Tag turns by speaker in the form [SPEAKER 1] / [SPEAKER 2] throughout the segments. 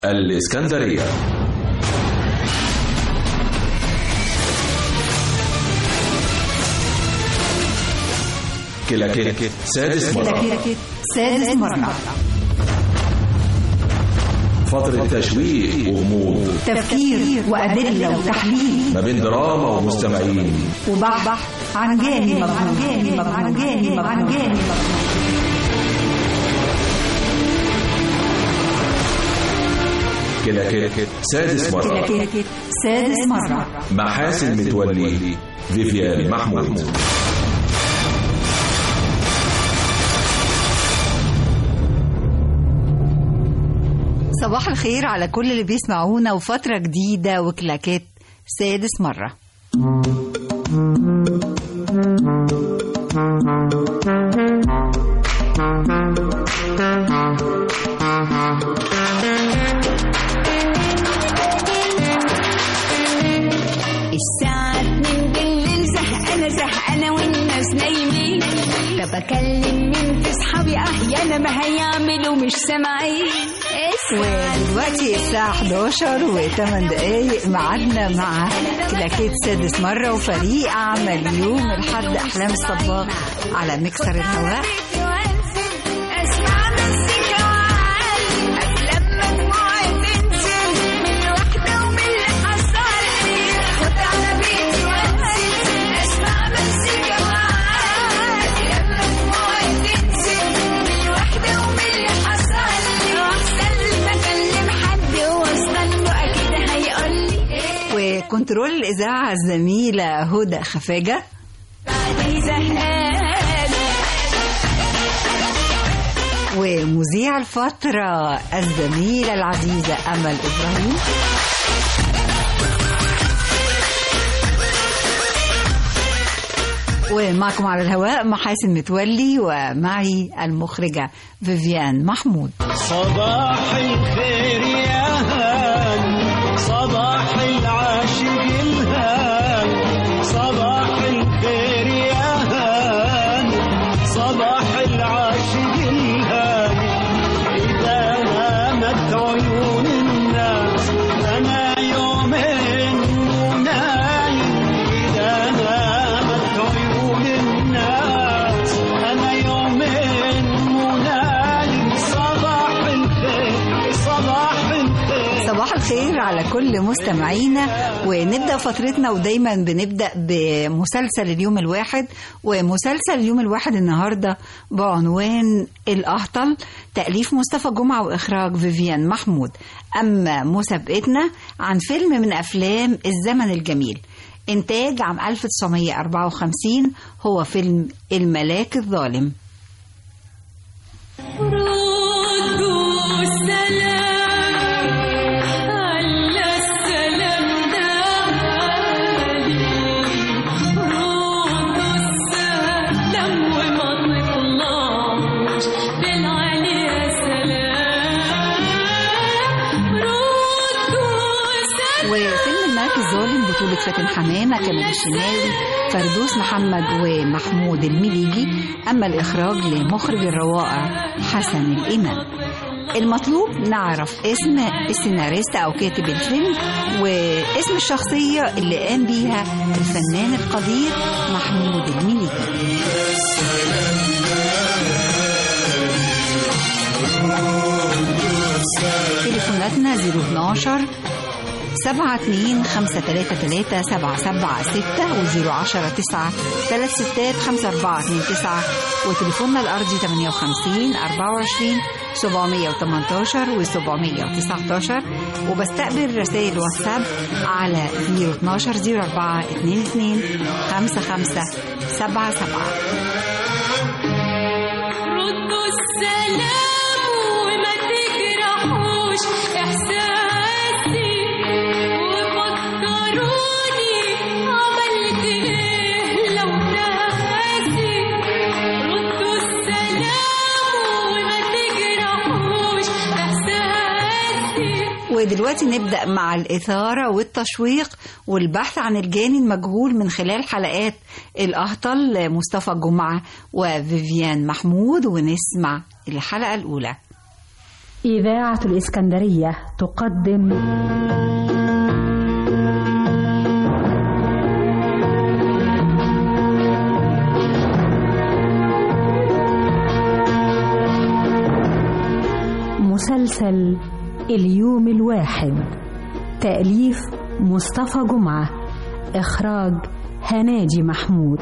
[SPEAKER 1] الإسكندرية كلاكيت سادس مرة
[SPEAKER 2] كلاكيت سادس مرة
[SPEAKER 1] فترة تشويق وغموض
[SPEAKER 2] تفكير وأدلة وتحليل
[SPEAKER 1] ما بين دراما ومستمعين
[SPEAKER 2] وبحث عن جاني مجهول عن جاني مجهول عن جاني مجهول
[SPEAKER 1] كلاكيت سادس مرة
[SPEAKER 2] كلاكيت سادس مرة
[SPEAKER 1] مع حاسن متولي فيفيان محمود
[SPEAKER 2] صباح الخير على كل اللي بيسمعونا وفترة جديدة وكلاكيت سادس مرة
[SPEAKER 3] الساعة اتنين بالليل زهقانة زهقانة والناس نايمين طب أكلم مين في صحابي أحيانا ما هيعملوا مش سامعين اسمع
[SPEAKER 2] ودلوقتي الساعة 11 و8 دقايق ميعادنا مع كلاكيت سادس مرة وفريق عمل يوم الحد أحلام الصباغ على مكسر الهواء
[SPEAKER 3] اسمع مزيكا وعالي أفلام مجموعة تنزل من واحدة ومن اللي حصل خد على بيتي وانزل اسمع مزيكا وعالي أفلام مجموعة تنزل من واحدة ومن اللي حصل وأحسن لي بكلم حد واستنى أكيد هيقولي
[SPEAKER 2] وكنترول الإذاعة الزميلة هدى خفاجة
[SPEAKER 3] بعدي زهقانة
[SPEAKER 2] ومذيع الفترة الزميلة العزيزة أمل إبراهيم ومعكم على الهواء محاسن متولي ومعي المخرجة فيفيان محمود
[SPEAKER 4] صباح الخير يا هان صباح العاشق الهان صباح الخير يا هان صباح العاشق الهان إذا نامت عيون الناس أنا يومين منايم إذا نامت عيون الناس أنا يومين منايم صباح الخير صباح الخير
[SPEAKER 2] صباح الخير على كل مستمعينا ونبدا فترتنا ودايما بنبدا بمسلسل اليوم الواحد ومسلسل اليوم الواحد النهارده بعنوان الاهطل تاليف مصطفى جمعه واخراج فيفيان محمود اما مسابقتنا عن فيلم من افلام الزمن الجميل انتاج عام 1954 هو فيلم الملاك الظالم
[SPEAKER 3] ردوا السلام على السلام دالي ردوا السلام وما تطلعوش بالعلي يا سلام ردوا السلام
[SPEAKER 2] وفيلم الملك الظالم بطولة فاتن حمامة كمال الشناوي فردوس محمد ومحمود المليجي أما الإخراج لمخرج الروائع حسن الإمام المطلوب نعرف اسم السيناريست أو كاتب الفيلم واسم الشخصية اللي قام بيها الفنان القدير محمود المليجي تليفوناتنا 012 سبعة اتنين خمسة تلاتة تلاتة سبعة سبعة ستة وزيرو عشرة تسعة تلات ستات خمسة أربعة اتنين تسعة وتليفوننا الأرضي تمانية وخمسين أربعة وعشرين سبعمية وتمنتاشر وسبعمية وتسعتاشر وبستقبل رسائل واتساب على زيرو اتناشر زيرو أربعة اتنين اتنين خمسة خمسة سبعة سبعة
[SPEAKER 3] ردوا السلام وما تجرحوش احساسي وفكروني عملت ايه لو ناسي ردوا السلام وما تجرحوش احساسي
[SPEAKER 2] ودلوقتي نبدأ مع الإثارة والتشويق والبحث عن الجاني المجهول من خلال حلقات الأهطل مصطفى جمعة وفيفيان محمود ونسمع الحلقة الأولى
[SPEAKER 5] إذاعة الإسكندرية تقدم مسلسل اليوم الواحد تأليف مصطفى جمعة إخراج هناجي محمود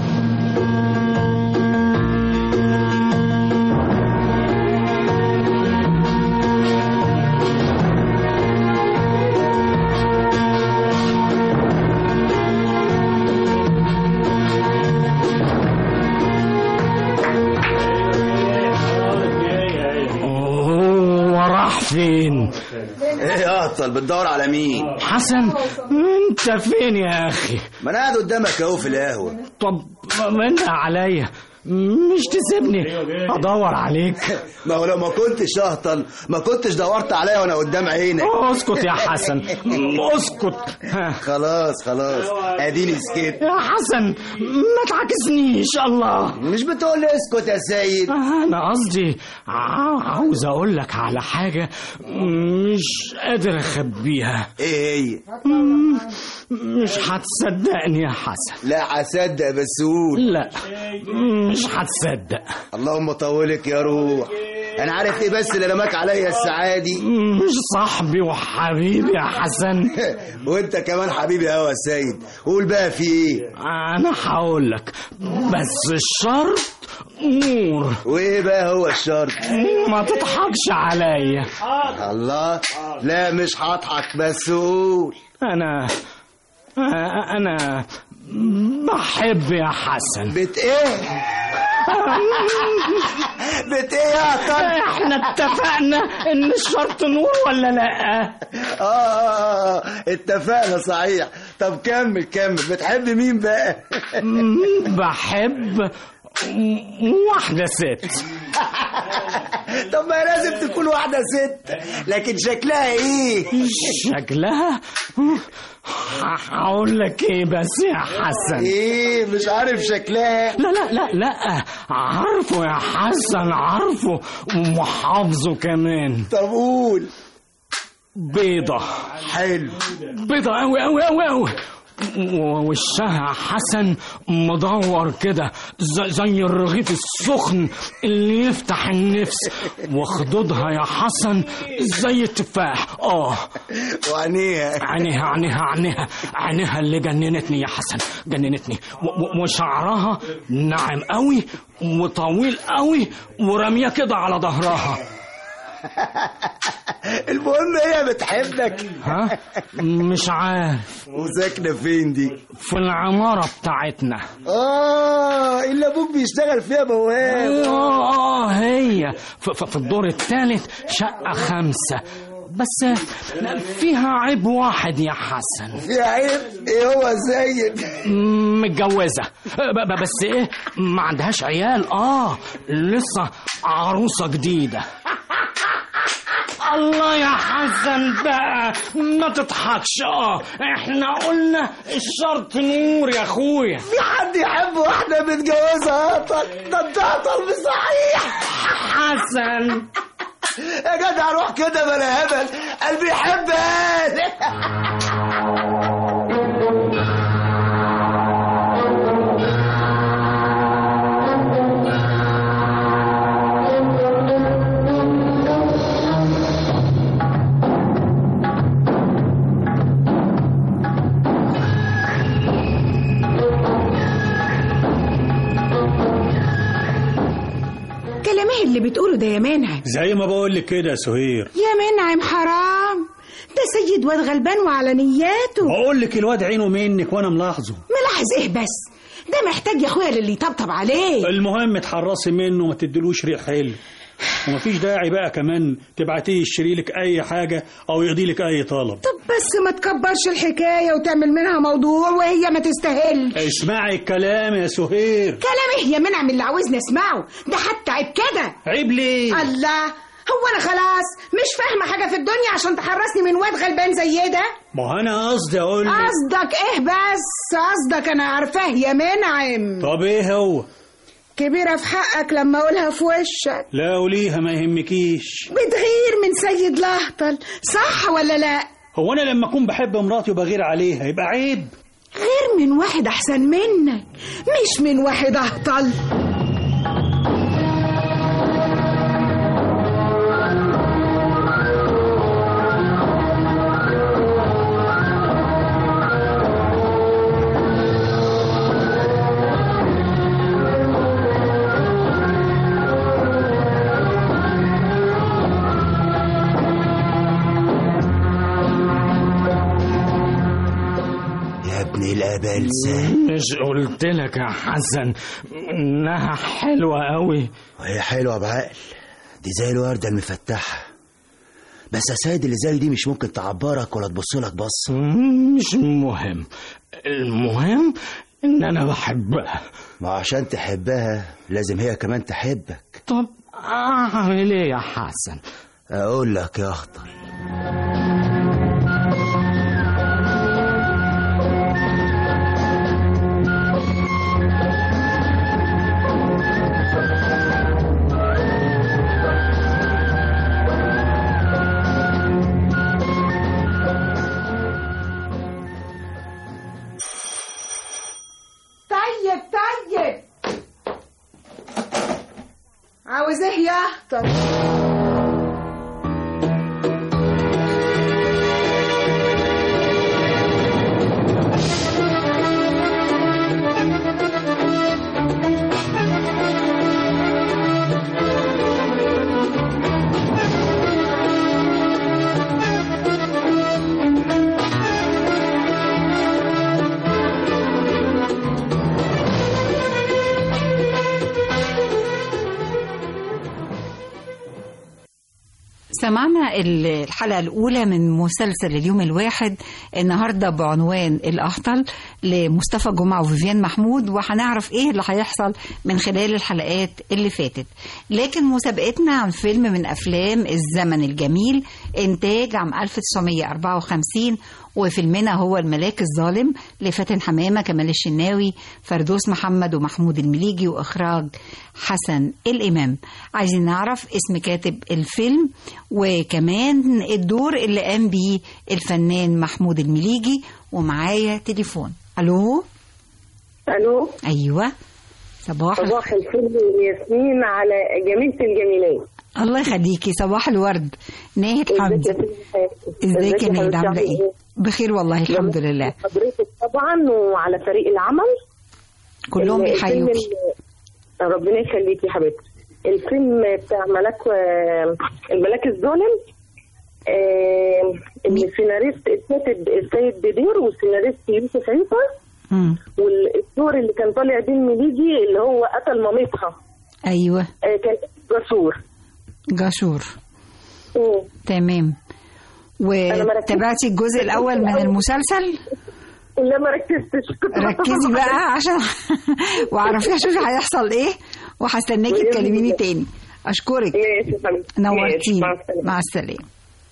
[SPEAKER 6] هو راح فين
[SPEAKER 7] ايه يا اطل بتدور على مين
[SPEAKER 6] حسن انت فين يا اخي
[SPEAKER 7] ما انا قاعد قدامك اهو في القهوه
[SPEAKER 6] طب منع عليا مش تسيبني ادور عليك
[SPEAKER 7] ما هو لو ما كنتش اهطل ما كنتش دورت عليا وانا قدام عينك
[SPEAKER 6] اسكت يا حسن اسكت ها.
[SPEAKER 7] خلاص خلاص اديني سكت
[SPEAKER 6] يا حسن ما تعكسنيش الله
[SPEAKER 7] مش بتقول لي اسكت يا سيد
[SPEAKER 6] انا قصدي ع- عاوز اقول لك على حاجه مش قادر اخبيها
[SPEAKER 7] ايه هي
[SPEAKER 6] مش هتصدقني يا حسن
[SPEAKER 7] لا هصدق بس قول
[SPEAKER 6] لا مش هتصدق
[SPEAKER 7] اللهم طولك يا روح انا عارف ايه بس اللي رماك عليا السعادي
[SPEAKER 6] مش صاحبي وحبيبي يا حسن
[SPEAKER 7] وانت كمان حبيبي قوي يا سيد قول بقى في ايه
[SPEAKER 6] انا هقول لك بس الشرط نور
[SPEAKER 7] وايه بقى هو الشرط
[SPEAKER 6] ما تضحكش عليا
[SPEAKER 7] الله لا مش هضحك بس قول
[SPEAKER 6] انا انا بحب يا حسن
[SPEAKER 7] بت ايه بت ايه يا طن
[SPEAKER 6] احنا اتفقنا ان الشرط نور ولا لا
[SPEAKER 7] آه, آه, اه اتفقنا صحيح طب كمل كمل بتحب مين بقى
[SPEAKER 6] بحب واحدة ست
[SPEAKER 7] طب ما لازم تكون واحدة ست لكن شكلها ايه
[SPEAKER 6] شكلها هقول لك ايه بس يا حسن
[SPEAKER 7] ايه مش عارف شكلها
[SPEAKER 6] لا لا لا لا عارفه يا حسن عارفه وحافظه كمان
[SPEAKER 7] طب قول
[SPEAKER 6] بيضة
[SPEAKER 7] حلو
[SPEAKER 6] بيضة أوي أوي أوي أوي ووشها حسن مدور كده ز- زي الرغيف السخن اللي يفتح النفس وخدودها يا حسن زي التفاح اه
[SPEAKER 7] وعينيها
[SPEAKER 6] عينيها عينيها عينيها عينيها اللي جننتني يا حسن جننتني و- و- وشعرها ناعم قوي وطويل قوي ورميه كده على ظهرها
[SPEAKER 7] المهم هي بتحبك
[SPEAKER 6] ها مش عارف
[SPEAKER 7] وساكنة فين دي
[SPEAKER 6] في العمارة بتاعتنا
[SPEAKER 7] اه الا ابوك بيشتغل فيها بواب
[SPEAKER 6] اه اه هي في, في, في الدور الثالث شقة خمسة بس فيها عيب واحد يا حسن
[SPEAKER 7] في عيب ايه هو سيد
[SPEAKER 6] متجوزة ب- ب- بس ايه ما عندهاش عيال اه لسه عروسة جديدة الله يا حسن بقى ما تضحكش اه احنا قلنا الشرط نور يا اخويا
[SPEAKER 7] في حد يحب واحدة متجوزة هطل ده انت هطل بصحيح
[SPEAKER 6] حسن
[SPEAKER 7] يا جدع روح كده بلا هبل قلبي يحب
[SPEAKER 8] كلام ايه اللي بتقوله ده يا منعم
[SPEAKER 9] زي ما بقول لك كده يا سهير
[SPEAKER 8] يا منعم حرام ده سيد واد غلبان وعلى نياته
[SPEAKER 9] بقول لك الواد عينه منك وانا ملاحظه
[SPEAKER 8] ملاحظ ايه بس ده محتاج يا اخويا للي يطبطب عليه
[SPEAKER 9] المهم تحرصي منه وما تدلوش ريح حلو ومفيش داعي بقى كمان تبعتيه يشتري لك اي حاجه او يقضي لك اي طلب
[SPEAKER 8] طب بس ما تكبرش الحكايه وتعمل منها موضوع وهي ما تستاهلش
[SPEAKER 9] اسمعي الكلام يا سهير
[SPEAKER 8] كلام ايه يا منعم اللي عاوزني اسمعه ده حتى عيب كده
[SPEAKER 9] عيب ليه
[SPEAKER 8] الله هو انا خلاص مش فاهمه حاجه في الدنيا عشان تحرسني من واد غلبان زي ده
[SPEAKER 9] ما هو انا قصدي اقول لك
[SPEAKER 8] قصدك ايه بس قصدك انا عارفاه يا منعم
[SPEAKER 9] طب ايه هو
[SPEAKER 8] كبيرة في حقك لما أقولها في وشك
[SPEAKER 9] لا قوليها ما يهمكيش
[SPEAKER 8] بتغير من سيد لهطل صح ولا لا
[SPEAKER 9] هو انا لما اكون بحب مراتي وبغير عليها يبقى عيب
[SPEAKER 8] غير من واحد أحسن منك مش من واحد أهطل
[SPEAKER 7] يا ابن الأبلسة
[SPEAKER 6] مش قلت لك يا حسن انها حلوة قوي
[SPEAKER 7] وهي حلوة بعقل دي زي الوردة المفتحة بس يا سيد اللي زي دي مش ممكن تعبرك ولا تبصلك بص
[SPEAKER 6] مش مهم المهم ان انا بحبها
[SPEAKER 7] ما عشان تحبها لازم هي كمان تحبك
[SPEAKER 6] طب اعمل ايه يا حسن
[SPEAKER 7] اقول لك يا اخطر
[SPEAKER 8] طيب طيب عاوز ايه يا اهطل
[SPEAKER 2] سمعنا الحلقة الأولى من مسلسل اليوم الواحد النهاردة بعنوان الأهطل لمصطفى جمعة وفيفيان محمود وهنعرف إيه اللي هيحصل من خلال الحلقات اللي فاتت لكن مسابقتنا عن فيلم من أفلام الزمن الجميل إنتاج عام 1954 وفيلمنا هو الملاك الظالم لفاتن حمامة كمال الشناوي فردوس محمد ومحمود المليجي وإخراج حسن الإمام عايزين نعرف اسم كاتب الفيلم وكمان الدور اللي قام بيه الفنان محمود المليجي ومعايا تليفون ألو
[SPEAKER 10] الو
[SPEAKER 2] أيوة صباح
[SPEAKER 10] صباح الفل ياسمين على جميلة الجميلات
[SPEAKER 2] الله يخليكي صباح الورد ناهد حمدي ازيك يا ناهد عامله ايه بخير والله الحمد لله
[SPEAKER 10] حضرتك طبعا وعلى فريق العمل
[SPEAKER 2] كلهم
[SPEAKER 10] الفيلم
[SPEAKER 2] بيحيوكي
[SPEAKER 10] ال- ربنا يخليكي يا حبيبتي الفيلم بتاع ملاك و- الملاك الظالم آه، السيناريست الكاتب السيد بدير والسيناريست يوسف عيسى
[SPEAKER 2] مم.
[SPEAKER 10] والدور اللي كان طالع بيه المليجي اللي هو قتل مامتها
[SPEAKER 2] ايوه
[SPEAKER 10] آه، كان جسور
[SPEAKER 2] جاشور
[SPEAKER 10] مم.
[SPEAKER 2] تمام
[SPEAKER 10] أنا ما ركزتش.
[SPEAKER 2] وتابعتي الجزء الاول من المسلسل
[SPEAKER 10] لا ما ركزتش
[SPEAKER 2] ركزي بقى عشان واعرفي شوفي هيحصل ايه وهستناكي تكلميني تاني اشكرك
[SPEAKER 10] ماشي يا حبيبتي
[SPEAKER 2] نورتيني
[SPEAKER 10] مع السلامة.
[SPEAKER 2] مع السلامه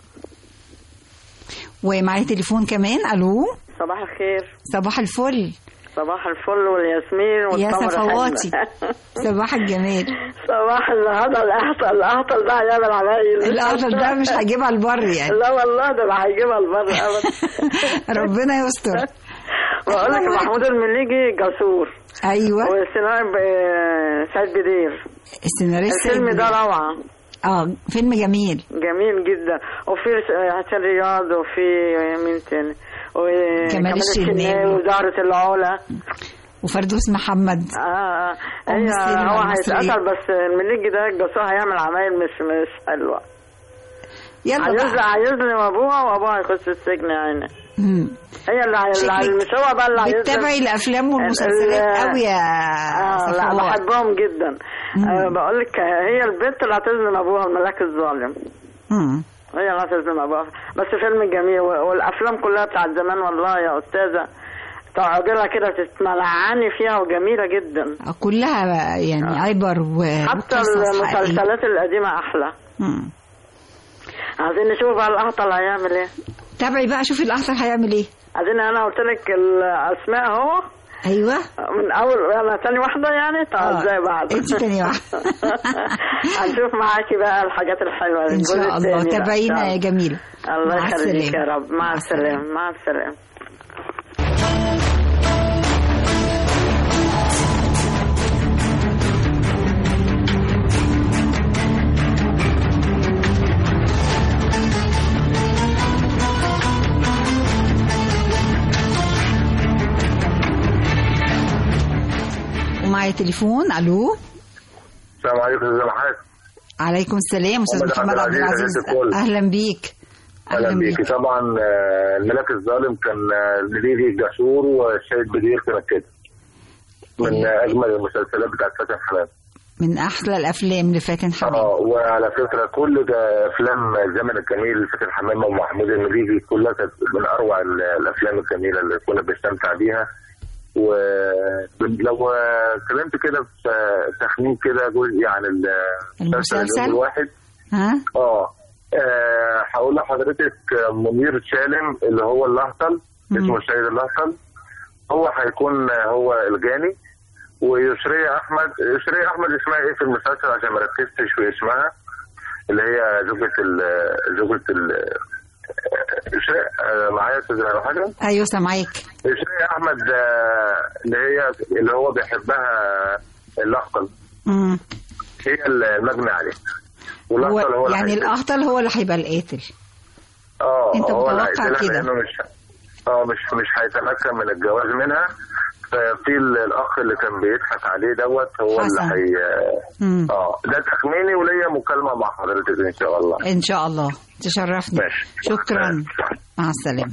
[SPEAKER 2] ومعايا تليفون كمان الو
[SPEAKER 11] صباح الخير
[SPEAKER 2] صباح الفل
[SPEAKER 11] صباح الفل والياسمين
[SPEAKER 2] يا
[SPEAKER 11] والتمر
[SPEAKER 2] صفواتي
[SPEAKER 11] حلوة.
[SPEAKER 2] صباح الجمال
[SPEAKER 11] صباح النهارده الاهطل الاهطل ده هيعمل عمايل
[SPEAKER 2] القطر ده مش هجيبها البر يعني
[SPEAKER 11] لا والله ده لا هيجيبها البر ابدا
[SPEAKER 2] ربنا يستر
[SPEAKER 11] بقول لك محمود المليجي جسور
[SPEAKER 2] ايوه
[SPEAKER 11] والسيناريو ب- سعيد بدير
[SPEAKER 2] السيناريست
[SPEAKER 11] الفيلم ده
[SPEAKER 2] اللي-
[SPEAKER 11] روعه
[SPEAKER 2] اه فيلم جميل
[SPEAKER 11] جميل جدا وفي حسين رياض وفي مين تاني وكمال
[SPEAKER 2] الشناوي.
[SPEAKER 11] وزهرة العلا
[SPEAKER 2] وفردوس محمد
[SPEAKER 11] اه اه
[SPEAKER 2] أم
[SPEAKER 11] هي
[SPEAKER 2] السينما
[SPEAKER 11] هو
[SPEAKER 2] المصرية.
[SPEAKER 11] هيتقتل بس المليجي ده الجسور هيعمل عمايل مش مش حلوه
[SPEAKER 2] يلا
[SPEAKER 11] هيظلم
[SPEAKER 2] بقى
[SPEAKER 11] هيظلم ابوها وابوها هيخش السجن يعني
[SPEAKER 2] مم.
[SPEAKER 11] هي اللي هي-
[SPEAKER 2] شكلك
[SPEAKER 11] اللي مش هو بقى اللي هيظلم
[SPEAKER 2] بتتابعي الافلام والمسلسلات
[SPEAKER 11] ال-
[SPEAKER 2] قوي يا
[SPEAKER 11] اه لا
[SPEAKER 2] صفوات
[SPEAKER 11] بحبهم جدا آه بقول لك هي البنت اللي هتظلم ابوها الملاك الظالم
[SPEAKER 2] مم.
[SPEAKER 11] هي اللي هتظلم ابوها بس فيلم جميل و- والافلام كلها بتاعت زمان والله يا استاذه تقعدي لها كده تتملعني فيها وجميله جدا
[SPEAKER 2] كلها يعني عبر و
[SPEAKER 11] حتى
[SPEAKER 2] وقصص حقيقية.
[SPEAKER 11] المسلسلات القديمه احلى
[SPEAKER 2] مم.
[SPEAKER 11] عايزين نشوف بقى الاهطل هيعمل ايه
[SPEAKER 2] تابعي بقى شوفي الاخطر هيعمل ايه
[SPEAKER 11] عايزين انا قلت لك الاسماء اهو
[SPEAKER 2] ايوه
[SPEAKER 11] من اول انا تاني واحده يعني طب
[SPEAKER 2] آه،
[SPEAKER 11] ازاي بعد
[SPEAKER 2] انت تاني واحده
[SPEAKER 11] هنشوف معاكي بقى الحاجات الحلوه
[SPEAKER 2] ان
[SPEAKER 11] الجزء
[SPEAKER 2] شاء الله
[SPEAKER 11] التاني بقى.
[SPEAKER 2] تابعينا
[SPEAKER 11] إن شاء
[SPEAKER 2] يا جميله
[SPEAKER 11] الله
[SPEAKER 2] مع
[SPEAKER 11] يخليك يا
[SPEAKER 2] السلامة.
[SPEAKER 11] رب مع السلامه مع السلامه
[SPEAKER 2] ومعايا تليفون الو
[SPEAKER 12] السلام عليكم يا محمد
[SPEAKER 2] عليكم السلام استاذ
[SPEAKER 12] محمد
[SPEAKER 2] محمد
[SPEAKER 12] عبد
[SPEAKER 2] عبد
[SPEAKER 12] العزيز
[SPEAKER 2] العزيز
[SPEAKER 12] عزيز الكل.
[SPEAKER 2] اهلا بيك
[SPEAKER 12] اهلا بيكي طبعا آه، الملاك الظالم كان آه، المليجي الجسور والسيد بدير كانت كده من آه، اجمل المسلسلات بتاعت فاتن حمام
[SPEAKER 2] من احلى الافلام لفاتن حمام
[SPEAKER 12] اه وعلى فكره كل ده افلام الزمن الجميل لفاتن حمام ومحمود المليجي كلها كانت من اروع ال- الافلام الجميله اللي كنا بنستمتع بيها ولو اتكلمت كده في تخمين كده جزء عن ال-
[SPEAKER 2] المسلسل؟
[SPEAKER 12] اليوم الواحد
[SPEAKER 2] ها
[SPEAKER 12] اه آه، هقول لحضرتك منير سالم اللي هو الاهطل اسمه السيد الاهطل هو هيكون هو الجاني ويسرية احمد يسرية احمد اسمها ايه في المسلسل عشان ما ركزتش في اسمها اللي هي زوجة ال زوجة ال يسرية آه، معايا يا استاذ ولا حاجة
[SPEAKER 2] ايوه سامعاك
[SPEAKER 12] يسرية احمد آه، اللي هي اللي هو بيحبها الاهطل
[SPEAKER 2] مم.
[SPEAKER 12] هي المجني عليه
[SPEAKER 2] هو
[SPEAKER 12] والاهطل هو اللي
[SPEAKER 2] يعني
[SPEAKER 12] هيقتل.
[SPEAKER 2] الاهطل هو اللي هيبقى القاتل
[SPEAKER 12] اه
[SPEAKER 2] أنت
[SPEAKER 12] هو اللي
[SPEAKER 2] متوقع
[SPEAKER 12] هيقتلها
[SPEAKER 2] كده.
[SPEAKER 12] لانه مش اه مش مش هيتمكن من الجواز منها ففي ال- الاخ اللي كان بيضحك عليه دوت هو
[SPEAKER 2] حسن.
[SPEAKER 12] اللي هي
[SPEAKER 2] مم.
[SPEAKER 12] اه ده تخميني وليا مكالمه مع حضرتك ان شاء الله
[SPEAKER 2] ان شاء الله تشرفني
[SPEAKER 12] ماشي.
[SPEAKER 2] شكرا مع السلامه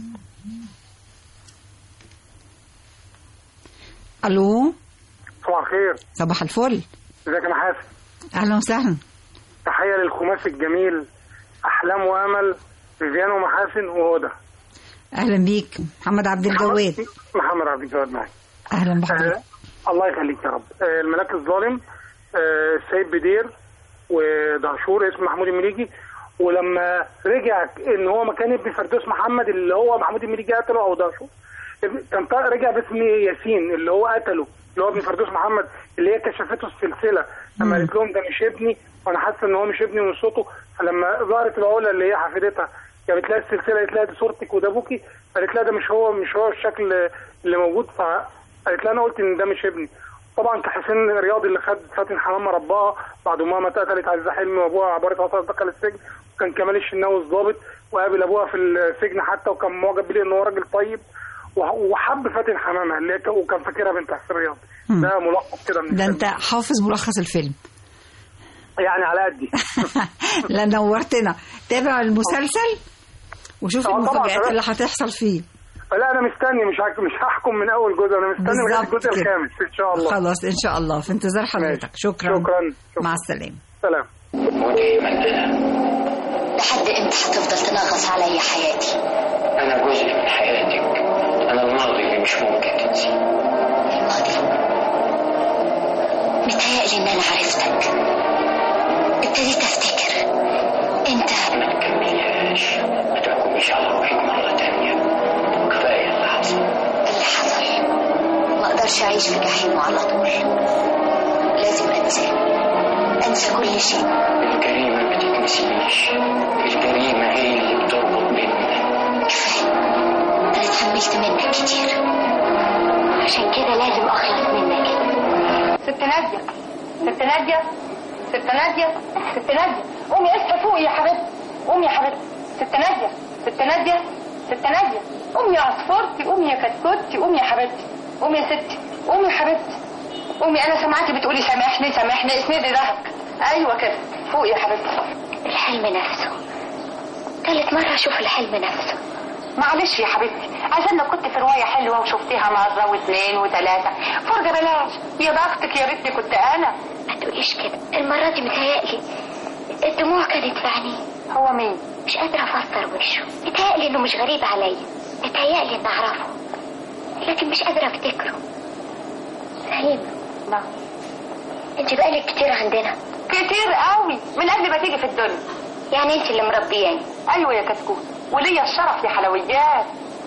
[SPEAKER 2] الو
[SPEAKER 13] صباح الخير
[SPEAKER 2] صباح الفل
[SPEAKER 13] ازيك يا محاسن
[SPEAKER 2] اهلا وسهلا
[SPEAKER 13] تحيه للخماسي الجميل احلام وامل فيفيان ومحاسن وهدى
[SPEAKER 2] اهلا بيك محمد عبد الجواد
[SPEAKER 13] محمد عبد الجواد معي
[SPEAKER 2] اهلا بحضرتك
[SPEAKER 13] آه الله يخليك يا رب آه الملاك الظالم آه السيد بدير ودهشور اسمه محمود المليجي ولما رجع ان هو مكان ابن فردوس محمد اللي هو محمود المليجي قتله او دهشور كان طا- رجع باسم ياسين اللي هو قتله اللي هو ابن فردوس محمد اللي هي كشفته السلسله لما قالت لهم ده مش ابني وانا حاسه ان هو مش ابني من صوته فلما ظهرت العلا اللي هي حفيدتها جابت لها السلسله قالت لها دي صورتك وده ابوكي قالت لها ده مش هو مش هو الشكل اللي موجود فقالت لها انا قلت ان ده مش ابني طبعا كحسين رياضي اللي خد فاتن حمامه رباها بعد ما مات قتلت عزيزه حلمي وابوها عباره عصا دخل السجن وكان كمال الشناوي الضابط وقابل ابوها في السجن حتى وكان معجب بيه ان هو راجل طيب وح- وحب فاتن حمامه اللي هي ك- وكان فاكرها بنت حسين رياضي
[SPEAKER 2] مم.
[SPEAKER 13] ده ملخص كده من
[SPEAKER 2] ده
[SPEAKER 13] الفيلم.
[SPEAKER 2] انت حافظ ملخص الفيلم
[SPEAKER 13] يعني على قدي
[SPEAKER 2] لا نورتنا تابع المسلسل وشوف
[SPEAKER 13] آه، طبعاً،
[SPEAKER 2] المفاجآت
[SPEAKER 13] طبعاً.
[SPEAKER 2] اللي هتحصل فيه
[SPEAKER 13] لا انا مستني مش هك- مش هحكم من اول جزء انا مستني لغايه
[SPEAKER 2] بالظبط
[SPEAKER 13] الجزء
[SPEAKER 2] كده.
[SPEAKER 13] الخامس ان شاء الله
[SPEAKER 2] خلاص ان شاء الله في انتظار حضرتك شكرا
[SPEAKER 13] شكرا
[SPEAKER 2] مع السلامه
[SPEAKER 13] سلام
[SPEAKER 14] لحد امتى هتفضل تنغص عليا حياتي
[SPEAKER 15] أنا جزء من حياتك أنا الماضي اللي مش ممكن تنسيه
[SPEAKER 14] الماضي متهيألي ان انا عرفتك ابتديت افتكر انت
[SPEAKER 15] ما تكمليهاش ما تحكميش على روحك مرة تانية كفاية اللي حصل
[SPEAKER 14] اللي حصل ما اقدرش اعيش في جحيمه على طول لازم انساه انسى كل شيء
[SPEAKER 15] الجريمة ما تتنسيش الجريمة هي اللي بتربط بيننا
[SPEAKER 14] انا اتحملت منك كتير عشان كده لازم اخلص منك
[SPEAKER 16] ست نادية ست نادية ست نادية ست نادية قومي اصحي فوقي يا حبيبتي قومي يا حبيبتي ست نادية ست نادية ست نادية قومي يا عصفورتي قومي يا كتكوتي قومي يا حبيبتي قومي يا ستي قومي يا حبيبتي قومي انا سامعاكي بتقولي سامحني سامحني اسندي ظهرك ايوه كده فوقي يا حبيبتي
[SPEAKER 14] الحلم نفسه تالت مرة اشوف الحلم نفسه
[SPEAKER 16] معلش يا حبيبتي عشان لو كنت في رواية حلوة وشفتيها مرة واثنين وثلاثة فرجة بلاش يا بختك يا ريتني كنت أنا
[SPEAKER 14] ما تقوليش كده المرة دي متهيألي الدموع كانت في عينيه
[SPEAKER 16] هو مين؟
[SPEAKER 14] مش قادرة أفسر وشه متهيألي إنه مش غريب عليا متهيألي إني أعرفه لكن مش قادرة أفتكره فهيم
[SPEAKER 16] نعم
[SPEAKER 14] أنت بقالك كتير عندنا
[SPEAKER 16] كتير قوي من قبل ما تيجي في الدنيا
[SPEAKER 14] يعني أنت اللي مربياني
[SPEAKER 16] أيوة يا كتكوت وليا الشرف يا حلويات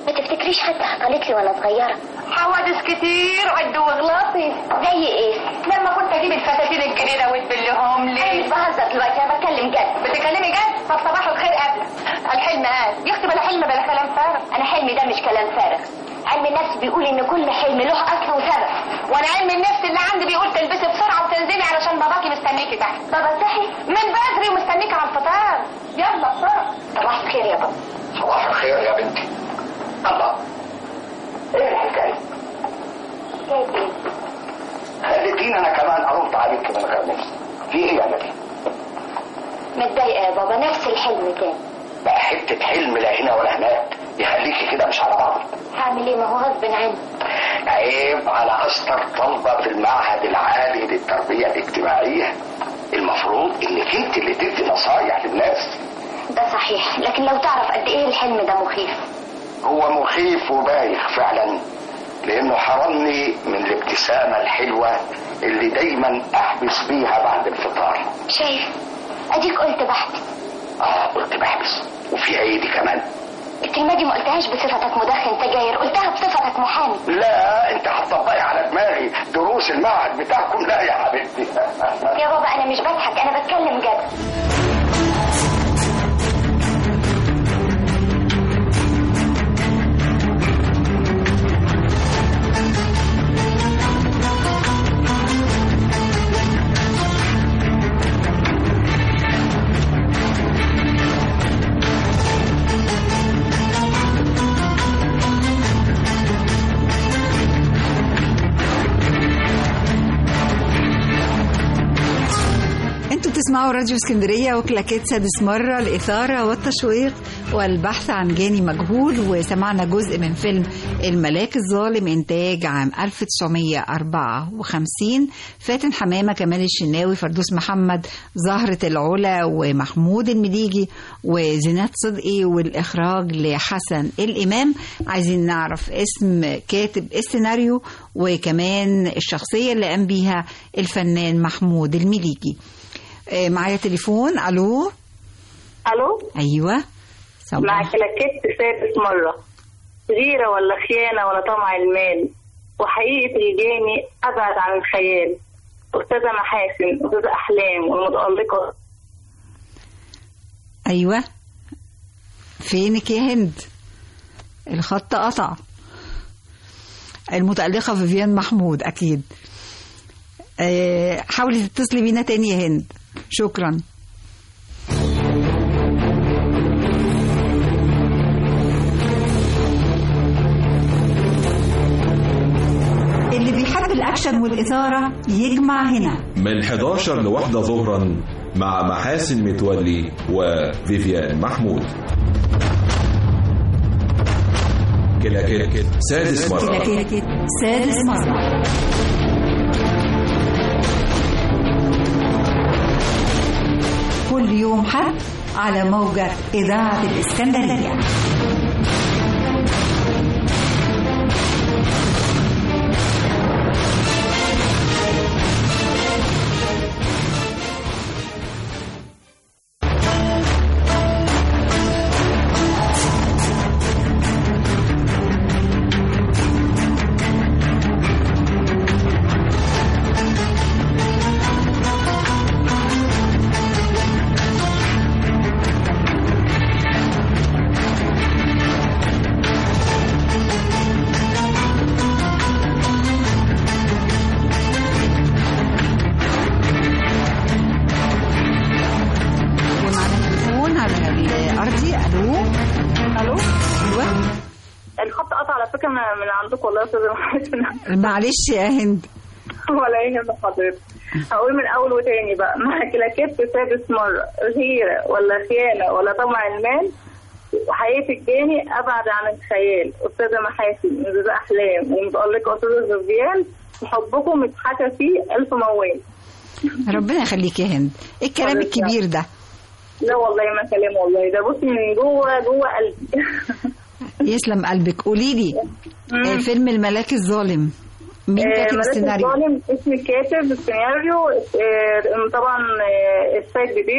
[SPEAKER 14] ما تفتكريش حتى حصلت لي وانا صغيره
[SPEAKER 16] حوادث كتير عد وغلطي
[SPEAKER 14] زي ايه
[SPEAKER 16] لما كنت اجيب الفساتين الجديده وتبلهم لي
[SPEAKER 14] انا مش بهزر دلوقتي انا بتكلم جد
[SPEAKER 16] بتكلمي جد طب صباح الخير قبلك الحلم قال يا اختي بلا حلم بلا كلام فارغ
[SPEAKER 14] انا حلمي ده مش كلام فارغ علم النفس بيقول ان كل حلم له اصل وسبب
[SPEAKER 16] وانا علم النفس اللي عندي بيقول تلبسي بسرعه وتنزلي علشان باباكي مستنيكي تحت
[SPEAKER 14] بابا صحي
[SPEAKER 16] من بدري ومستنيكي على الفطار يلا بسرعه
[SPEAKER 14] صباح الخير يا بابا
[SPEAKER 15] صباح الخير يا بنتي الله ايه الحكايه
[SPEAKER 14] جايب ايه
[SPEAKER 15] خليتيني انا كمان ارد عليك من غير نفسي في ايه يا نبي
[SPEAKER 14] متضايقه يا بابا نفس الحلم تاني
[SPEAKER 15] بقى حته حلم لا هنا ولا هناك يخليكي كده مش على بعضك
[SPEAKER 14] هعمل ايه ما هو غصب عني
[SPEAKER 15] عيب على اشطر طلبه في المعهد العالي للتربيه الاجتماعيه المفروض انك انت اللي تدي نصايح للناس
[SPEAKER 14] ده صحيح لكن لو تعرف قد ايه الحلم ده مخيف
[SPEAKER 15] هو مخيف وبايخ فعلا لانه حرمني من الابتسامه الحلوه اللي دايما احبس بيها بعد الفطار
[SPEAKER 14] شايف اديك قلت بحث
[SPEAKER 15] اه قلت بحبس وفي ايدي كمان
[SPEAKER 14] الكلمه دي ما قلتهاش بصفتك مدخن سجاير قلتها بصفتك محامي
[SPEAKER 15] لا انت هتطبقي على دماغي دروس المعهد بتاعكم لا يا حبيبتي
[SPEAKER 14] يا بابا انا مش بضحك انا بتكلم جد
[SPEAKER 2] انتوا بتسمعوا راديو اسكندريه وكلاكيت سادس مره الاثاره والتشويق والبحث عن جاني مجهول وسمعنا جزء من فيلم الملاك الظالم انتاج عام 1954 فاتن حمامه كمال الشناوي فردوس محمد زهره العلا ومحمود المليجي وزينات صدقي والاخراج لحسن الامام عايزين نعرف اسم كاتب السيناريو وكمان الشخصيه اللي قام بيها الفنان محمود المليجي آه، معايا تليفون الو
[SPEAKER 10] الو
[SPEAKER 2] ايوه صباح.
[SPEAKER 10] معك لكت سادس مرة غيرة ولا خيانة ولا طمع المال وحقيقة الجاني أبعد عن الخيال أستاذة محاسن أستاذة أحلام والمتألقة
[SPEAKER 2] ايوه فينك يا هند الخط قطع المتألقة فيفيان محمود أكيد آه، حاولي تتصلي بينا تاني يا هند شكرا اللي بيحب الأكشن والإثارة يجمع هنا
[SPEAKER 1] من 11 لواحدة ظهرا مع محاسن متولي وفيفيان محمود كلاكيت سادس مرة
[SPEAKER 2] كلاكيت سادس مرة كل يوم حد على موجة إذاعة الإسكندرية ومعنا تليفون على الأرضي ألو
[SPEAKER 10] ألو
[SPEAKER 2] أيوة
[SPEAKER 10] الخط قطع على فكرة من من عندك والله يا أستاذة محاسن
[SPEAKER 2] معلش يا هند
[SPEAKER 10] ولا يهم حضرتك هقول من أول وتاني بقى معك لكت سادس مرة غيرة ولا خيانة ولا طمع المال وحقيقة الجاني أبعد عن الخيال أستاذة محاسن أستاذة أحلام ومتألقة أستاذة فيفيان وحبكم اتحكى فيه ألف موال
[SPEAKER 2] ربنا يخليك يا هند إيه الكلام الكبير ده
[SPEAKER 10] لا والله ما كلام والله ده بصي من جوه جوه قلبي
[SPEAKER 2] يسلم قلبك قولي لي آه، فيلم الملاك الظالم مين
[SPEAKER 10] آه،
[SPEAKER 2] كاتب
[SPEAKER 10] ملاك
[SPEAKER 2] السيناريو
[SPEAKER 10] الظالم اسم كاتب السيناريو آه، طبعا آه، السيد بدير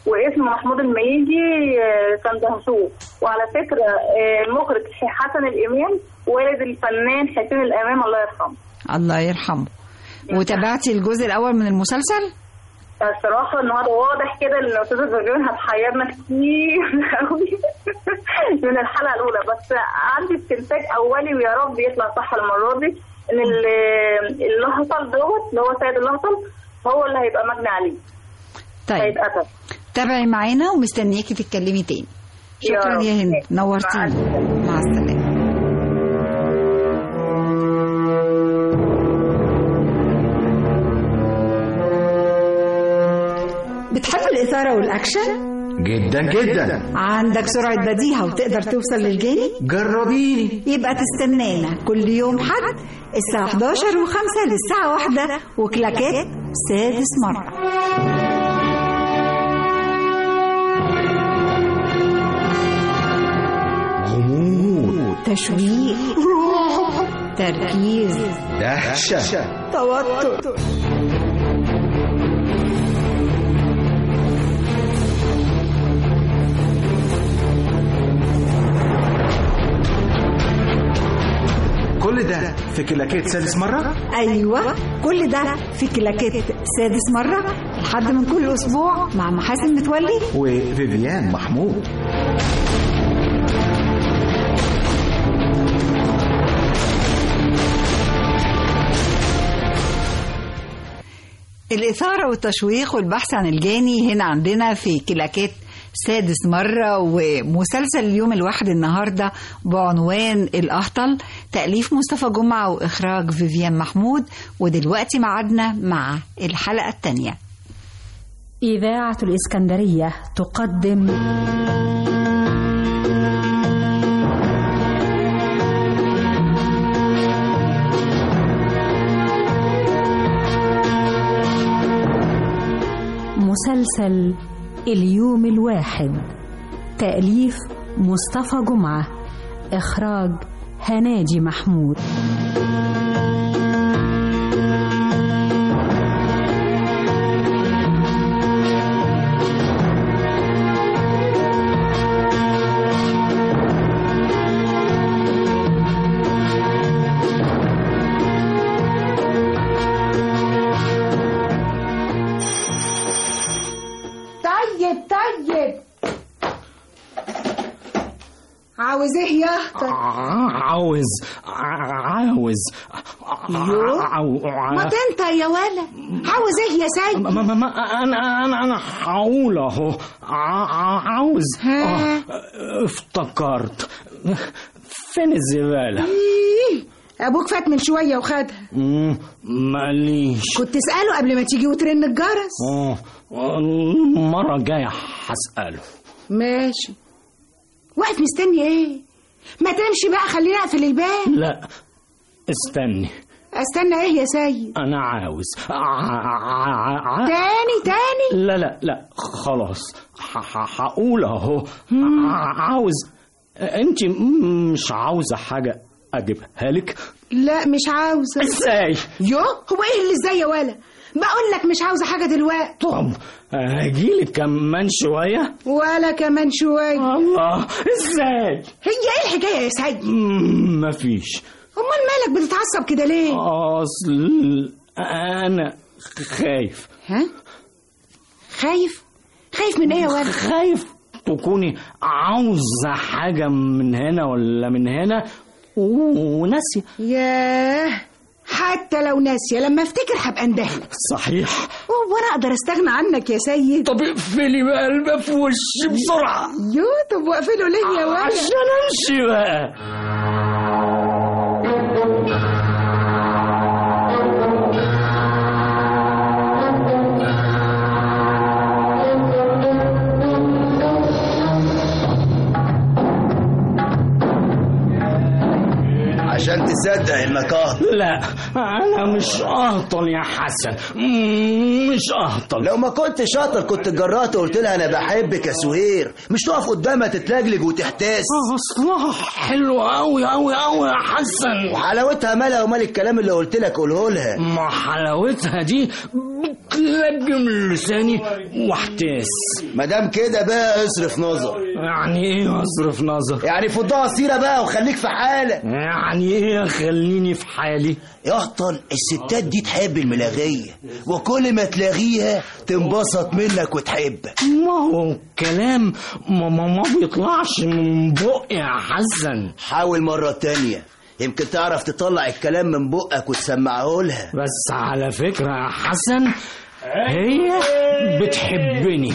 [SPEAKER 17] واسمه محمود الميجي آه، كان دهشور وعلى فكرة آه، المخرج حسن الإمام والد الفنان حسين الإمام الله يرحمه
[SPEAKER 2] الله يرحمه وتابعتي الجزء الاول من المسلسل
[SPEAKER 17] الصراحة النهارده واضح كده ان الأستاذة زوجين هتحيرنا كتير قوي من الحلقة الأولى بس عندي استنتاج أولي ويا رب يطلع صح المرة دي إن ال- اللهطل دوت اللي هو سيد اللهطل هو اللي هيبقى مجني عليه
[SPEAKER 2] طيب
[SPEAKER 17] هيتقتل
[SPEAKER 2] تابعي معانا ومستنياكي تتكلمي تاني
[SPEAKER 17] يا
[SPEAKER 2] شكرا
[SPEAKER 17] رب.
[SPEAKER 2] يا هند
[SPEAKER 17] مع
[SPEAKER 2] نورتيني مع السلامه بتحب الإثارة والأكشن؟
[SPEAKER 7] جدا جدا
[SPEAKER 2] عندك سرعة بديهة وتقدر توصل للجاني؟
[SPEAKER 7] جربيني
[SPEAKER 2] يبقى تستنانا كل يوم حد الساعة 11 و5 للساعة 1 وكلاكات سادس مرة
[SPEAKER 7] غموض
[SPEAKER 2] تشويق تركيز
[SPEAKER 7] دهشة
[SPEAKER 2] توتر
[SPEAKER 7] كل ده في كلاكيت سادس مرة
[SPEAKER 2] ايوه كل ده في كلاكيت سادس مرة لحد من كل اسبوع مع محاسن متولي
[SPEAKER 7] وفيفيان محمود
[SPEAKER 2] الإثارة والتشويق والبحث عن الجاني هنا عندنا في كلاكيت سادس مرة ومسلسل اليوم الواحد النهاردة بعنوان الأهطل تأليف مصطفى جمعة وإخراج فيفيان محمود ودلوقتي معادنا مع الحلقة الثانية
[SPEAKER 5] إذاعة الإسكندرية تقدم مسلسل اليوم الواحد تأليف مصطفى جمعة إخراج هناجي محمود
[SPEAKER 8] طيب طيب عاوز ايه يا اهطل
[SPEAKER 6] عاوز عاوز
[SPEAKER 8] يو.
[SPEAKER 6] عاو-
[SPEAKER 8] ما تنطق يا ولا عاوز ايه يا سيد
[SPEAKER 6] ما ما ما انا انا انا هقول اهو ع- ع- عاوز
[SPEAKER 8] ها؟
[SPEAKER 6] آه، افتكرت فين الزبالة؟
[SPEAKER 8] إيه، ابوك فات من شويه وخدها
[SPEAKER 6] مم، ماليش
[SPEAKER 8] كنت تساله قبل ما تيجي وترن الجرس
[SPEAKER 6] اه المرة الجاية هسأله
[SPEAKER 8] ماشي واقف مستني ايه ما تمشي بقى خليني اقفل الباب
[SPEAKER 6] لا استني
[SPEAKER 8] استنى ايه يا سيد
[SPEAKER 6] انا عاوز ع- ع- ع-
[SPEAKER 8] تاني تاني
[SPEAKER 6] لا لا لا خلاص ح- ح- هقول اهو ع- عاوز انت مش عاوزة حاجة اجيبها لك
[SPEAKER 8] لا مش عاوزه
[SPEAKER 6] ازاي
[SPEAKER 8] يو هو ايه اللي ازاي يا ولا بقول لك مش عاوزه حاجه دلوقتي
[SPEAKER 6] طب اجيلك كمان شوية
[SPEAKER 8] ولا كمان شويه
[SPEAKER 6] الله ازاي
[SPEAKER 8] هي ايه الحكايه يا سيد
[SPEAKER 6] مم، مفيش
[SPEAKER 8] امال مالك بتتعصب كده ليه
[SPEAKER 6] اصل انا خايف
[SPEAKER 8] ها خايف خايف من ايه يا ولد
[SPEAKER 6] خايف تكوني عاوزة حاجة من هنا ولا من هنا و- وناسية
[SPEAKER 8] ياه حتى لو ناسيه لما افتكر هبقى اندهلك
[SPEAKER 6] صحيح
[SPEAKER 8] هو انا اقدر استغنى عنك يا سيد
[SPEAKER 6] طب اقفلي بقى الباب في وشي بسرعة
[SPEAKER 8] يو طب واقفله ليه يا ولد
[SPEAKER 6] عشان امشي بقى
[SPEAKER 7] عشان تصدق انك اهطل
[SPEAKER 6] لا انا مش اهطل يا حسن مم، مش اهطل
[SPEAKER 7] لو ما كنت شاطر كنت جرأت وقلت لها انا بحبك يا سهير مش تقف قدامها تتلجلج وتحتاس
[SPEAKER 6] اصلها حلوة قوي قوي قوي يا حسن
[SPEAKER 7] وحلاوتها مالها ومال الكلام اللي قلت لك قوله لها
[SPEAKER 6] ما حلاوتها دي بتلجم لساني واحتاس
[SPEAKER 7] ما دام كده بقى اصرف نظر
[SPEAKER 6] يعني ايه اصرف نظر
[SPEAKER 7] يعني فضها سيره بقى وخليك في حالك
[SPEAKER 6] يعني ايه خليني في حالي
[SPEAKER 7] يهطل الستات دي تحب الملاغية وكل ما تلاغيها تنبسط منك وتحبك
[SPEAKER 6] ما هو كلام ما, ما, ما بيطلعش من بقي يا حسن
[SPEAKER 7] حاول مرة تانية يمكن تعرف تطلع الكلام من بقك وتسمعه لها
[SPEAKER 6] بس على فكرة يا حسن هي بتحبني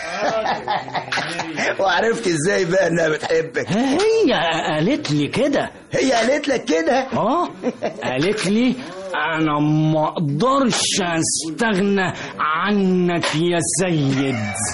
[SPEAKER 7] وعرفت ازاي بقى انها بتحبك
[SPEAKER 6] هي قالت لي كده
[SPEAKER 7] هي قالت لك كده
[SPEAKER 6] اه قالت لي انا ما اقدرش استغنى عنك يا سيد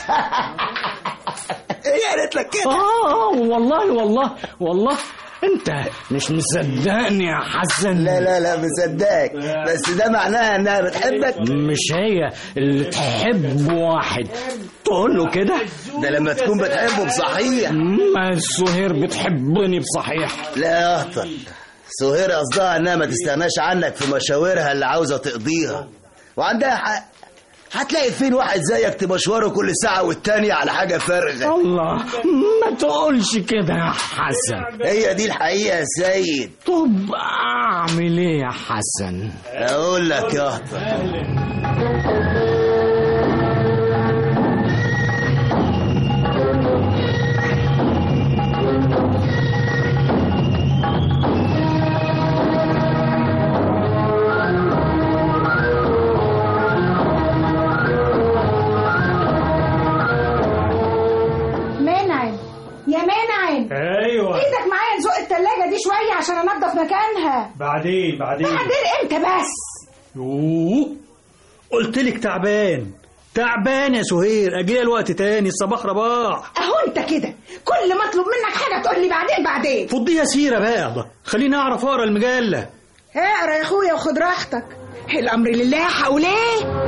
[SPEAKER 7] هي قالت لك كده
[SPEAKER 6] اه والله والله والله انت مش مصدقني يا حسن
[SPEAKER 7] لا لا لا مصدقك بس ده معناها انها بتحبك
[SPEAKER 6] مش هي اللي تحب واحد تقول له كده
[SPEAKER 7] ده لما تكون بتحبه بصحيح
[SPEAKER 6] ما سهير بتحبني بصحيح
[SPEAKER 7] لا يا اهطل سهير قصدها انها ما تستغناش عنك في مشاورها اللي عاوزه تقضيها وعندها حق هتلاقي فين واحد زيك تمشوره كل ساعة والتانية على حاجة فارغة
[SPEAKER 6] الله ما تقولش كده يا حسن
[SPEAKER 7] هي دي الحقيقة يا سيد
[SPEAKER 6] طب اعمل ايه يا حسن
[SPEAKER 7] اقول لك يا اهطل
[SPEAKER 8] منعم يا منعم
[SPEAKER 9] ايوه
[SPEAKER 8] ايدك معايا نزق التلاجة دي شوية عشان انضف مكانها
[SPEAKER 9] بعدين بعدين
[SPEAKER 8] بعدين امتى بس
[SPEAKER 9] يوه قلت لك تعبان تعبان يا سهير اجي الوقت تاني الصباح رباح
[SPEAKER 8] اهو انت كده كل ما اطلب منك حاجة تقول لي بعدين بعدين
[SPEAKER 9] فضيها سيرة بقى الله خليني اعرف اقرا المجلة
[SPEAKER 8] اقرا يا اخويا وخد راحتك الامر لله حوليه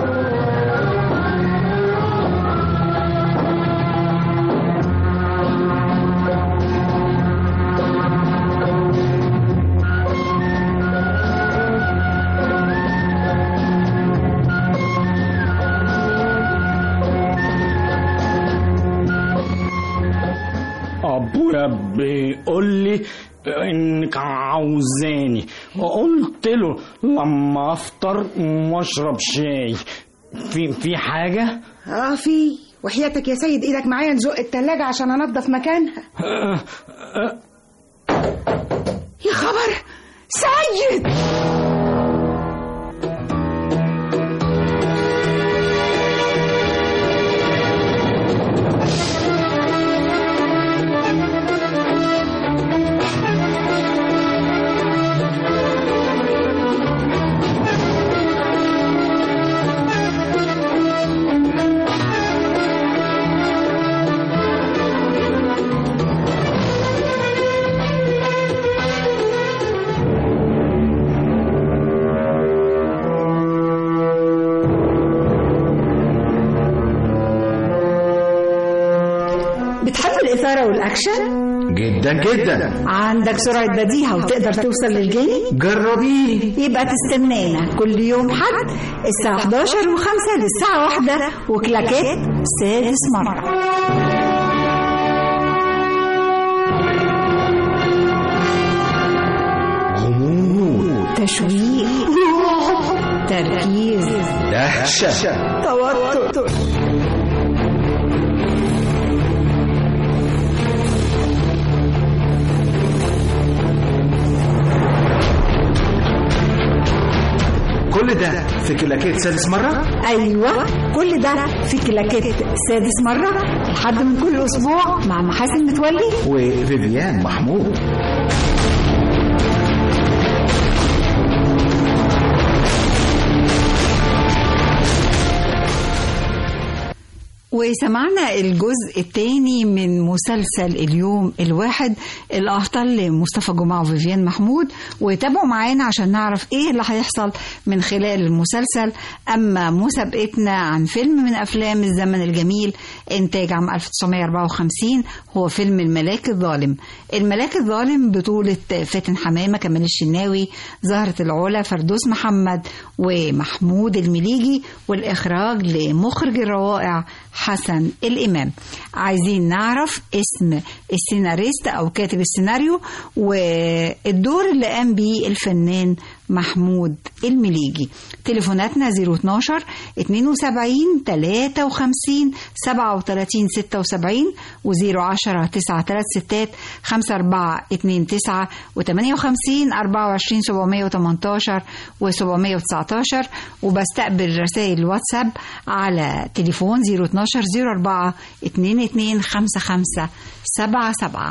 [SPEAKER 6] ابويا بيقول لي انك عاوزاني قلت له لما افطر واشرب شاي في في حاجه
[SPEAKER 8] اه في وحياتك يا سيد ايدك معايا نزق التلاجة عشان انضف مكانها
[SPEAKER 6] أه، أه،
[SPEAKER 8] يا خبر سيد بتحب الإثارة والأكشن؟
[SPEAKER 18] جدا جدا
[SPEAKER 2] عندك سرعة بديهة وتقدر توصل للجاني؟
[SPEAKER 18] جربيه
[SPEAKER 2] يبقى تستنانا كل يوم حد الساعة 11 و5 للساعة 1 وكلاكات سادس مرة
[SPEAKER 18] غموض
[SPEAKER 2] تشويق تركيز
[SPEAKER 18] دهشة
[SPEAKER 2] توتر
[SPEAKER 18] كل ده في كلاكيت سادس مرة
[SPEAKER 2] ايوه كل ده في كلاكات سادس مرة لحد من كل اسبوع مع محاسن متولي
[SPEAKER 18] وفيفيان محمود
[SPEAKER 2] وسمعنا الجزء الثاني من مسلسل اليوم الواحد الأهطل لمصطفى جمعة وفيفيان محمود وتابعوا معانا عشان نعرف ايه اللي هيحصل من خلال المسلسل أما مسابقتنا عن فيلم من أفلام الزمن الجميل إنتاج عام 1954 هو فيلم الملاك الظالم الملاك الظالم بطولة فاتن حمامة كمال الشناوي زهرة العلا فردوس محمد ومحمود المليجي والإخراج لمخرج الروائع حسن الإمام عايزين نعرف اسم السيناريست أو كاتب السيناريو والدور اللي قام بيه الفنان محمود المليجي تليفوناتنا 012 72 53 37 76 و010 936 5429 و58 24 718 و719 وبستقبل رسائل الواتساب على تليفون 012 04 22 55 77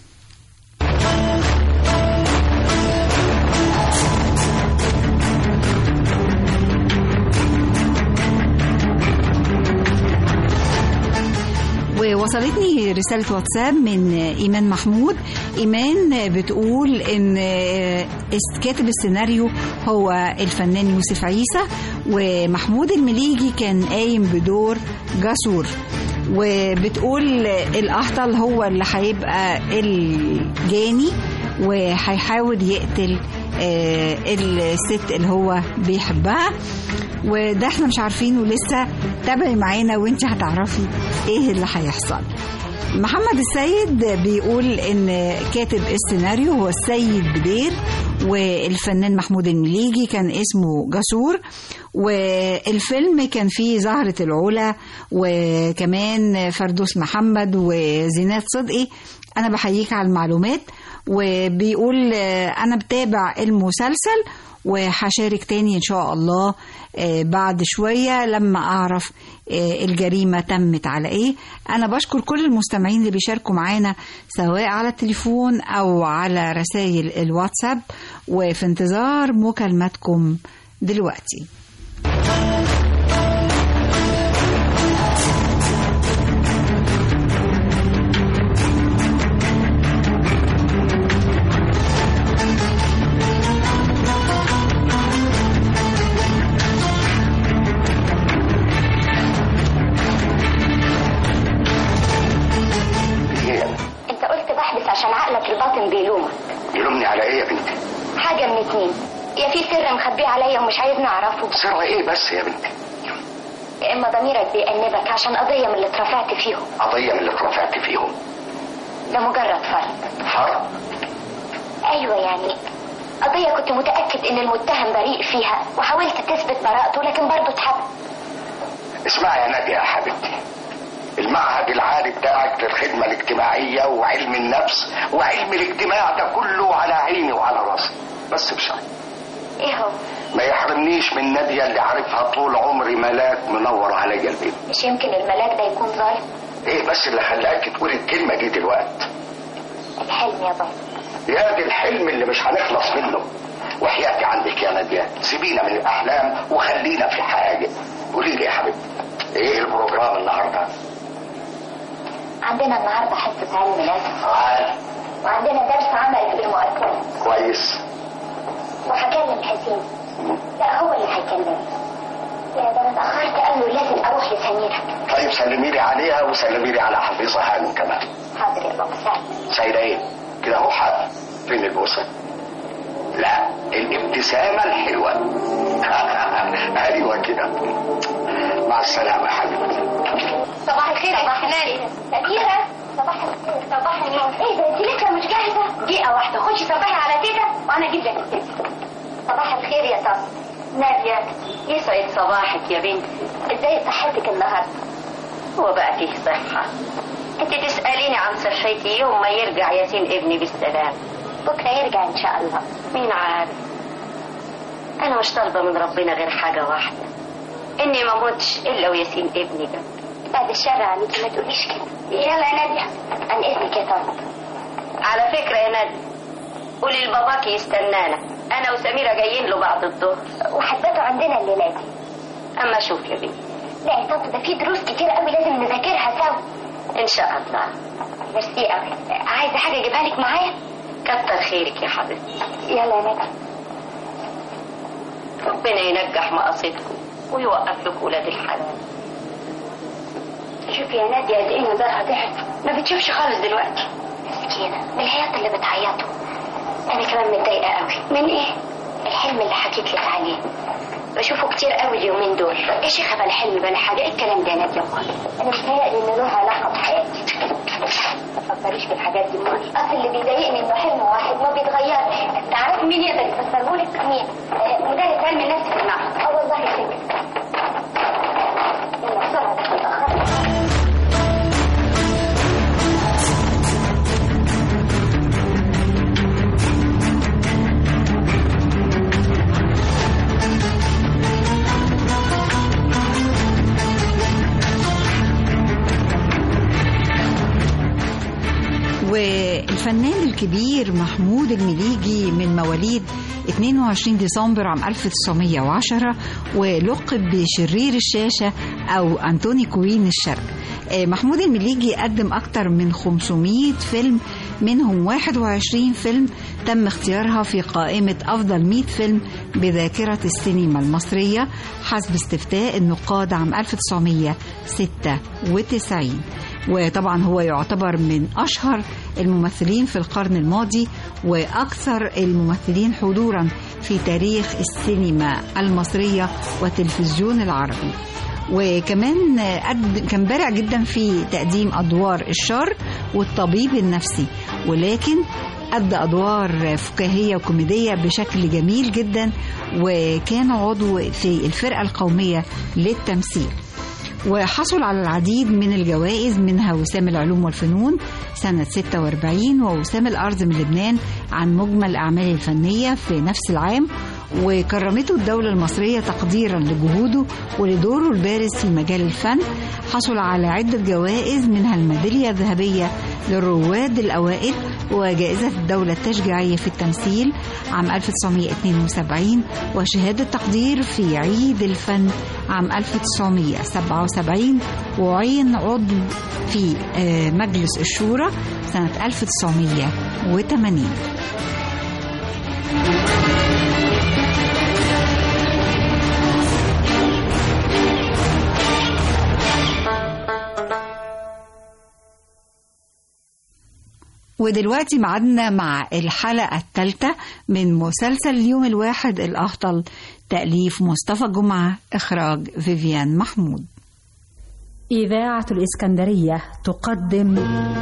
[SPEAKER 2] ووصلتني رسالة واتساب من إيمان محمود إيمان بتقول إن كاتب السيناريو هو الفنان يوسف عيسى ومحمود المليجي كان قايم بدور جسور وبتقول الأهطل هو اللي هيبقى الجاني وهيحاول يقتل الست اللي هو بيحبها وده احنا مش عارفينه لسه تابعي معانا وانت هتعرفي ايه اللي هيحصل محمد السيد بيقول ان كاتب السيناريو هو السيد بدير والفنان محمود المليجي كان اسمه جسور والفيلم كان فيه زهرة العلا وكمان فردوس محمد وزينات صدقي انا بحييك على المعلومات وبيقول انا بتابع المسلسل وهشارك تاني ان شاء الله بعد شوية لما اعرف الجريمة تمت على ايه انا بشكر كل المستمعين اللي بيشاركوا معانا سواء على التليفون او على رسائل الواتساب وفي انتظار مكالماتكم دلوقتي
[SPEAKER 14] انت قلت بحبس عشان عقلك الباطن بيلومك
[SPEAKER 15] يلومني على ايه يا بنتي
[SPEAKER 14] حاجة من اتنين يا في سر مخبيه عليا ومش عايزني اعرفه
[SPEAKER 15] سر ايه بس يا بنتي
[SPEAKER 14] يا اما ضميرك بيأنبك عشان قضية من اللي اترفعت فيهم
[SPEAKER 15] قضيه من اللي اترفعت فيهم
[SPEAKER 14] ده مجرد فرض
[SPEAKER 15] فرض
[SPEAKER 14] ايوه يعني قضية كنت متأكد ان المتهم بريء فيها وحاولت تثبت براءته لكن برضه اتحبس
[SPEAKER 15] اسمعي يا نادية يا حبيبتي المعهد العالي بتاعك للخدمة الاجتماعية وعلم النفس وعلم الاجتماع ده كله على عيني وعلى راسي بس بشرط
[SPEAKER 14] ايه هو
[SPEAKER 15] ما يحرمنيش من نادية اللي عارفها طول عمري ملاك منور عليا البيت
[SPEAKER 14] مش يمكن الملاك ده يكون ظالم
[SPEAKER 15] ايه بس اللي خلاك تقول الكلمة دي دلوقتي
[SPEAKER 14] الحلم يا بابا
[SPEAKER 15] يا دي الحلم اللي مش هنخلص منه وحياتي عندك يا نادية سيبينا من الأحلام وخلينا في حاجة قولي لي يا حبيبتي ايه البروجرام النهارده؟
[SPEAKER 14] عندنا النهارده حصة علم نفس
[SPEAKER 15] عال
[SPEAKER 14] وعندنا درس عملي في المؤسسة
[SPEAKER 15] كويس
[SPEAKER 14] وهكلم حسين لا هو اللي هيكلمني يا ده انا اتأخرت قوي لازم اروح لسميرة
[SPEAKER 15] طيب سلمي لي عليها وسلمي لي على حفيظة هانم كمان
[SPEAKER 14] حاضر يا بابا سعد
[SPEAKER 15] سيدة ايه؟ كده اهو حاضر فين البوسة؟ لا الابتسامة الحلوة ايوه كده مع السلامة يا حبيبتي
[SPEAKER 14] صباح الخير يا حنان سميرة صباح الخير صباح النور ايه ده انت لسه مش جاهزة دقيقة واحدة خشي صباحي على تيتا وانا اجيب لك التيتا صباح الخير يا طب نادية يسعد صباحك يا بنتي ازاي صحتك النهارده
[SPEAKER 19] هو بقى فيه صحة انت تسأليني عن صحتي يوم ما يرجع ياسين ابني بالسلام
[SPEAKER 14] بكرة يرجع ان شاء الله
[SPEAKER 19] مين عارف انا مش طالبة من ربنا غير حاجة واحدة اني ما موتش الا وياسين ابني ده
[SPEAKER 14] بعد الشر عليكي ما تقوليش كده يلا يا نادية عن اذنك يا طب
[SPEAKER 19] على فكرة يا نادي قولي لباباكي يستنانا انا وسميرة جايين له بعد الظهر
[SPEAKER 14] وحبته عندنا الليلة دي
[SPEAKER 19] اما شوف يا بنتي
[SPEAKER 14] لا يا طنط ده في دروس كتير قوي لازم نذاكرها سوا
[SPEAKER 19] ان شاء الله
[SPEAKER 14] ميرسي قوي عايزه حاجه اجيبها لك معايا
[SPEAKER 19] كتر خيرك يا حبيبتي
[SPEAKER 14] يلا يا ندى
[SPEAKER 19] ربنا ينجح مقاصدكم ويوقف لكم ولاد الحلال
[SPEAKER 14] شوفي يا نادية قد ايه نظرها ضعف ما بتشوفش خالص دلوقتي مسكينة من العياط اللي بتعيطه انا كمان متضايقة قوي من ايه؟ الحلم اللي حكيت لك عليه بشوفه كتير قوي اليومين دول يا شيخة بلا حلم بلا حاجة ايه الكلام ده يا نادية امال انا متهيألي ان له علاقة بحياتي ما تفكريش بالحاجات دي امال اصل اللي بيضايقني انه حلم واحد ما بيتغيرش تعرفي مين يقدر يفسره لك مين؟ آه، مدرس علم النفس في المعهد اه والله فكرة يلا بسرعة ده متأخرة
[SPEAKER 2] والفنان الكبير محمود المليجي من مواليد 22 ديسمبر عام 1910 ولقب بشرير الشاشة أو أنتوني كوين الشرق آه، محمود المليجي قدم أكتر من 500 فيلم منهم 21 فيلم تم اختيارها في قائمة أفضل 100 فيلم بذاكرة السينما المصرية حسب استفتاء النقاد عام 1996 وطبعا هو يعتبر من أشهر الممثلين في القرن الماضي وأكثر الممثلين حضورا في تاريخ السينما المصرية والتلفزيون العربي وكمان قد كان بارع جدا في تقديم أدوار الشر والطبيب النفسي ولكن أدى أدوار فكاهية وكوميدية بشكل جميل جدا وكان عضو في الفرقة القومية للتمثيل وحصل على العديد من الجوائز منها وسام العلوم والفنون سنة 46 ووسام الأرض من لبنان عن مجمل أعماله الفنية في نفس العام وكرمته الدولة المصرية تقديرا لجهوده ولدوره البارز في مجال الفن حصل على عدة جوائز منها الميدالية الذهبية للرواد الأوائل وجائزة الدولة التشجيعية في التمثيل عام 1972 وشهادة تقدير في عيد الفن عام 1977 وعين عضو في آه، مجلس الشورى سنة 1980 ودلوقتي معادنا مع الحلقة الثالثة من مسلسل اليوم الواحد الأهطل تأليف مصطفى جمعة إخراج فيفيان محمود
[SPEAKER 5] إذاعة الإسكندرية تقدم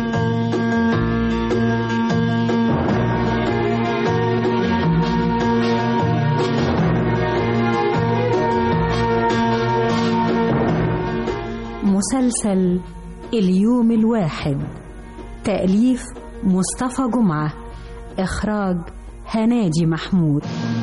[SPEAKER 5] مسلسل اليوم الواحد تأليف مصطفى جمعة إخراج هناجي محمود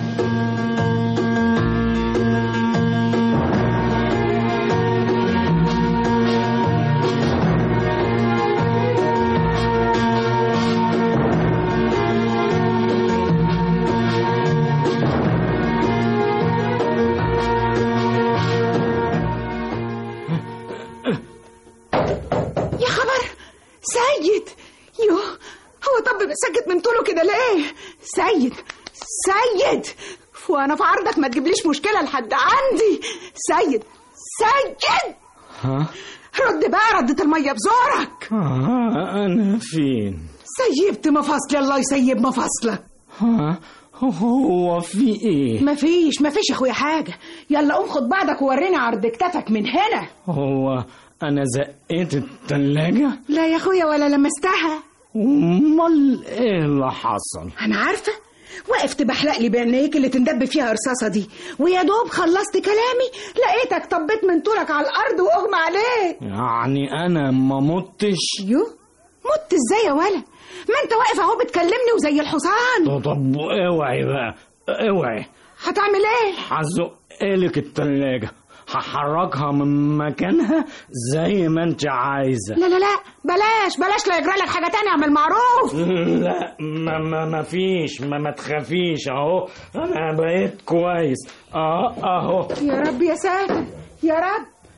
[SPEAKER 8] يا خبر سيد يو هو طب سكت من طوله كده ليه سيد سيد وانا في عرضك ما تجيبليش مشكله لحد عندي سيد سيد
[SPEAKER 6] ها؟
[SPEAKER 8] رد بقى ردت الميه بزورك
[SPEAKER 6] آه أنا فين؟
[SPEAKER 8] سيبت مفاصلي الله يسيب مفاصلك
[SPEAKER 6] ها؟ هو في إيه؟
[SPEAKER 8] مفيش مفيش يا اخويا حاجه يلا قوم خد بعضك ووريني عرض كتفك من هنا
[SPEAKER 6] هو أنا زقيت التلاجة؟
[SPEAKER 8] لا يا اخويا ولا لمستها
[SPEAKER 6] أمال إيه اللي حصل؟
[SPEAKER 8] انا عارفه وقفت بحلق لي بعينيك اللي تندب فيها رصاصه دي ويا دوب خلصت كلامي لقيتك طبيت من طولك على الارض واغمى عليك
[SPEAKER 6] يعني أنا ما متش؟
[SPEAKER 8] يو مت ازاي يا ولا ما انت واقف اهو بتكلمني وزي الحصان
[SPEAKER 6] طب طب اوعي بقى اوعي
[SPEAKER 8] هتعمل ايه
[SPEAKER 6] هزقلك التلاجة هحركها من مكانها زي ما انت عايزة
[SPEAKER 8] لا لا لا بلاش بلاش لا يجرى لك حاجه تانية اعمل معروف
[SPEAKER 6] لا ما ما ما فيش ما ما تخافيش اهو انا بقيت كويس اه اهو
[SPEAKER 8] يا رب يا ساتر يا رب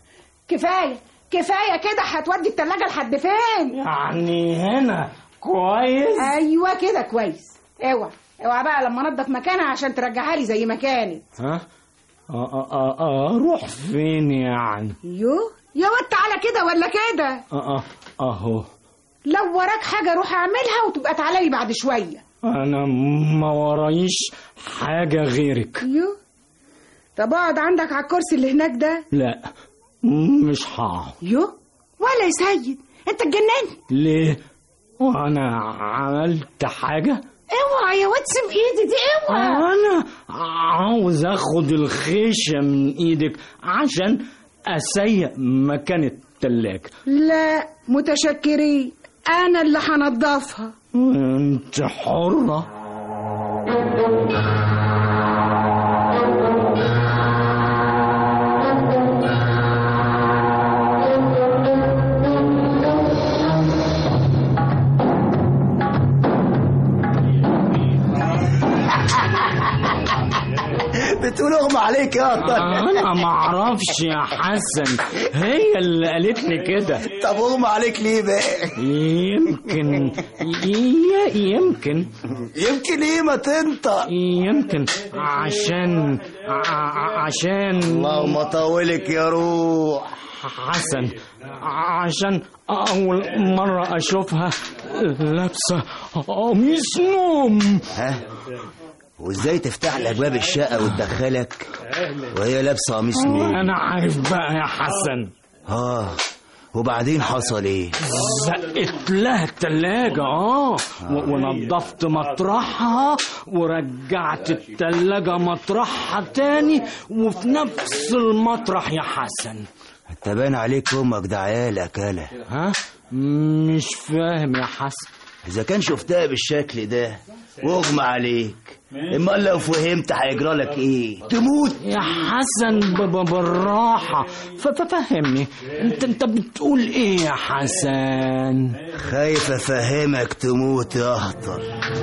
[SPEAKER 8] كفايه كفايه كده هتودي التلاجة لحد فين
[SPEAKER 6] يعني هنا كويس
[SPEAKER 8] ايوه كده كويس اوعى اوعى بقى لما انضف مكانها عشان ترجعها لي زي ما كانت
[SPEAKER 6] ها آه آه آه آه اروح فين يعني
[SPEAKER 8] يو يا واد تعالى كده ولا كده
[SPEAKER 6] آه آه اهو
[SPEAKER 8] لو وراك حاجه روح اعملها وتبقى تعالى لي بعد شويه
[SPEAKER 6] انا ما ورايش حاجة غيرك
[SPEAKER 8] يو طب اقعد عندك على الكرسي اللي هناك ده
[SPEAKER 6] لا مش هقعد
[SPEAKER 8] يو ولا يا سيد انت اتجننت
[SPEAKER 6] ليه وانا عملت حاجة
[SPEAKER 8] اوعى يا واد سيب ايدي دي اوعى
[SPEAKER 6] انا عاوز اخد الخيشة من ايدك عشان اسيق مكان التلاجة
[SPEAKER 8] لا متشكرين انا اللي هنضفها
[SPEAKER 6] انت حرة
[SPEAKER 7] بتقول اغمى عليك يا طارق
[SPEAKER 6] انا ما اعرفش يا حسن هي اللي قالت لي كده
[SPEAKER 7] طب اغمى عليك ليه بقى
[SPEAKER 6] يمكن ي- يمكن
[SPEAKER 7] يمكن ايه ما تنطق
[SPEAKER 6] يمكن عشان ع- عشان
[SPEAKER 7] اللهم طولك يا روح
[SPEAKER 6] حسن عشان أول مرة أشوفها لابسة قميص نوم
[SPEAKER 7] ها وازاي تفتح لك باب الشقه وتدخلك وهي لابسه قميص نوم
[SPEAKER 6] أنا عارف بقى يا حسن
[SPEAKER 7] اه وبعدين حصل ايه
[SPEAKER 6] زقت لها التلاجة اه و- ونظفت مطرحها ورجعت التلاجة مطرحها تاني وفي نفس المطرح يا حسن
[SPEAKER 7] انت باين عليك امك ده عيالك يالا
[SPEAKER 6] ها مش فاهم يا حسن
[SPEAKER 7] اذا كان شفتها بالشكل ده واغمى عليك امال لو فهمت هيجرى لك ايه تموت
[SPEAKER 6] يا حسن ب- ب- بالراحة ف- ففهمني انت انت بتقول ايه يا حسن
[SPEAKER 7] خايف افهمك تموت يا اهطل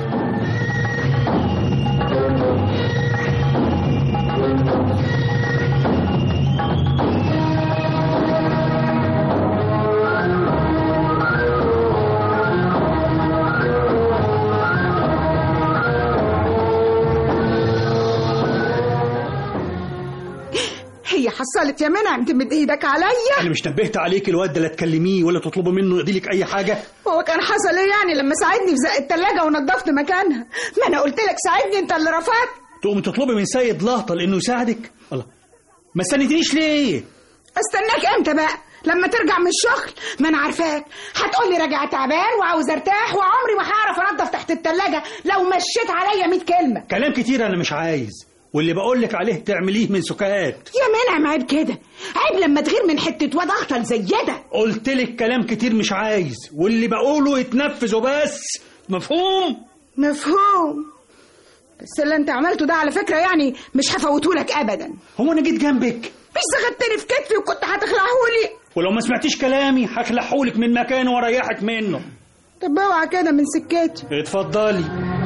[SPEAKER 8] هي حصلت يا منى تمد ايدك عليا
[SPEAKER 9] انا مش نبهت عليك الواد ده لا تكلميه ولا تطلبي منه يقضي لك اي حاجه
[SPEAKER 8] هو كان حصل ايه يعني لما ساعدني في زق التلاجة ونضفت مكانها ما انا قلت لك ساعدني انت اللي رفضت
[SPEAKER 9] تقوم تطلبي من سيد لهطل انه يساعدك الله ما استنيتنيش ليه
[SPEAKER 8] استناك امتى بقى لما ترجع من الشغل ما انا عارفاك هتقول لي راجع تعبان وعاوز ارتاح وعمري ما هعرف انضف تحت التلاجة لو مشيت عليا 100 كلمة
[SPEAKER 9] كلام كتير انا مش عايز واللي بقول لك عليه تعمليه من سكات
[SPEAKER 8] يا منعم عيب كده عيب لما تغير من حتة واد اهطل زي ده
[SPEAKER 9] قلت لك كلام كتير مش عايز واللي بقوله يتنفذ وبس مفهوم
[SPEAKER 8] مفهوم بس اللي انت عملته ده على فكرة يعني مش هفوتهولك ابدا
[SPEAKER 9] هو انا جيت جنبك
[SPEAKER 8] مش زغدتني في كتفي وكنت هتخلعهولي
[SPEAKER 9] ولو ما سمعتيش كلامي هخلعهولك من مكانه واريحك منه
[SPEAKER 8] طب اوعى كده من سكتي
[SPEAKER 9] اتفضلي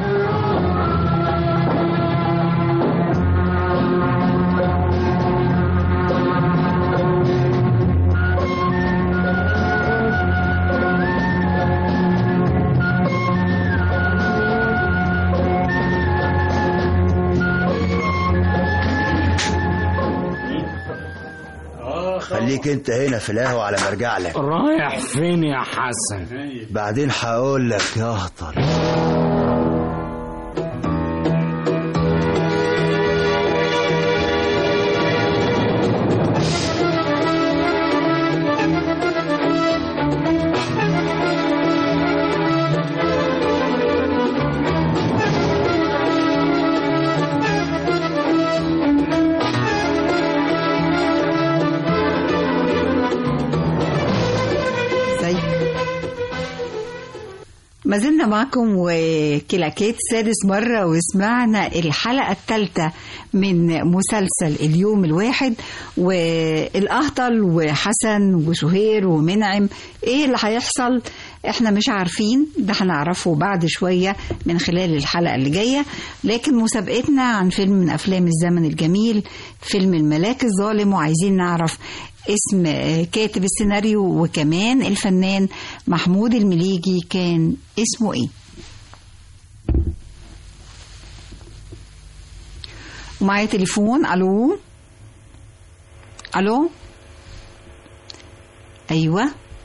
[SPEAKER 7] خليك انت هنا في القهوه على ما ارجع لك
[SPEAKER 6] رايح فين يا حسن
[SPEAKER 7] بعدين هقول لك يا اهطل
[SPEAKER 2] ازيك ما زلنا معكم وكلاكيت سادس مرة وسمعنا الحلقة الثالثة من مسلسل اليوم الواحد والأهطل وحسن وسهير ومنعم ايه اللي هيحصل احنا مش عارفين ده هنعرفه بعد شوية من خلال الحلقة اللي جاية لكن مسابقتنا عن فيلم من أفلام الزمن الجميل فيلم الملاك الظالم وعايزين نعرف اسم آه، كاتب السيناريو وكمان الفنان محمود المليجي كان اسمه ايه ومعايا تليفون الو الو ايوه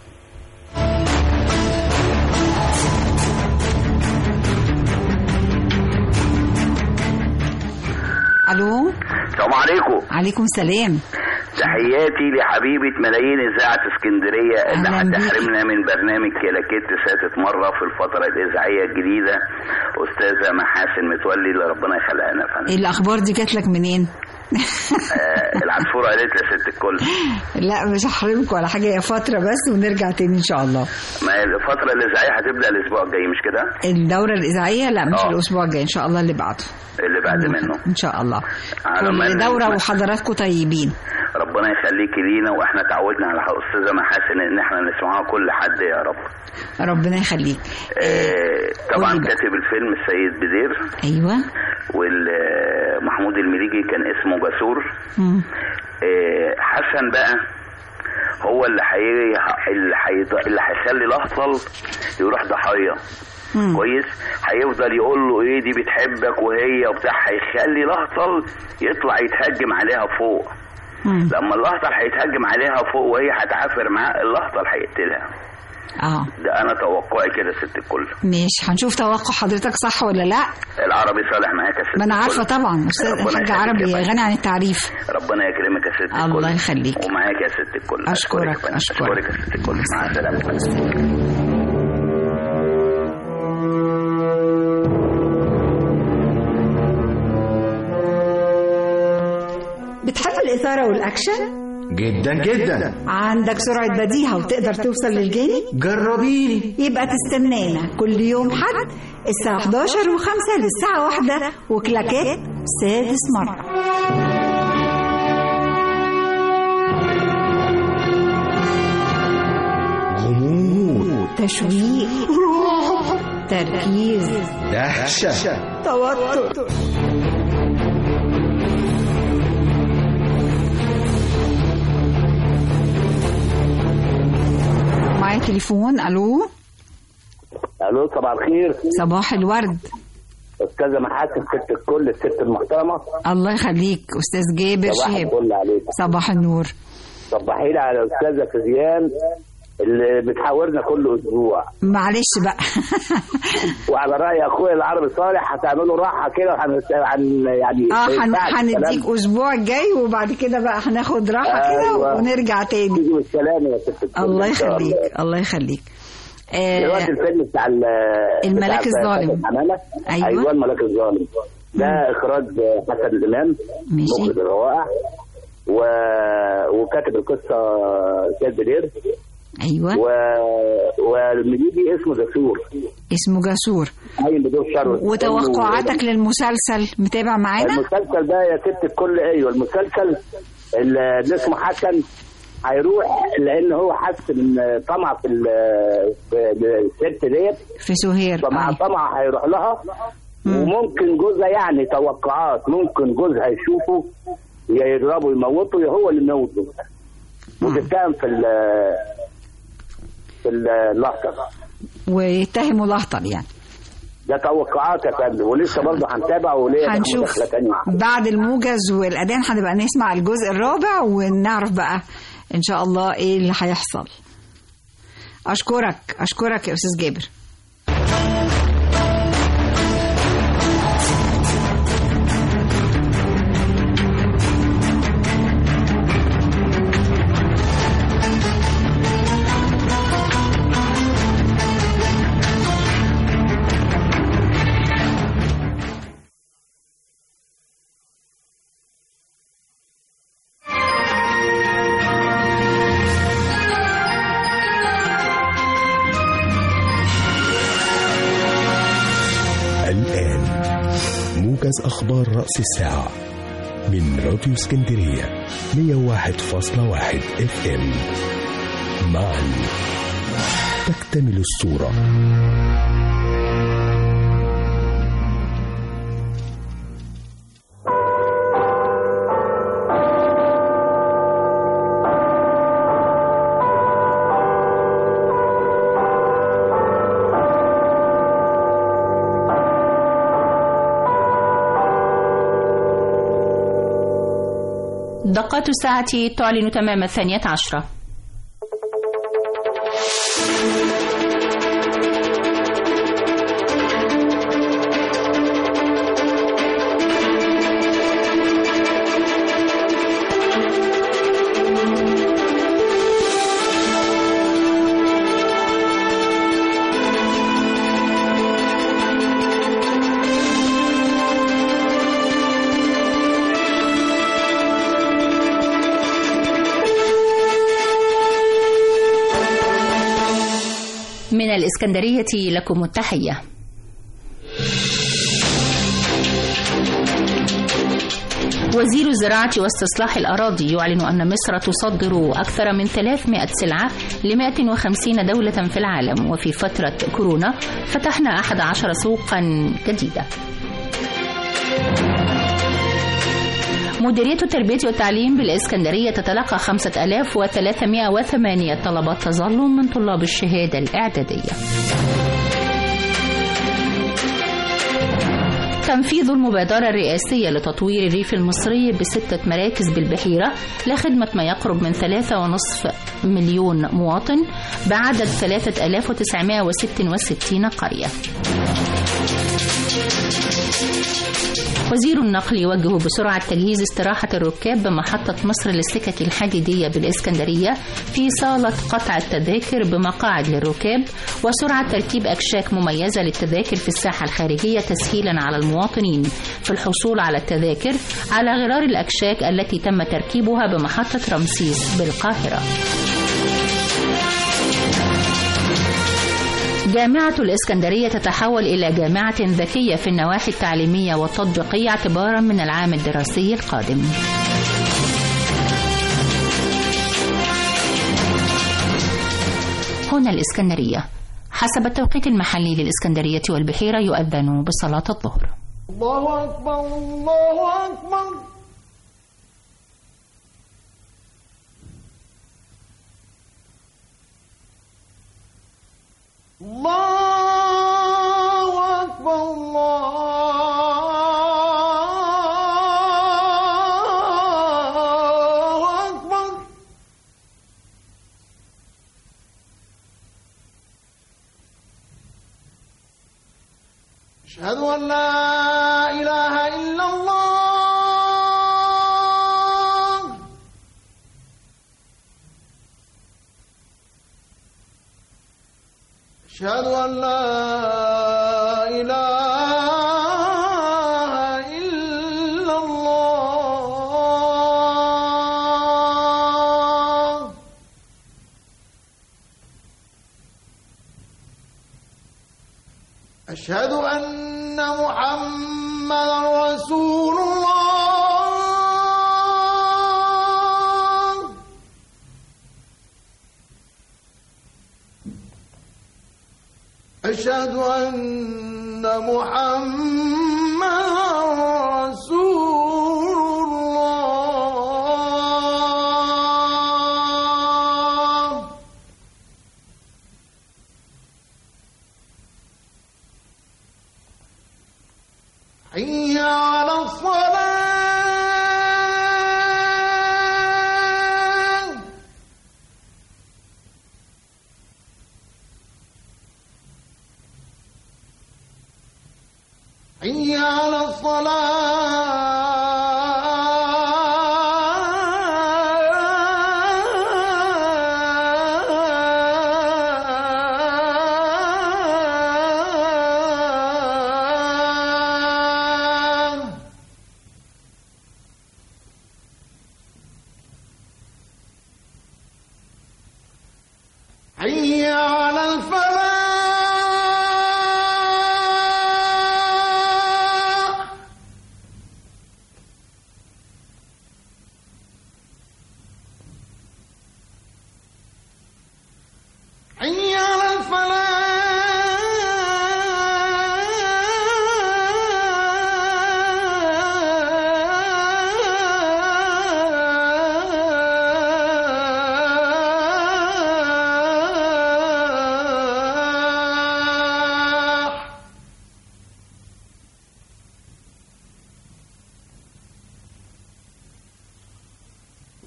[SPEAKER 2] الو
[SPEAKER 20] السلام عليكم
[SPEAKER 2] عليكم السلام
[SPEAKER 20] تحياتي لحبيبة ملايين إذاعة اسكندرية اللي
[SPEAKER 2] أهلاً بيك.
[SPEAKER 20] هتحرمنا من برنامج كلاكيت ساتت مرة في الفترة الإذاعية الجديدة أستاذة محاسن متولي اللي ربنا يخليها لنا فندم.
[SPEAKER 2] إيه الاخبار دي جات لك منين
[SPEAKER 20] آه العصفورة قالت لي يا ست الكل
[SPEAKER 2] لا مش هحرمكم ولا حاجه هي فتره بس ونرجع تاني ان شاء الله
[SPEAKER 20] ما هي الفترة الإذاعية هتبدأ الأسبوع الجاي مش كده؟
[SPEAKER 2] الدوره الاذاعيه لا مش
[SPEAKER 20] آه.
[SPEAKER 2] الاسبوع الجاي ان شاء الله اللي بعده
[SPEAKER 20] اللي بعد منه
[SPEAKER 2] ان شاء الله
[SPEAKER 20] على
[SPEAKER 2] كل
[SPEAKER 20] من-
[SPEAKER 2] دوره وحضراتكم طيبين
[SPEAKER 20] ربنا يخليكي لينا واحنا تعودنا على أستاذة محاسن إن احنا نسمعها كل حد يا رب.
[SPEAKER 2] ربنا يخليك
[SPEAKER 20] آه طبعا
[SPEAKER 2] قولي بقى.
[SPEAKER 20] كاتب الفيلم السيد بدير
[SPEAKER 2] ايوه
[SPEAKER 20] ومحمود المليجي كان اسمه جسور
[SPEAKER 2] مم.
[SPEAKER 20] آه، حسن بقى هو اللي حي... اللي حي... اللي هيخلي الاهطل يروح ضحيه
[SPEAKER 2] مم.
[SPEAKER 20] كويس هيفضل يقول له ايه دي بتحبك وهي وبتاع هيخلي الاهطل يطلع يتهجم عليها فوق
[SPEAKER 2] مم.
[SPEAKER 20] لما الاهطل هيتهجم عليها فوق وهي هتعافر معاه الاهطل هيقتلها
[SPEAKER 2] اه
[SPEAKER 20] ده انا توقعي كده ست الكل
[SPEAKER 2] ماشي هنشوف توقع حضرتك صح ولا لا
[SPEAKER 20] العربي صالح معاك يا ست
[SPEAKER 2] ما انا
[SPEAKER 20] الكل.
[SPEAKER 2] عارفه طبعا استاذ
[SPEAKER 20] ربنا
[SPEAKER 2] الحاج
[SPEAKER 20] يخليك يا
[SPEAKER 2] عربي
[SPEAKER 20] فندم.
[SPEAKER 2] غني عن التعريف
[SPEAKER 20] ربنا يكرمك يا ست الكل
[SPEAKER 2] الله يخليك.
[SPEAKER 20] ومعاك يا ست الكل
[SPEAKER 2] أشكرك،
[SPEAKER 20] أشكرك
[SPEAKER 2] أشكرك.
[SPEAKER 20] أشكرك يا ست الكل مع السلامة
[SPEAKER 2] بتحب الاثاره والاكشن
[SPEAKER 18] جدا جدا
[SPEAKER 2] عندك سرعه بديهه وتقدر توصل للجاني
[SPEAKER 18] جربيني
[SPEAKER 2] يبقى تستنانا كل يوم حد الساعة 11 و5 للساعة واحدة وكلاكات سادس مرة
[SPEAKER 18] غموض
[SPEAKER 2] تشويق تركيز
[SPEAKER 18] دهشة
[SPEAKER 2] توتر معايا تليفون الو
[SPEAKER 21] الو صباح الخير
[SPEAKER 2] صباح الورد
[SPEAKER 21] استاذه محاسن ست الكل الست المحترمه
[SPEAKER 2] الله يخليك استاذ جابر
[SPEAKER 21] صباح
[SPEAKER 2] شهاب
[SPEAKER 21] الفل عليك
[SPEAKER 2] صباح النور
[SPEAKER 21] صبحي لي على الاستاذه فزيان اللي بتحاورنا كل اسبوع
[SPEAKER 2] معلش بقى
[SPEAKER 21] وعلى راي اخويا العربي صالح هتعملوا راحه كده وهن هن يعني
[SPEAKER 2] اه
[SPEAKER 21] ما
[SPEAKER 2] هن-
[SPEAKER 21] ينفعش
[SPEAKER 2] هنديك
[SPEAKER 21] الكلام.
[SPEAKER 2] اسبوع الجاي وبعد كده بقى هناخد راحه كده
[SPEAKER 21] أيوة.
[SPEAKER 2] ونرجع تاني
[SPEAKER 21] تيجي بالسلامه يا ست الكل
[SPEAKER 2] الله
[SPEAKER 21] إن شاء
[SPEAKER 2] يخليك
[SPEAKER 21] الله.
[SPEAKER 2] الله يخليك
[SPEAKER 21] دلوقتي
[SPEAKER 2] آه
[SPEAKER 21] الفيلم بتاع ال-
[SPEAKER 2] الملاك
[SPEAKER 21] بتاع
[SPEAKER 2] الظالم.
[SPEAKER 21] فتى الحمامة.
[SPEAKER 2] أيوة.
[SPEAKER 21] ايوه الملاك الظالم ده اخراج حسن الامام
[SPEAKER 2] ماشي.
[SPEAKER 21] مخرج الروائع و... وكاتب القصه سيد بدير
[SPEAKER 2] ايوه
[SPEAKER 21] و... والمليجي اسمه دسور
[SPEAKER 2] اسمه جسور
[SPEAKER 21] قايم بدور شر
[SPEAKER 2] وتوقعاتك للمسلسل متابع معانا
[SPEAKER 21] المسلسل ده يا ست الكل ايوه المسلسل اللي اللي اسمه حسن هيروح لان هو حس ان طمع في ال- في الست ديت
[SPEAKER 2] في سهير
[SPEAKER 21] فمع
[SPEAKER 2] آه.
[SPEAKER 21] طمع هيروح لها وممكن جوزها يعني توقعات ممكن جوزها يشوفه يا يضربه يموته يا هو اللي يموته وتتهم في ال في اللحظه
[SPEAKER 2] ويتهموا الاهطل يعني
[SPEAKER 21] ده توقعات يا فندم ولسه برضه هنتابع وليه
[SPEAKER 2] هنشوف
[SPEAKER 21] مداخلة تانية معاك.
[SPEAKER 2] بعد الموجز والاذان هنبقى نسمع الجزء الرابع ونعرف بقى ان شاء الله ايه اللي هيحصل اشكرك اشكرك يا استاذ جابر
[SPEAKER 22] الآن موجز أخبار رأس الساعة من راديو اسكندرية 101.1 اف ام معا تكتمل الصورة
[SPEAKER 3] دقات الساعة تعلن تمام الثانية عشرة من الإسكندرية لكم التحية وزير الزراعة واستصلاح الأراضي يعلن أن مصر تصدر أكثر من 300 سلعة ل 150 دولة في العالم وفي فترة كورونا فتحنا 11 سوقا جديدة مديرية التربية والتعليم بالإسكندرية تتلقى 5308 طلبات تظلم من طلاب الشهادة الإعدادية تنفيذ المبادرة الرئاسية لتطوير الريف المصري بستة مراكز بالبحيرة لخدمة ما يقرب من 3.5 مليون مواطن بعدد 3966 قرية وزير النقل يوجه بسرعة تجهيز استراحة الركاب بمحطة مصر للسكك الحديدية بالإسكندرية في صالة قطع التذاكر بمقاعد للركاب وسرعة تركيب أكشاك مميزة للتذاكر في الساحة الخارجية تسهيلا على المواطنين في الحصول على التذاكر على غرار الأكشاك التي تم تركيبها بمحطة رمسيس بالقاهرة. جامعة الإسكندرية تتحول إلى جامعة ذكية في النواحي التعليمية والتطبيقية اعتبارا من العام الدراسي القادم. هنا الإسكندرية حسب التوقيت المحلي للإسكندرية والبحيرة يؤذن بصلاة الظهر.
[SPEAKER 4] الله أكبر الله أكبر الله أكبر الله أكبر أشهد أن لا إله إلا الله أشهد أن لا إله إلا الله أشهد أن محمدا رسول الله أشهد أن محمدا رسول الله حي على الصلاة حي على الصلاة حي على الفلاح حي على الفلاح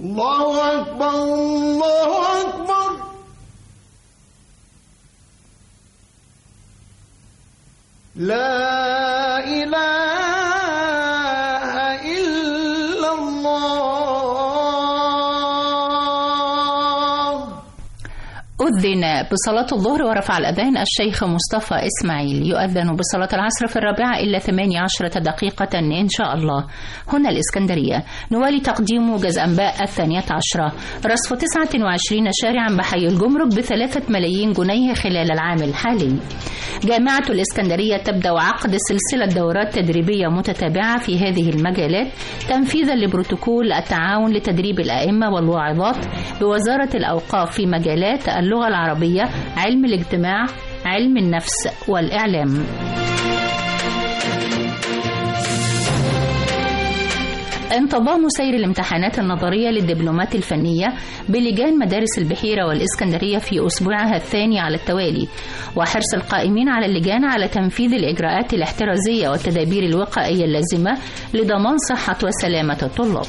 [SPEAKER 4] الله أكبر الله أكبر لا إله إلا الله
[SPEAKER 3] أذن بصلاة الظهر ورفع الأذان الشيخ مصطفى إسماعيل يؤذن بصلاة العصر في الرابعة إلا 18 دقيقة إن شاء الله هنا الإسكندرية نوالي تقديم موجز أنباء الثانية عشرة رصف 29 شارعا بحي الجمرك بثلاثة ملايين جنيه خلال العام الحالي جامعة الإسكندرية تبدأ عقد سلسلة دورات تدريبية متتابعة في هذه المجالات تنفيذا لبروتوكول التعاون لتدريب الأئمة والواعظات بوزارة الأوقاف في مجالات اللغة العربية علم الاجتماع علم النفس والإعلام انتظام سير الامتحانات النظرية للدبلومات الفنية بلجان مدارس البحيرة والإسكندرية في أسبوعها الثاني على التوالي وحرص القائمين على اللجان على تنفيذ الإجراءات الاحترازية والتدابير الوقائية اللازمة لضمان صحة وسلامة الطلاب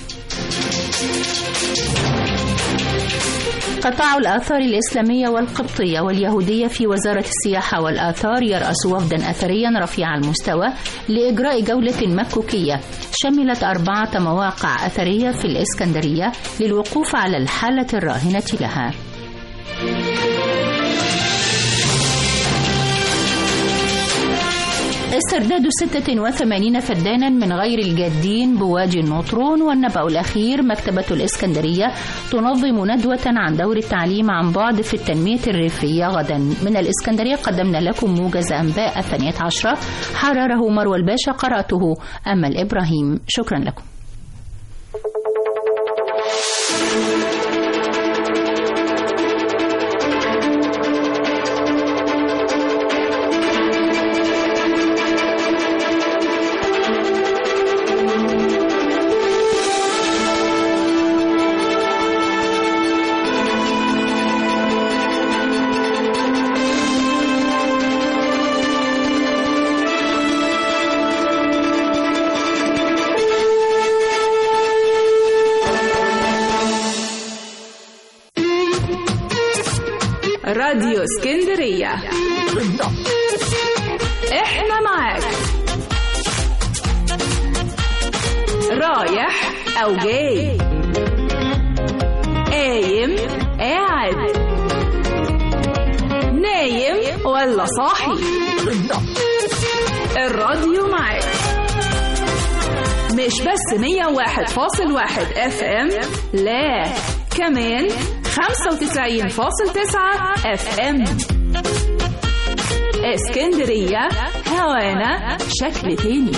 [SPEAKER 3] قطاع الآثار الإسلامية والقبطية واليهودية في وزارة السياحة والآثار يرأس وفدا أثريا رفيع المستوى لإجراء جولة مكوكية شملت أربعة مواقع أثرية في الإسكندرية للوقوف على الحالة الراهنة لها استرداد 86 فدانا من غير الجادين بوادي النطرون والنبأ الأخير مكتبة الإسكندرية تنظم ندوة عن دور التعليم عن بعد في التنمية الريفية غدا من الإسكندرية قدمنا لكم موجز أنباء الثانية عشرة حرره مروى الباشا قرأته أمل إبراهيم شكرا لكم
[SPEAKER 11] راديو اسكندرية احنا معاك رايح او جاي قايم قاعد نايم ولا صاحي الراديو معاك مش بس 101.1 اف ام لا كمان 95.9 اف ام اسكندرية هوانا شكل تاني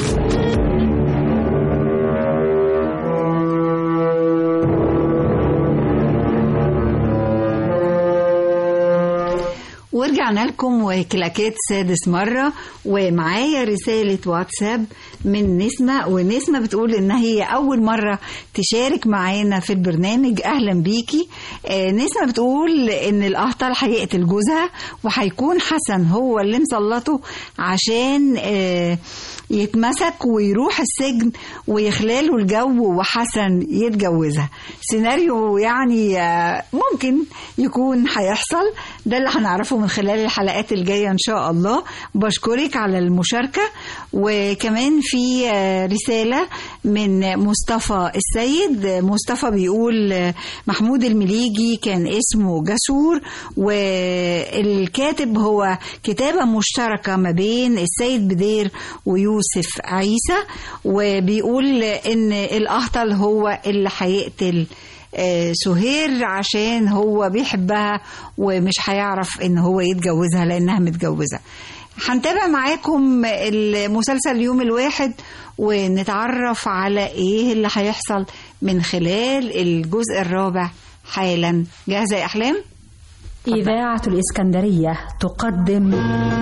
[SPEAKER 2] ورجعنا لكم وكلاكيت سادس مرة ومعايا رسالة واتساب من نسمة ونسمة بتقول إن هي أول مرة تشارك معانا في البرنامج أهلا بيكي آه نسمة بتقول إن الأهطل هيقتل جوزها وهيكون حسن هو اللي مسلطه عشان آه يتمسك ويروح السجن ويخلاله الجو وحسن يتجوزها سيناريو يعني آه، ممكن يكون هيحصل ده اللي هنعرفه من خلال الحلقات الجاية إن شاء الله بشكرك على المشاركة وكمان في آه، رسالة من مصطفى السيد مصطفى بيقول آه، محمود المليجي كان اسمه جسور والكاتب هو كتابة مشتركة ما بين السيد بدير ويوسف عيسى وبيقول ان الاهطل هو اللي هيقتل آه، سهير عشان هو بيحبها ومش هيعرف ان هو يتجوزها لانها متجوزه هنتابع معاكم المسلسل اليوم الواحد ونتعرف على ايه اللي هيحصل من خلال الجزء الرابع حالا جاهزه يا احلام
[SPEAKER 5] إذاعة الإسكندرية تقدم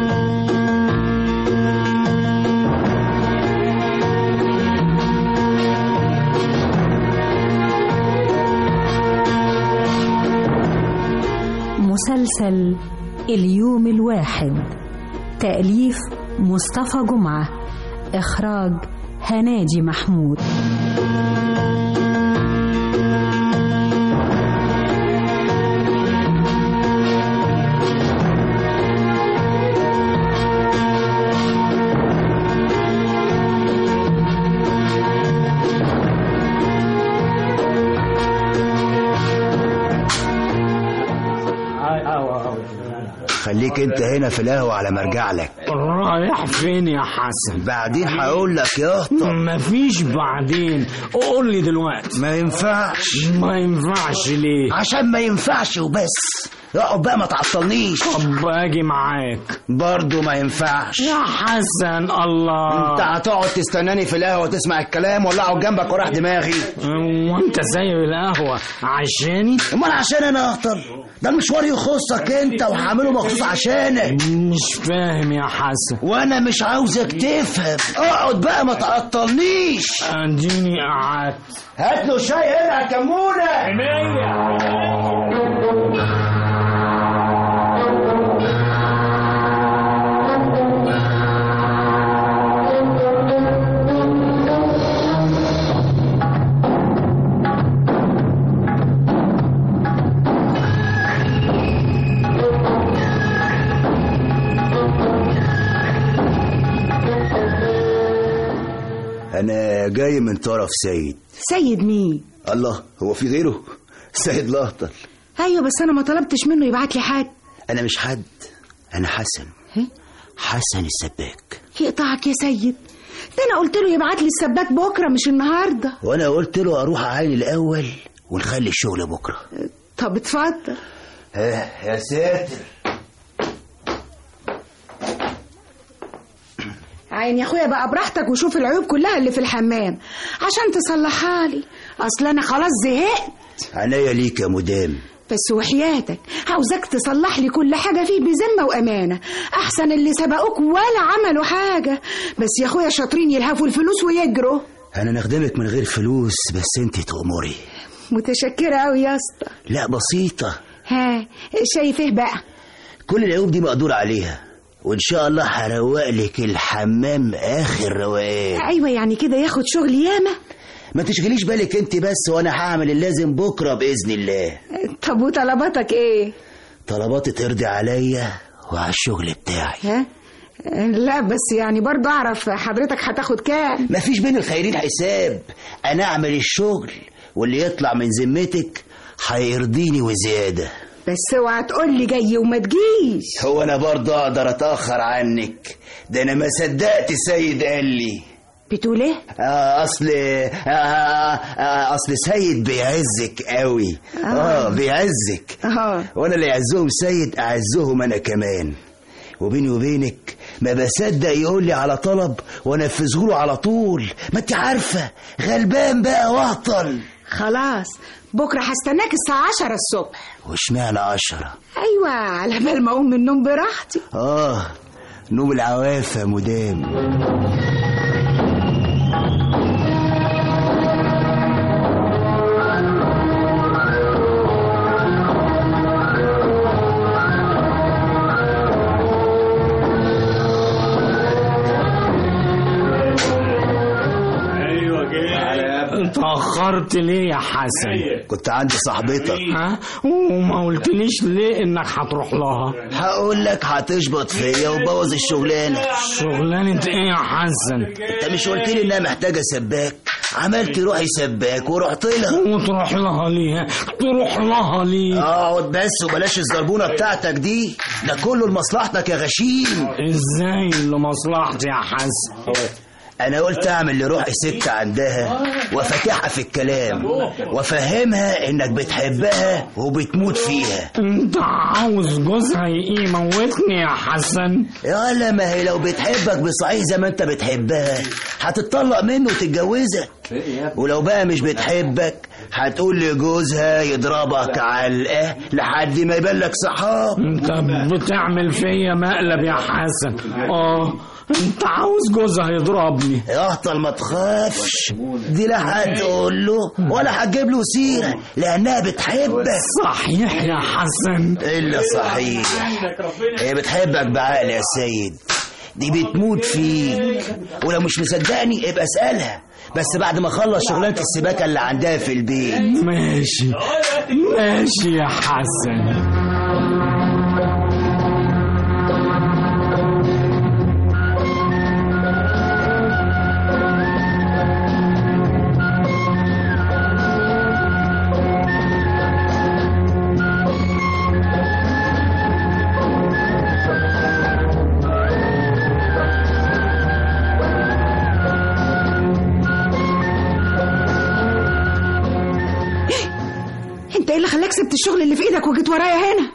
[SPEAKER 5] مسلسل اليوم الواحد تأليف مصطفى جمعة إخراج هناجي محمود
[SPEAKER 7] خليك انت هنا في القهوة على ما ارجع لك
[SPEAKER 6] رايح فين يا حسن
[SPEAKER 7] بعدين هقول لك يا اسطى
[SPEAKER 6] مفيش بعدين قول لي دلوقتي
[SPEAKER 7] ما ينفعش
[SPEAKER 6] ما ينفعش ليه
[SPEAKER 7] عشان ما ينفعش وبس اقعد بقى ما تعطلنيش
[SPEAKER 6] طب اجي معاك
[SPEAKER 7] برضه ما ينفعش
[SPEAKER 6] يا حسن الله
[SPEAKER 7] انت هتقعد تستناني في القهوة وتسمع الكلام ولا اقعد جنبك وراح دماغي
[SPEAKER 6] وانت سايب القهوة عشاني
[SPEAKER 7] امال عشان انا اهطل ده المشوار يخصك انت وهعمله مخصوص عشانك
[SPEAKER 6] مش فاهم يا حسن
[SPEAKER 7] وانا مش عاوزك تفهم اقعد بقى ما تعطلنيش
[SPEAKER 6] اديني قعدت
[SPEAKER 7] هات له شاي هنا يا كمونه انا جاي من طرف سيد
[SPEAKER 8] سيد مين
[SPEAKER 7] الله هو في غيره سيد لهطل
[SPEAKER 8] ايوه بس انا ما طلبتش منه يبعت لي حد
[SPEAKER 7] انا مش حد انا حسن حسن السباك
[SPEAKER 8] يقطعك يا سيد ده انا قلت له يبعت لي السباك بكره مش النهارده
[SPEAKER 7] وانا قلت له اروح اعين الاول ونخلي الشغل بكره
[SPEAKER 8] طب اتفضل
[SPEAKER 7] ها يا ساتر
[SPEAKER 8] عين يا اخويا بقى براحتك وشوف العيوب كلها اللي في الحمام عشان تصلحها لي اصل انا خلاص زهقت
[SPEAKER 7] عناية ليك يا مدام
[SPEAKER 8] بس وحياتك عاوزك تصلح لي كل حاجة فيه بذمة وأمانة أحسن اللي سبقوك ولا عملوا حاجة بس يا أخويا شاطرين يلهفوا الفلوس ويجروا
[SPEAKER 7] انا نخدمك من غير فلوس بس انت تأمري
[SPEAKER 8] متشكرة أوي يا اسطى
[SPEAKER 7] لا بسيطة
[SPEAKER 8] ها شايف ايه بقى
[SPEAKER 7] كل العيوب دي مقدور عليها وان شاء الله هروق لك الحمام اخر روقان
[SPEAKER 8] أيوة يعني كده ياخد شغل ياما
[SPEAKER 7] ما تشغليش بالك انت بس وانا هعمل اللازم بكره باذن الله
[SPEAKER 8] طب وطلباتك ايه
[SPEAKER 7] طلباتي ترضي عليا وعلى الشغل بتاعي
[SPEAKER 8] ها لا بس يعني برضه أعرف حضرتك هتاخد كام
[SPEAKER 7] مفيش بين الخيرين حساب انا اعمل الشغل واللي يطلع من ذمتك هيرضيني وزياده
[SPEAKER 8] بس اوعى تقول لي جاي وما تجيش
[SPEAKER 7] هو انا برضه اقدر اتاخر عنك ده انا ما صدقت سيد قال لي
[SPEAKER 8] بتقول ايه
[SPEAKER 7] آه اصل آه آه اصل سيد بيعزك قوي اه, آه بيعزك
[SPEAKER 8] اه
[SPEAKER 7] وانا اللي يعزهم سيد اعزهم انا كمان وبيني وبينك ما بصدق يقول لي على طلب وانفذه له على طول ما انت عارفه غلبان بقى واهطل
[SPEAKER 8] خلاص بكره هستناك الساعه 10 الصبح
[SPEAKER 7] واشمعنى عشرة
[SPEAKER 8] ايوه على بال ما اقوم من النوم براحتي
[SPEAKER 7] اه نوم العوافة مدام
[SPEAKER 6] اتأخرت ليه يا حسن
[SPEAKER 7] كنت عند صاحبتك
[SPEAKER 6] ها وما قلتليش ليه انك هتروح لها
[SPEAKER 7] هقول لك هتشبط فيا وبوظ الشغلانه
[SPEAKER 6] شغلانة ايه يا حسن
[SPEAKER 7] انت مش قلت لي انها محتاجه سباك عملت روحي سباك ورحت لها
[SPEAKER 6] وتروح لها ليه تروح لها ليه
[SPEAKER 7] اقعد بس وبلاش الزربونه بتاعتك دي ده كله لمصلحتك يا غشيم
[SPEAKER 6] ازاي لمصلحتي يا حسن
[SPEAKER 7] انا قلت اعمل لروحي ست عندها وفتحها في الكلام وافهمها انك بتحبها وبتموت فيها
[SPEAKER 6] انت عاوز جوزها يموتني يا حسن
[SPEAKER 7] يالا ما هي لو بتحبك بصحيح زي ما انت بتحبها هتتطلق منه وتتجوزك ولو بقى مش بتحبك هتقول لجوزها يضربك علقه لحد ما يبان لك صحاب
[SPEAKER 6] انت بتعمل فيا مقلب يا حسن اه انت عاوز جوزها يضربني
[SPEAKER 7] يا اهطل ما تخافش دي لا هتقول له ولا هتجيب له سيره لانها بتحبك
[SPEAKER 6] صحيح يا حسن
[SPEAKER 7] الا صحيح هي بتحبك بعقل يا سيد دي بتموت فيك ولو مش مصدقني ابقى اسالها بس بعد ما اخلص شغلانه السباكه اللي عندها في البيت
[SPEAKER 6] ماشي ماشي يا حسن
[SPEAKER 8] اللي خلاك سبت الشغل اللي في ايدك وجيت ورايا هنا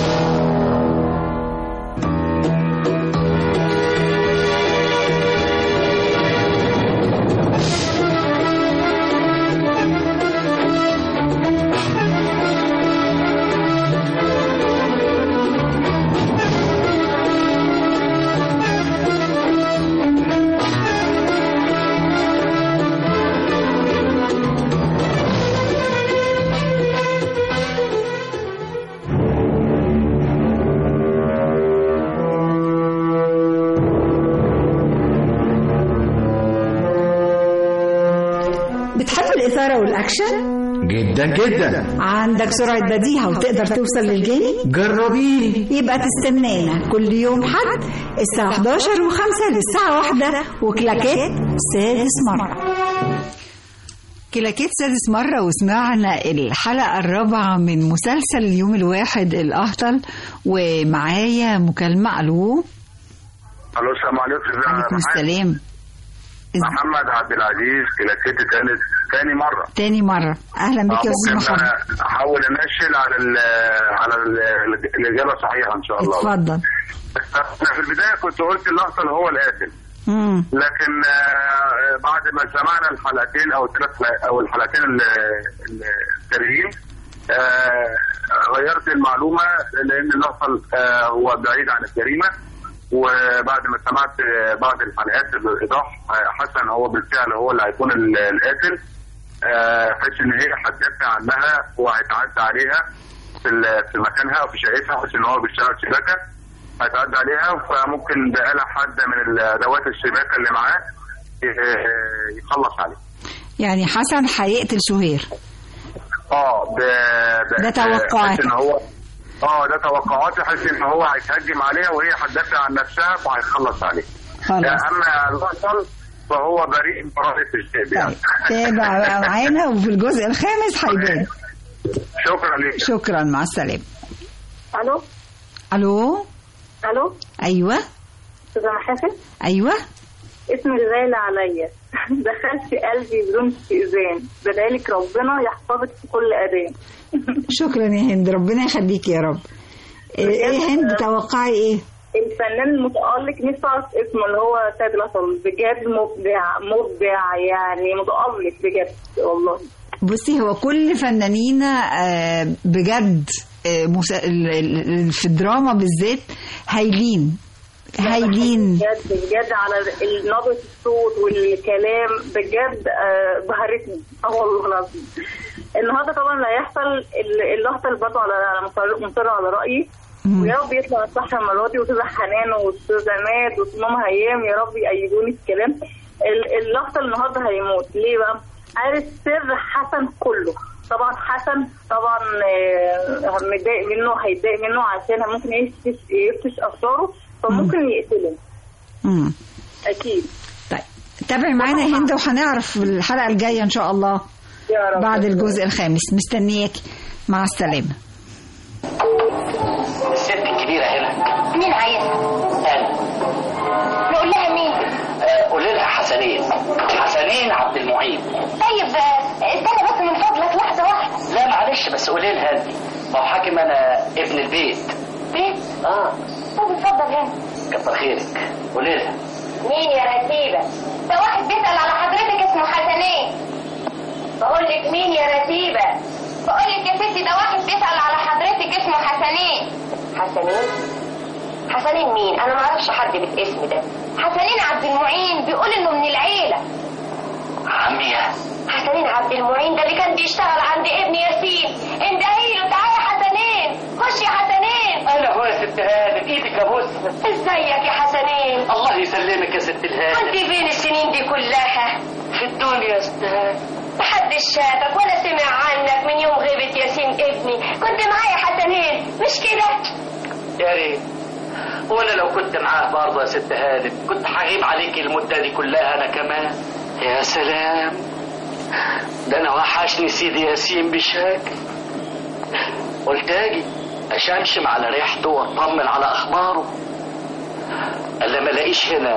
[SPEAKER 8] بتحب الإثارة والأكشن؟
[SPEAKER 18] جدا جدا
[SPEAKER 2] عندك سرعة بديهة وتقدر توصل للجاني؟
[SPEAKER 18] جربيني
[SPEAKER 2] يبقى تستنانا كل يوم حد الساعة 11 و5 للساعة 1 وكلاكيت سادس مرة كلاكيت سادس مرة وسمعنا الحلقة الرابعة من مسلسل اليوم الواحد الأهطل ومعايا مكالمة ألو
[SPEAKER 12] الو السلام عليكم ازي
[SPEAKER 2] عليكم السلام
[SPEAKER 12] محمد عبد العزيز كلاكيت تاني تاني مره
[SPEAKER 2] تاني مرة أهلا بك يا أستاذ
[SPEAKER 12] ممكن
[SPEAKER 2] محمد
[SPEAKER 12] احاول انشل على ال على ال الاجابه صحيحه ان شاء الله
[SPEAKER 2] اتفضل
[SPEAKER 12] أنا في البدايه كنت قلت الاهطل هو القاتل
[SPEAKER 2] مم.
[SPEAKER 12] لكن آه، بعد ما سمعنا الحلقتين او الثلاث او الحلقتين ال- ال- التانيين آه، غيرت المعلومه لان الاهطل آه، هو بعيد عن الجريمه وبعد ما سمعت آه، بعض الحلقات الايضاح آه، حسن هو بالفعل هو اللي هيكون ال- القاتل آه، حيث ان هي هتدافع عنها وهيتعدى عليها في ال- في مكانها او في شقتها حيث ان هو بيشتغل شباكه هيتعدى عليها فممكن بآلة حادة من الأدوات الشباكة اللي معاه ي- يخلص عليه.
[SPEAKER 2] يعني حسن هيقتل شهير
[SPEAKER 12] اه ب... ب...
[SPEAKER 2] ده توقعاتك.
[SPEAKER 12] بحيث ان هو اه ده توقعاتي حيث ان هو هيتهجم عليها وهي هتدافع عن نفسها فهيخلص عليه.
[SPEAKER 2] خلاص.
[SPEAKER 12] اما البطل فهو بريء من براءة الذئب يعني.
[SPEAKER 2] تابع بقى معانا وفي الجزء الخامس هيبان
[SPEAKER 12] شكرا لك.
[SPEAKER 2] شكرا مع السلامة
[SPEAKER 17] الو
[SPEAKER 2] ألو
[SPEAKER 17] الو
[SPEAKER 2] أيوة
[SPEAKER 17] استاذه محاسن
[SPEAKER 2] أيوة
[SPEAKER 17] اسمك غالي عليا دخلت قلبي بدون استئذان بدالك ربنا يحفظك في كل اذان
[SPEAKER 2] شكرا يا هند ربنا يخليك يا رب ايه إيه هند توقعي ايه
[SPEAKER 17] الفنان المتألق نفسي اعرف اسمه اللي هو سيد الأصل بجد مبدع مبدع يعني متألق بجد والله
[SPEAKER 2] بصي هو كل فنانينا آه، بجد آه، مسا- ال- ال- ال- في الدراما بالذات هايلين هايلين
[SPEAKER 17] بجد بجد على ال- نبرة الصوت والكلام بجد آه، بهرتني اه والله العظيم النهارده طبعا اللي هيحصل ال- اللقطه اللي برضه على على مصر- مصر على رايي ويا رب يطلع صح المره دي واستاذه حنان واستاذه ماد وماما هيام يا رب يأيدوني في الكلام ال- اللقطه النهارده هيموت ليه بقى؟ عارف سر حسن كله طبعا حسن طبعا آه، متضايق منه هيتضايق منه عشان ممكن يفتش يفتش اسراره فممكن يقتله
[SPEAKER 2] مم.
[SPEAKER 17] اكيد
[SPEAKER 2] طيب تابعي معانا يا هند وهنعرف في الحلقة الجاية إن شاء الله
[SPEAKER 17] يا رب
[SPEAKER 2] بعد الجزء الخامس مستنياكي مع السلامة
[SPEAKER 13] الست الكبيرة هنا
[SPEAKER 14] مين عايزها؟
[SPEAKER 13] أنا
[SPEAKER 14] نقول لها مين؟
[SPEAKER 13] آه، قولي لها حسنين حسنين عبد المعين
[SPEAKER 14] طيب آه، استنى بس من فضلك لحظة واحدة
[SPEAKER 13] لا معلش بس قولي لها انت ما هو حاكم انا ابن البيت
[SPEAKER 14] بيت؟
[SPEAKER 13] اه
[SPEAKER 14] طب اتفضل هنا
[SPEAKER 13] كتر خيرك قولي لها
[SPEAKER 14] مين يا رتيبة؟ ده واحد بيسأل على حضرتك اسمه حسنين بقول لك مين يا رتيبة؟ بقول لك يا ستي ده واحد بيسأل على حضرتك اسمه حسنين
[SPEAKER 19] حسنين حسنين مين انا ما اعرفش حد بالاسم ده
[SPEAKER 14] حسنين عبد المعين بيقول انه من العيلة
[SPEAKER 13] عمية
[SPEAKER 19] حسنين عبد المعين ده اللي كان بيشتغل عند ابن ياسين
[SPEAKER 14] اندهيله تعالى يا حسنين خش يا حسنين
[SPEAKER 13] انا هو يا ست هانم ايدك ابوس
[SPEAKER 19] ازيك يا حسنين
[SPEAKER 13] الله يسلمك يا ست
[SPEAKER 19] كنت
[SPEAKER 13] الهانم
[SPEAKER 19] فين السنين دي كلها
[SPEAKER 13] في الدنيا يا ست هانم
[SPEAKER 19] محدش شافك ولا سمع عنك من يوم غيبة ياسين ابني كنت معايا حسنين مش كده
[SPEAKER 13] يا ريت وانا لو كنت معاه برضه يا ست هانم كنت هغيب عليك المدة دي كلها انا كمان يا سلام ده انا وحشني سيدي ياسين بشكل قلت اجي اشمشم على ريحته واطمن على اخباره الا ما الاقيش هنا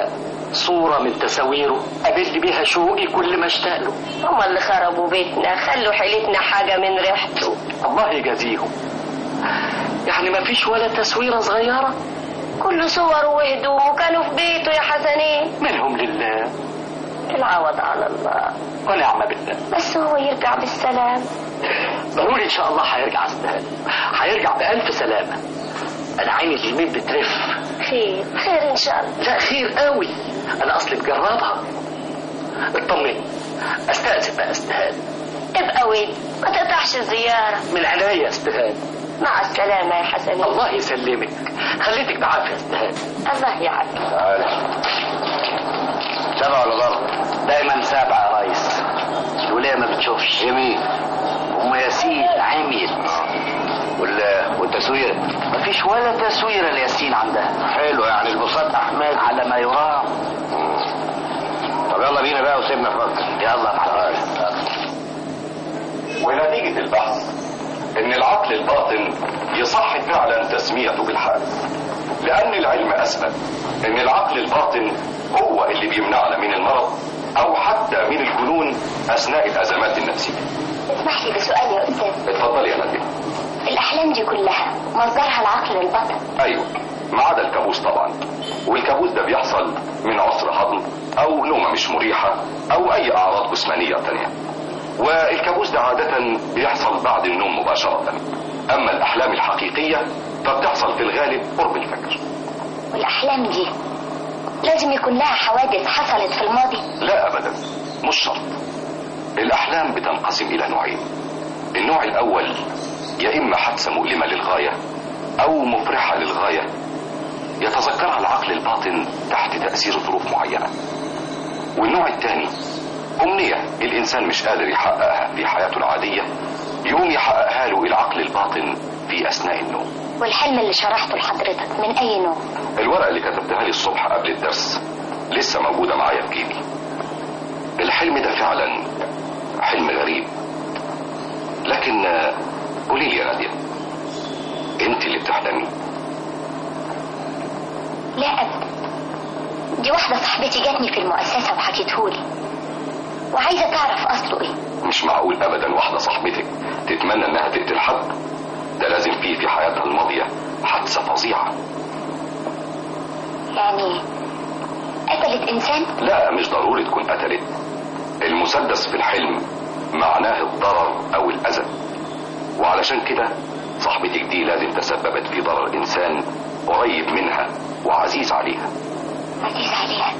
[SPEAKER 13] صورة من تساويره قابلني بيها شوقي كل ما اشتاق له
[SPEAKER 19] هم اللي خربوا بيتنا خلوا حيلتنا حاجة من ريحته
[SPEAKER 13] الله يجازيهم يعني ما فيش ولا تصويرة صغيرة
[SPEAKER 19] كل صوره وهدومه كانوا في بيته يا حسنين
[SPEAKER 13] منهم لله
[SPEAKER 19] العوض على الله
[SPEAKER 13] ونعم بالله
[SPEAKER 19] بس هو يرجع بالسلام
[SPEAKER 13] ضروري ان شاء الله هيرجع استهان هيرجع بألف سلامة انا عيني اليمين بترف
[SPEAKER 19] خير خير ان شاء الله
[SPEAKER 13] لا خير قوي انا اصلي مجربها اطمني استأذن بقى استهان
[SPEAKER 19] ابقى ود ما تقطعش الزيارة
[SPEAKER 13] من عناية يا استهان
[SPEAKER 19] مع السلامة يا حسنين
[SPEAKER 13] الله يسلمك خليتك بعافية يا استهان
[SPEAKER 19] الله يعافيك
[SPEAKER 15] تعالى سبع ولا ضرب
[SPEAKER 13] دايما سابعة يا ريس الولاية ما بتشوفش
[SPEAKER 15] يمين
[SPEAKER 13] ام ياسين عميت
[SPEAKER 15] ولا والتصوير
[SPEAKER 13] مفيش ولا تصويرة لياسين عندها
[SPEAKER 15] حلو يعني البساط احمد
[SPEAKER 13] على ما يرام
[SPEAKER 15] طب يلا بينا بقى وسيبنا نفكر
[SPEAKER 13] يلا معلش
[SPEAKER 1] ونتيجة البحث ان العقل الباطن يصح فعلا تسميته بالحادث لان العلم اثبت ان العقل الباطن هو اللي بيمنعنا من المرض او حتى من الجنون اثناء الازمات النفسيه
[SPEAKER 14] اسمح لي بسؤال يا أستاذ
[SPEAKER 1] اتفضلي يا ناديه
[SPEAKER 14] الأحلام دي كلها مصدرها العقل الباطن
[SPEAKER 1] ايوه ما عدا الكابوس طبعا والكابوس ده بيحصل من عسر هضم او نومه مش مريحه او اي اعراض جسمانيه تانية والكابوس ده عاده بيحصل بعد النوم مباشره اما الاحلام الحقيقيه فبتحصل في الغالب قرب الفجر
[SPEAKER 14] والأحلام دي لازم يكون لها حوادث حصلت في الماضي
[SPEAKER 1] لا ابدا مش شرط الاحلام بتنقسم الى نوعين النوع الاول يا اما حادثه مؤلمه للغايه او مفرحه للغايه يتذكرها العقل الباطن تحت تاثير ظروف معينه والنوع الثاني امنيه الانسان مش قادر يحققها في حياته العاديه يقوم يحققها له العقل الباطن في اثناء النوم
[SPEAKER 14] والحلم اللي شرحته لحضرتك من أي نوع
[SPEAKER 1] الورقه اللي كتبتها لي الصبح قبل الدرس لسه موجوده معايا في جيبي الحلم ده فعلا حلم غريب لكن آه، قولي لي يا ناديه انت اللي بتحلمي
[SPEAKER 14] لا أبدا دي واحدة صاحبتي جاتني في المؤسسة وحكيتهولي وعايزة تعرف أصله إيه
[SPEAKER 1] مش معقول ابدا واحده صاحبتك تتمنى انها تقتل حد ده لازم فيه في حياتها الماضيه حادثه فظيعه
[SPEAKER 14] يعني قتلت إنسان
[SPEAKER 1] لا مش ضروري تكون قتلت المسدس في الحلم معناه الضرر او الاذى وعلشان كده صاحبتك دي لازم تسببت في ضرر انسان قريب منها وعزيز عليها
[SPEAKER 14] عزيز عليها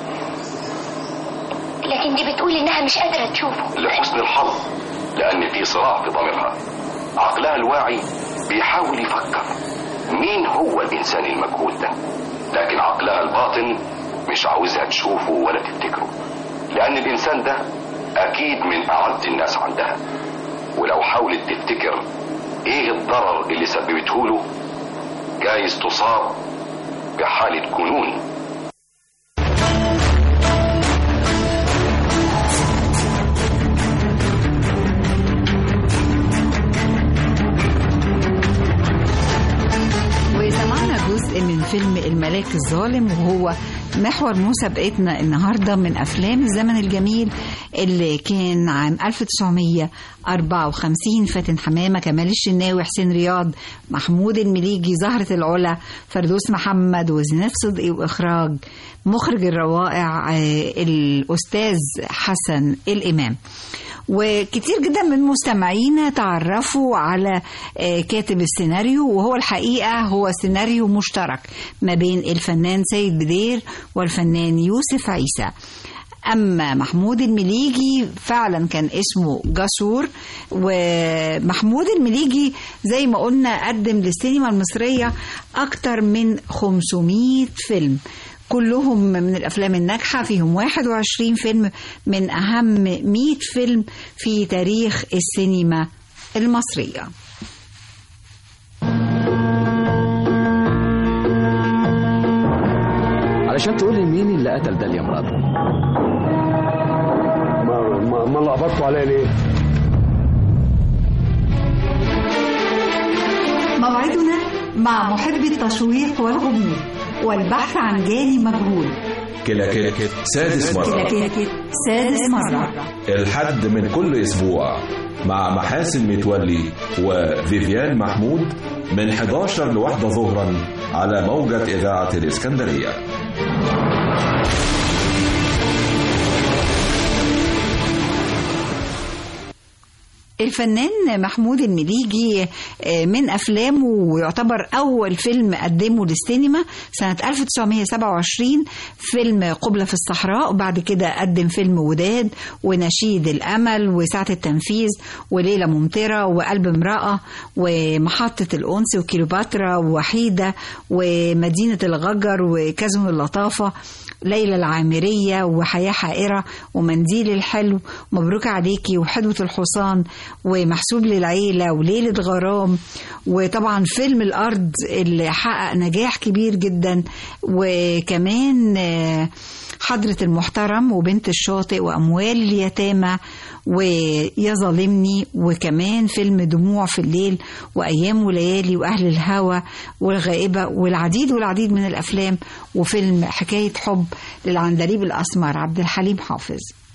[SPEAKER 14] لكن دي بتقول إنها مش قادرة تشوفه
[SPEAKER 1] لحسن الحظ لان في صراع في ضميرها عقلها الواعي بيحاول يفكر مين هو الانسان المجهول ده لكن عقلها الباطن مش عاوزها تشوفه ولا تفتكره لان الانسان ده اكيد من اعز الناس عندها ولو حاولت تفتكر ايه الضرر اللي سببته له جايز تصاب بحالة جنون
[SPEAKER 2] وسمعنا جزء من فيلم الملاك الظالم وهو محور مسابقتنا النهارده من افلام الزمن الجميل اللي كان عام 1954 فاتن حمامه كمال الشناوي حسين رياض محمود المليجي زهره العلا فردوس محمد وزينات صدقي واخراج مخرج الروائع آه، الاستاذ حسن الامام وكتير جدا من مستمعينا تعرفوا على آه، كاتب السيناريو وهو الحقيقة هو سيناريو مشترك ما بين الفنان سيد بدير والفنان يوسف عيسى أما محمود المليجي فعلا كان اسمه جسور ومحمود المليجي زي ما قلنا قدم للسينما المصرية أكتر من 500 فيلم كلهم من الأفلام الناجحة فيهم 21 فيلم من أهم 100 فيلم في تاريخ السينما المصرية
[SPEAKER 16] علشان تقول لي مين اللي قتل داليا مراته
[SPEAKER 21] ما ما, ما لخبطتوا عليا ليه؟
[SPEAKER 2] موعدنا مع محب التشويق والغموض والبحث عن جاني مجهول
[SPEAKER 9] كلاكيت سادس مرة
[SPEAKER 2] كلاكيت سادس مرة
[SPEAKER 9] الحد من كل أسبوع مع محاسن متولي وفيفيان محمود من 11 لواحدة ظهرا على موجة إذاعة الإسكندرية
[SPEAKER 2] الفنان محمود المليجي من أفلامه ويعتبر أول فيلم قدمه للسينما سنة 1927 فيلم قبلة في الصحراء وبعد كده قدم فيلم وداد ونشيد الأمل وساعة التنفيذ وليلة ممطرة وقلب امرأة ومحطة الأنس وكيلوباترا ووحيدة ومدينة الغجر وكازم اللطافة ليلى العامرية وحياة حائرة ومنديل الحلو مبروك عليكي وحدوة الحصان ومحسوب للعيلة وليلة غرام وطبعا فيلم الأرض اللي حقق نجاح كبير جدا وكمان حضرة المحترم وبنت الشاطئ وأموال اليتامى ويا ظالمني وكمان فيلم دموع في الليل وأيام وليالي وأهل الهوى والغائبة والعديد والعديد من الأفلام وفيلم حكاية حب للعندليب الأسمر عبد الحليم حافظ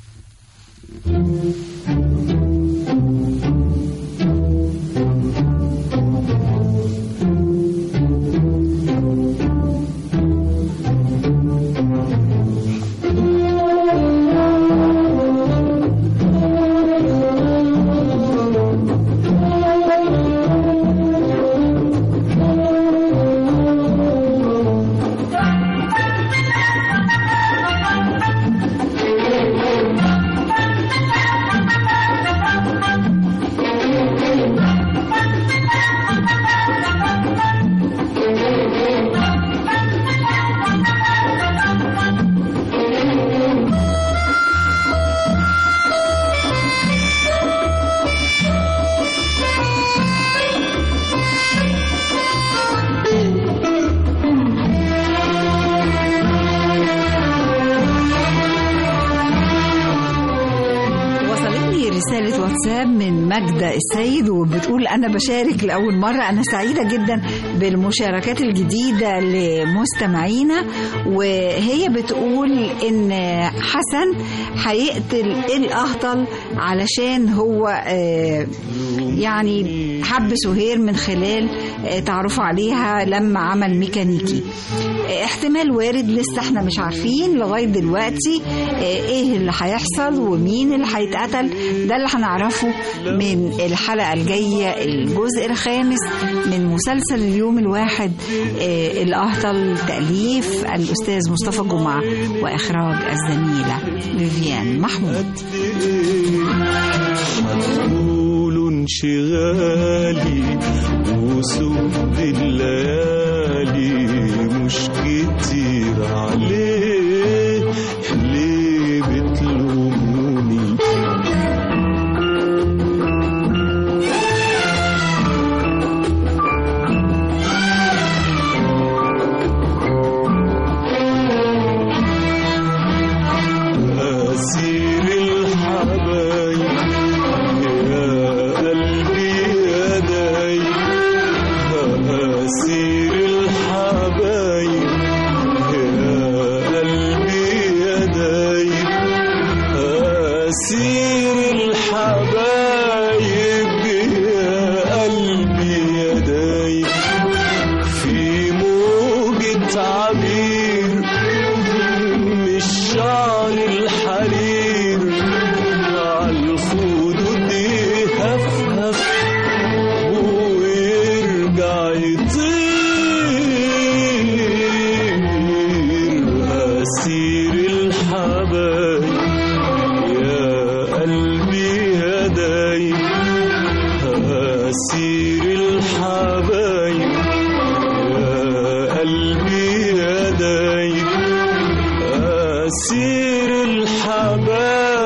[SPEAKER 2] وصلتني رسالة واتساب من ماجدة السيد وبتقول أنا بشارك لأول مرة أنا سعيدة جدا بالمشاركات الجديدة لمستمعينا وهي بتقول إن حسن هيقتل الأهطل علشان هو آه، يعني حب سهير من خلال آه، تعرفوا عليها لما عمل ميكانيكي آه، احتمال وارد لسه احنا مش عارفين لغاية دلوقتي آه، ايه اللي هيحصل ومين اللي هيتقتل ده اللي هنعرفه من الحلقة الجاية الجزء الخامس من مسلسل اليوم الواحد آه، الأهطل تأليف الأستاذ مصطفى جمعة وإخراج الزميلة فيفيان محمود
[SPEAKER 10] طول انشغالي وسود الليالي مش كتير عليه ليه بتلوموني أسير الحبايب يا قلبي يا دايب أسير الحبايب يا قلبي يا دايب أسير الحبايب يا قلبي يا دايب في موجة عبير من الشعر الحرير عالخدود يهفهف ويرجع يطير أسير الحبايب يا قلبي يا دايب أسير الحبايب يا قلبي يا دايب أسير الحبايب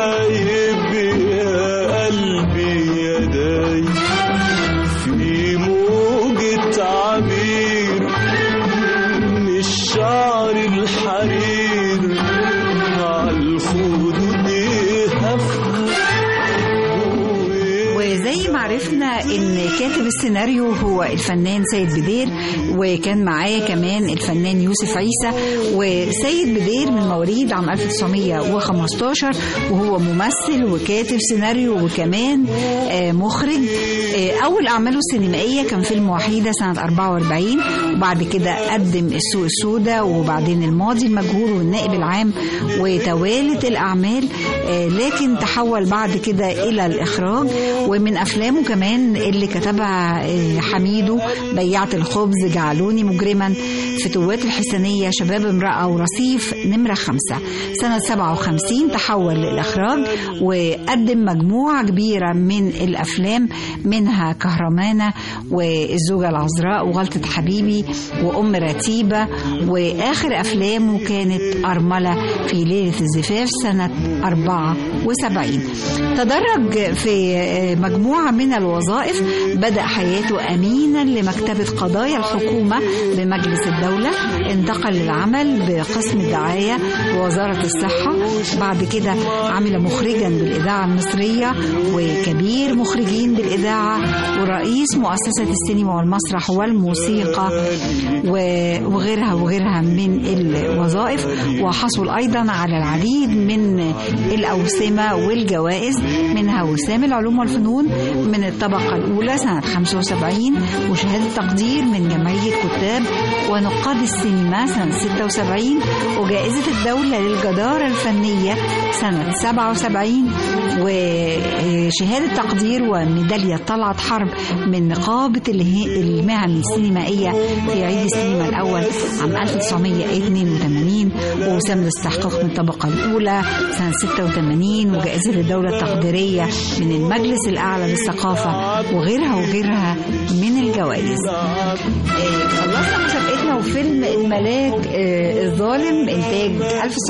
[SPEAKER 10] يا قلبي يا دايب في موجة عبير من الشعر الحرير عالخدود يهفهف
[SPEAKER 2] زي ما عرفنا ان كاتب السيناريو هو الفنان سيد بدير وكان معاه كمان الفنان يوسف عيسى وسيد بدير من مواليد عام 1915 وهو ممثل وكاتب سيناريو وكمان آه، مخرج آه، اول اعماله السينمائيه كان فيلم وحيده سنه 44 وبعد كده قدم السوق السوداء وبعدين الماضي المجهول والنائب العام وتوالت الاعمال آه، لكن تحول بعد كده الى الاخراج ومن افلامه كمان اللي كتبها آه، حميدو بياعة الخبز جعلوني مجرما فتوات الحسنية شباب امرأة ورصيف نمرة خمسة سنة 57 تحول للإخراج وقدم مجموعة كبيرة من الأفلام منها كهرمانة والزوجة العذراء وغلطة حبيبي وأم رتيبة وآخر أفلامه كانت أرملة في ليلة الزفاف سنة 74 تدرج في مجموعة من الوظائف بدأ حياته أمينا لمكتبة قضايا الحكومة بمجلس الدولة انتقل للعمل بقسم الدعاية بوزارة الصحة بعد كده عمل مخرجا بالإذاعة المصرية وكبير مخرجين بالإذاعة ورئيس مؤسسة السينما والمسرح والموسيقى و- وغيرها وغيرها من الوظائف وحصل أيضا على العديد من الأوسمة والجوائز منها وسام العلوم والفنون من الطبقة الأولى سنة 75 وشهادة تقدير من جمعية كتاب ونقاد السينما سنة 76 وجائزة الدولة للجدارة الفنية سنة 77 وشهادة تقدير وميدالية طلعت حرب من نقابة اله- المهن السينمائية في عيد السينما الأول عام 1982 ووسام الاستحقاق من الطبقة الأولى سنة 86 وجائزة الدولة التقديرية من المجلس الأعلى للثقافة وغيرها وغيرها من الجوائز آه، خلصنا مسابقتنا وفيلم الملاك آه، الظالم إنتاج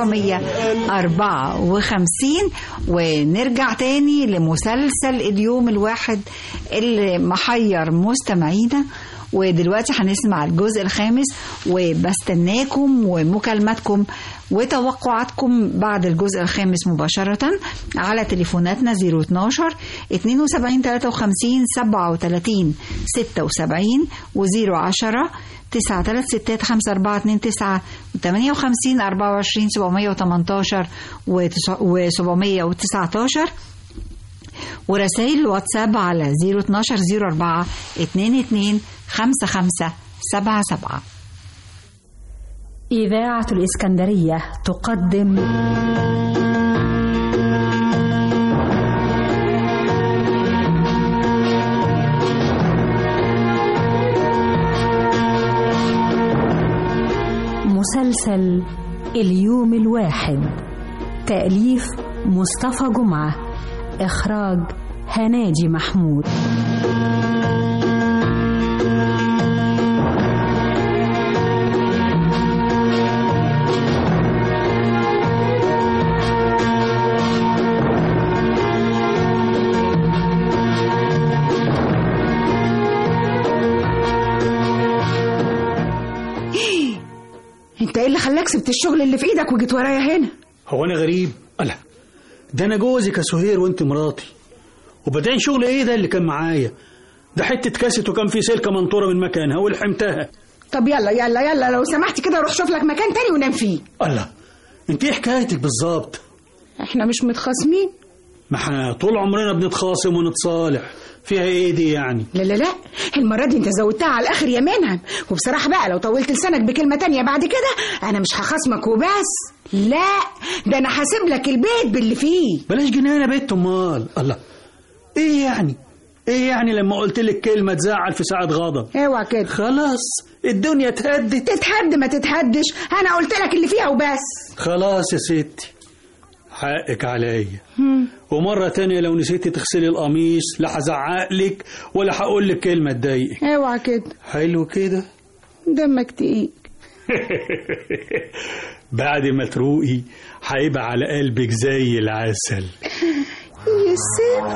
[SPEAKER 2] 1954 ونرجع تاني لمسلسل اليوم الواحد اللي محير مستمعينا ودلوقتي هنسمع الجزء الخامس وبستناكم ومكالماتكم وتوقعاتكم بعد الجزء الخامس مباشرة على تليفوناتنا 012 72 53 37 76 و010 تسعة تلات ستات خمسة أربعة اتنين تسعة وتمانية وخمسين أربعة وعشرين سبعمية وتمنتاشر وسبعمية وتسعتاشر ورسائل الواتساب على زيرو اتناشر زيرو أربعة اتنين اتنين خمسة خمسة سبعة سبعة
[SPEAKER 5] إذاعة الإسكندرية تقدم مسلسل اليوم الواحد تأليف مصطفى جمعة إخراج هناجي محمود
[SPEAKER 8] انت ايه اللي خلاك سبت الشغل اللي في ايدك وجيت ورايا هنا
[SPEAKER 20] هو انا غريب ألا ده انا جوزك يا سهير وانت مراتي وبعدين شغل ايه ده اللي كان معايا ده حته كاسيت وكان في سلكه منطوره من مكانها ولحمتها
[SPEAKER 8] طب يلا يلا يلا لو سمحت كده روح شوف لك مكان تاني ونام فيه
[SPEAKER 20] الله انت ايه حكايتك بالظبط
[SPEAKER 8] احنا مش متخاصمين
[SPEAKER 20] ما احنا طول عمرنا بنتخاصم ونتصالح فيها ايه دي يعني
[SPEAKER 8] لا لا لا المرة دي انت زودتها على الاخر يا منهم وبصراحة بقى لو طولت لسانك بكلمة تانية بعد كده انا مش هخاصمك وبس لا ده انا هسيب لك البيت باللي فيه
[SPEAKER 20] بلاش جنانه بيت امال الله ايه يعني ايه يعني لما قلت لك كلمه تزعل في ساعه غضب
[SPEAKER 8] اوعى كده
[SPEAKER 20] خلاص الدنيا اتهدت
[SPEAKER 8] تتهد ما تتهدش انا قلت لك اللي فيها وبس
[SPEAKER 20] خلاص يا ستي حقك عليا ومرة تانية لو نسيتي تغسلي القميص لا هزعق لك ولا هقول لك كلمة تضايقك
[SPEAKER 8] اوعى كده
[SPEAKER 20] حلو كده
[SPEAKER 8] دمك تقيل
[SPEAKER 20] بعد ما تروقي هيبقى على قلبك زي العسل
[SPEAKER 8] يا سيدي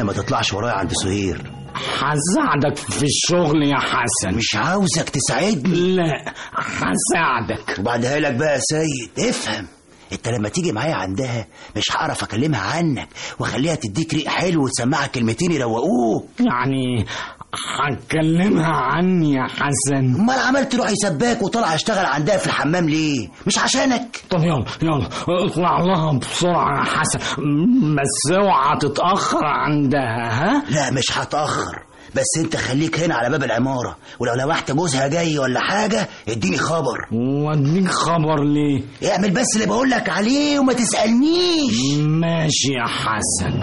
[SPEAKER 7] ما تطلعش ورايا عند سهير
[SPEAKER 6] هساعدك في الشغل يا حسن
[SPEAKER 7] مش عاوزك تساعدني
[SPEAKER 6] لا هساعدك
[SPEAKER 7] وبعدها لك بقى يا سيد افهم انت لما تيجي معايا عندها مش هعرف اكلمها عنك واخليها تديك ريق حلو وتسمعك كلمتين يروقوك
[SPEAKER 6] يعني هتكلمها عني يا حسن
[SPEAKER 7] امال عملت روحي سباك وطلع اشتغل عندها في الحمام ليه مش عشانك
[SPEAKER 6] طب يلا يلا اطلع لها بسرعة يا حسن بس اوعى تتأخر عندها ها
[SPEAKER 7] لا مش هتأخر بس انت خليك هنا على باب العمارة ولو لمحت جوزها جاي ولا حاجة اديني خبر
[SPEAKER 6] واديك خبر ليه
[SPEAKER 7] اعمل بس اللي بقولك عليه وما تسألنيش
[SPEAKER 6] ماشي يا حسن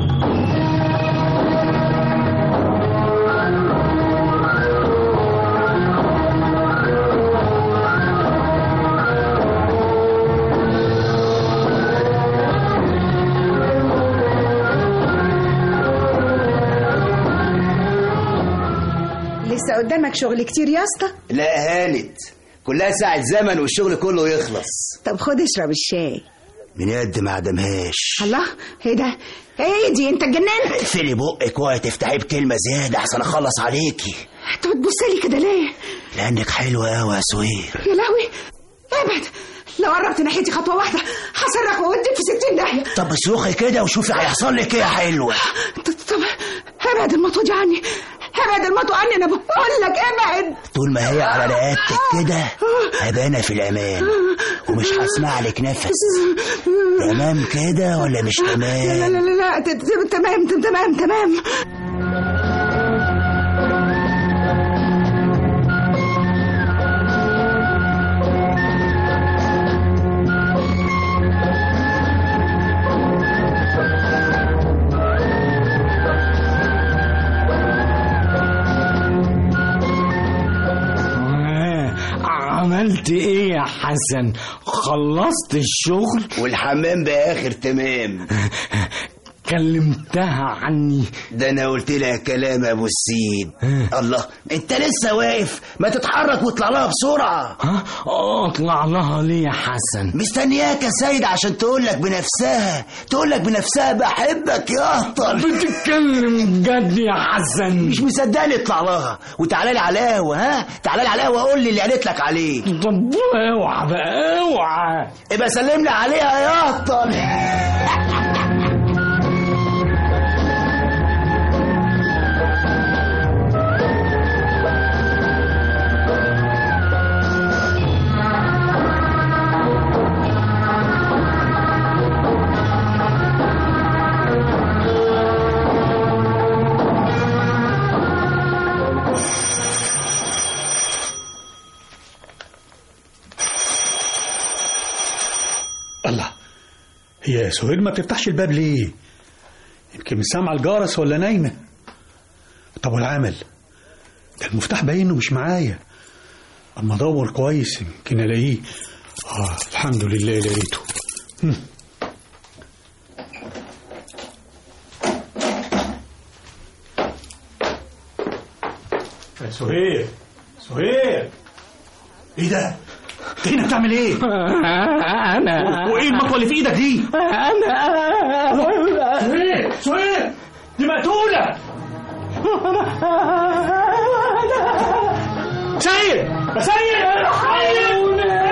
[SPEAKER 8] لسه قدامك شغل كتير يا اسطى
[SPEAKER 7] لا هانت كلها ساعة زمن والشغل كله يخلص
[SPEAKER 8] طب خد اشرب الشاي
[SPEAKER 7] من يد ما عدمهاش
[SPEAKER 8] الله ايه ده ايه دي انت اتجننت
[SPEAKER 7] اقفلي بقك واوعي تفتحي بكلمة زيادة احسن اخلص عليكي
[SPEAKER 8] انت بتبص لي كده ليه
[SPEAKER 7] لانك حلوة قوي يا سهير
[SPEAKER 8] يا لهوي ابعد لو قربت ناحيتي خطوه واحده هصرخ واوديك في 60 داهيه
[SPEAKER 7] طب اصرخي كده وشوفي هيحصل لك ايه يا حلوة
[SPEAKER 8] طب ابعد المطوه دي عني ابعد المطوه عني انا بقول لك ابعد
[SPEAKER 7] طول ما هي على رقبتك كده هبقى انا في الامان ومش هسمع لك نفس تمام كده ولا مش
[SPEAKER 8] لا
[SPEAKER 7] تمام
[SPEAKER 8] لا لا لا ت- ت- تمام ت- تمام تمام
[SPEAKER 6] آه، عملت ايه يا حسن خلصت الشغل
[SPEAKER 7] والحمام باخر تمام
[SPEAKER 6] كلمتها عني
[SPEAKER 7] ده انا قلت لها كلام ابو السيد الله انت لسه واقف ما تتحرك واطلع لها بسرعه
[SPEAKER 6] ها اطلع لها ليه يا حسن
[SPEAKER 7] مستنياك يا سيد عشان تقول لك بنفسها تقول لك بنفسها بحبك يا اهطل
[SPEAKER 6] بتتكلم جد يا حسن
[SPEAKER 7] مش مصدقني اطلع لها وتعالى لي على القهوه ها تعالى لي على القهوه قول لي اللي قالت لك عليه
[SPEAKER 6] طب اوعى بقى اوعى
[SPEAKER 7] ابقى سلم لي عليها يا اهطل
[SPEAKER 20] الله هي سهير ما بتفتحش الباب ليه يمكن مش سامعه الجرس ولا نايمه طب والعمل ده المفتاح باين انه مش معايا اما ادور كويس يمكن الاقيه اه الحمد لله لقيته هم. يا سهير سهير ايه ده؟ انت هنا بتعمل ايه؟
[SPEAKER 6] انا
[SPEAKER 20] وايه المطوه اللي في ايدك دي؟
[SPEAKER 6] انا
[SPEAKER 20] سهير سهير دي مقتولة سيد يا سيد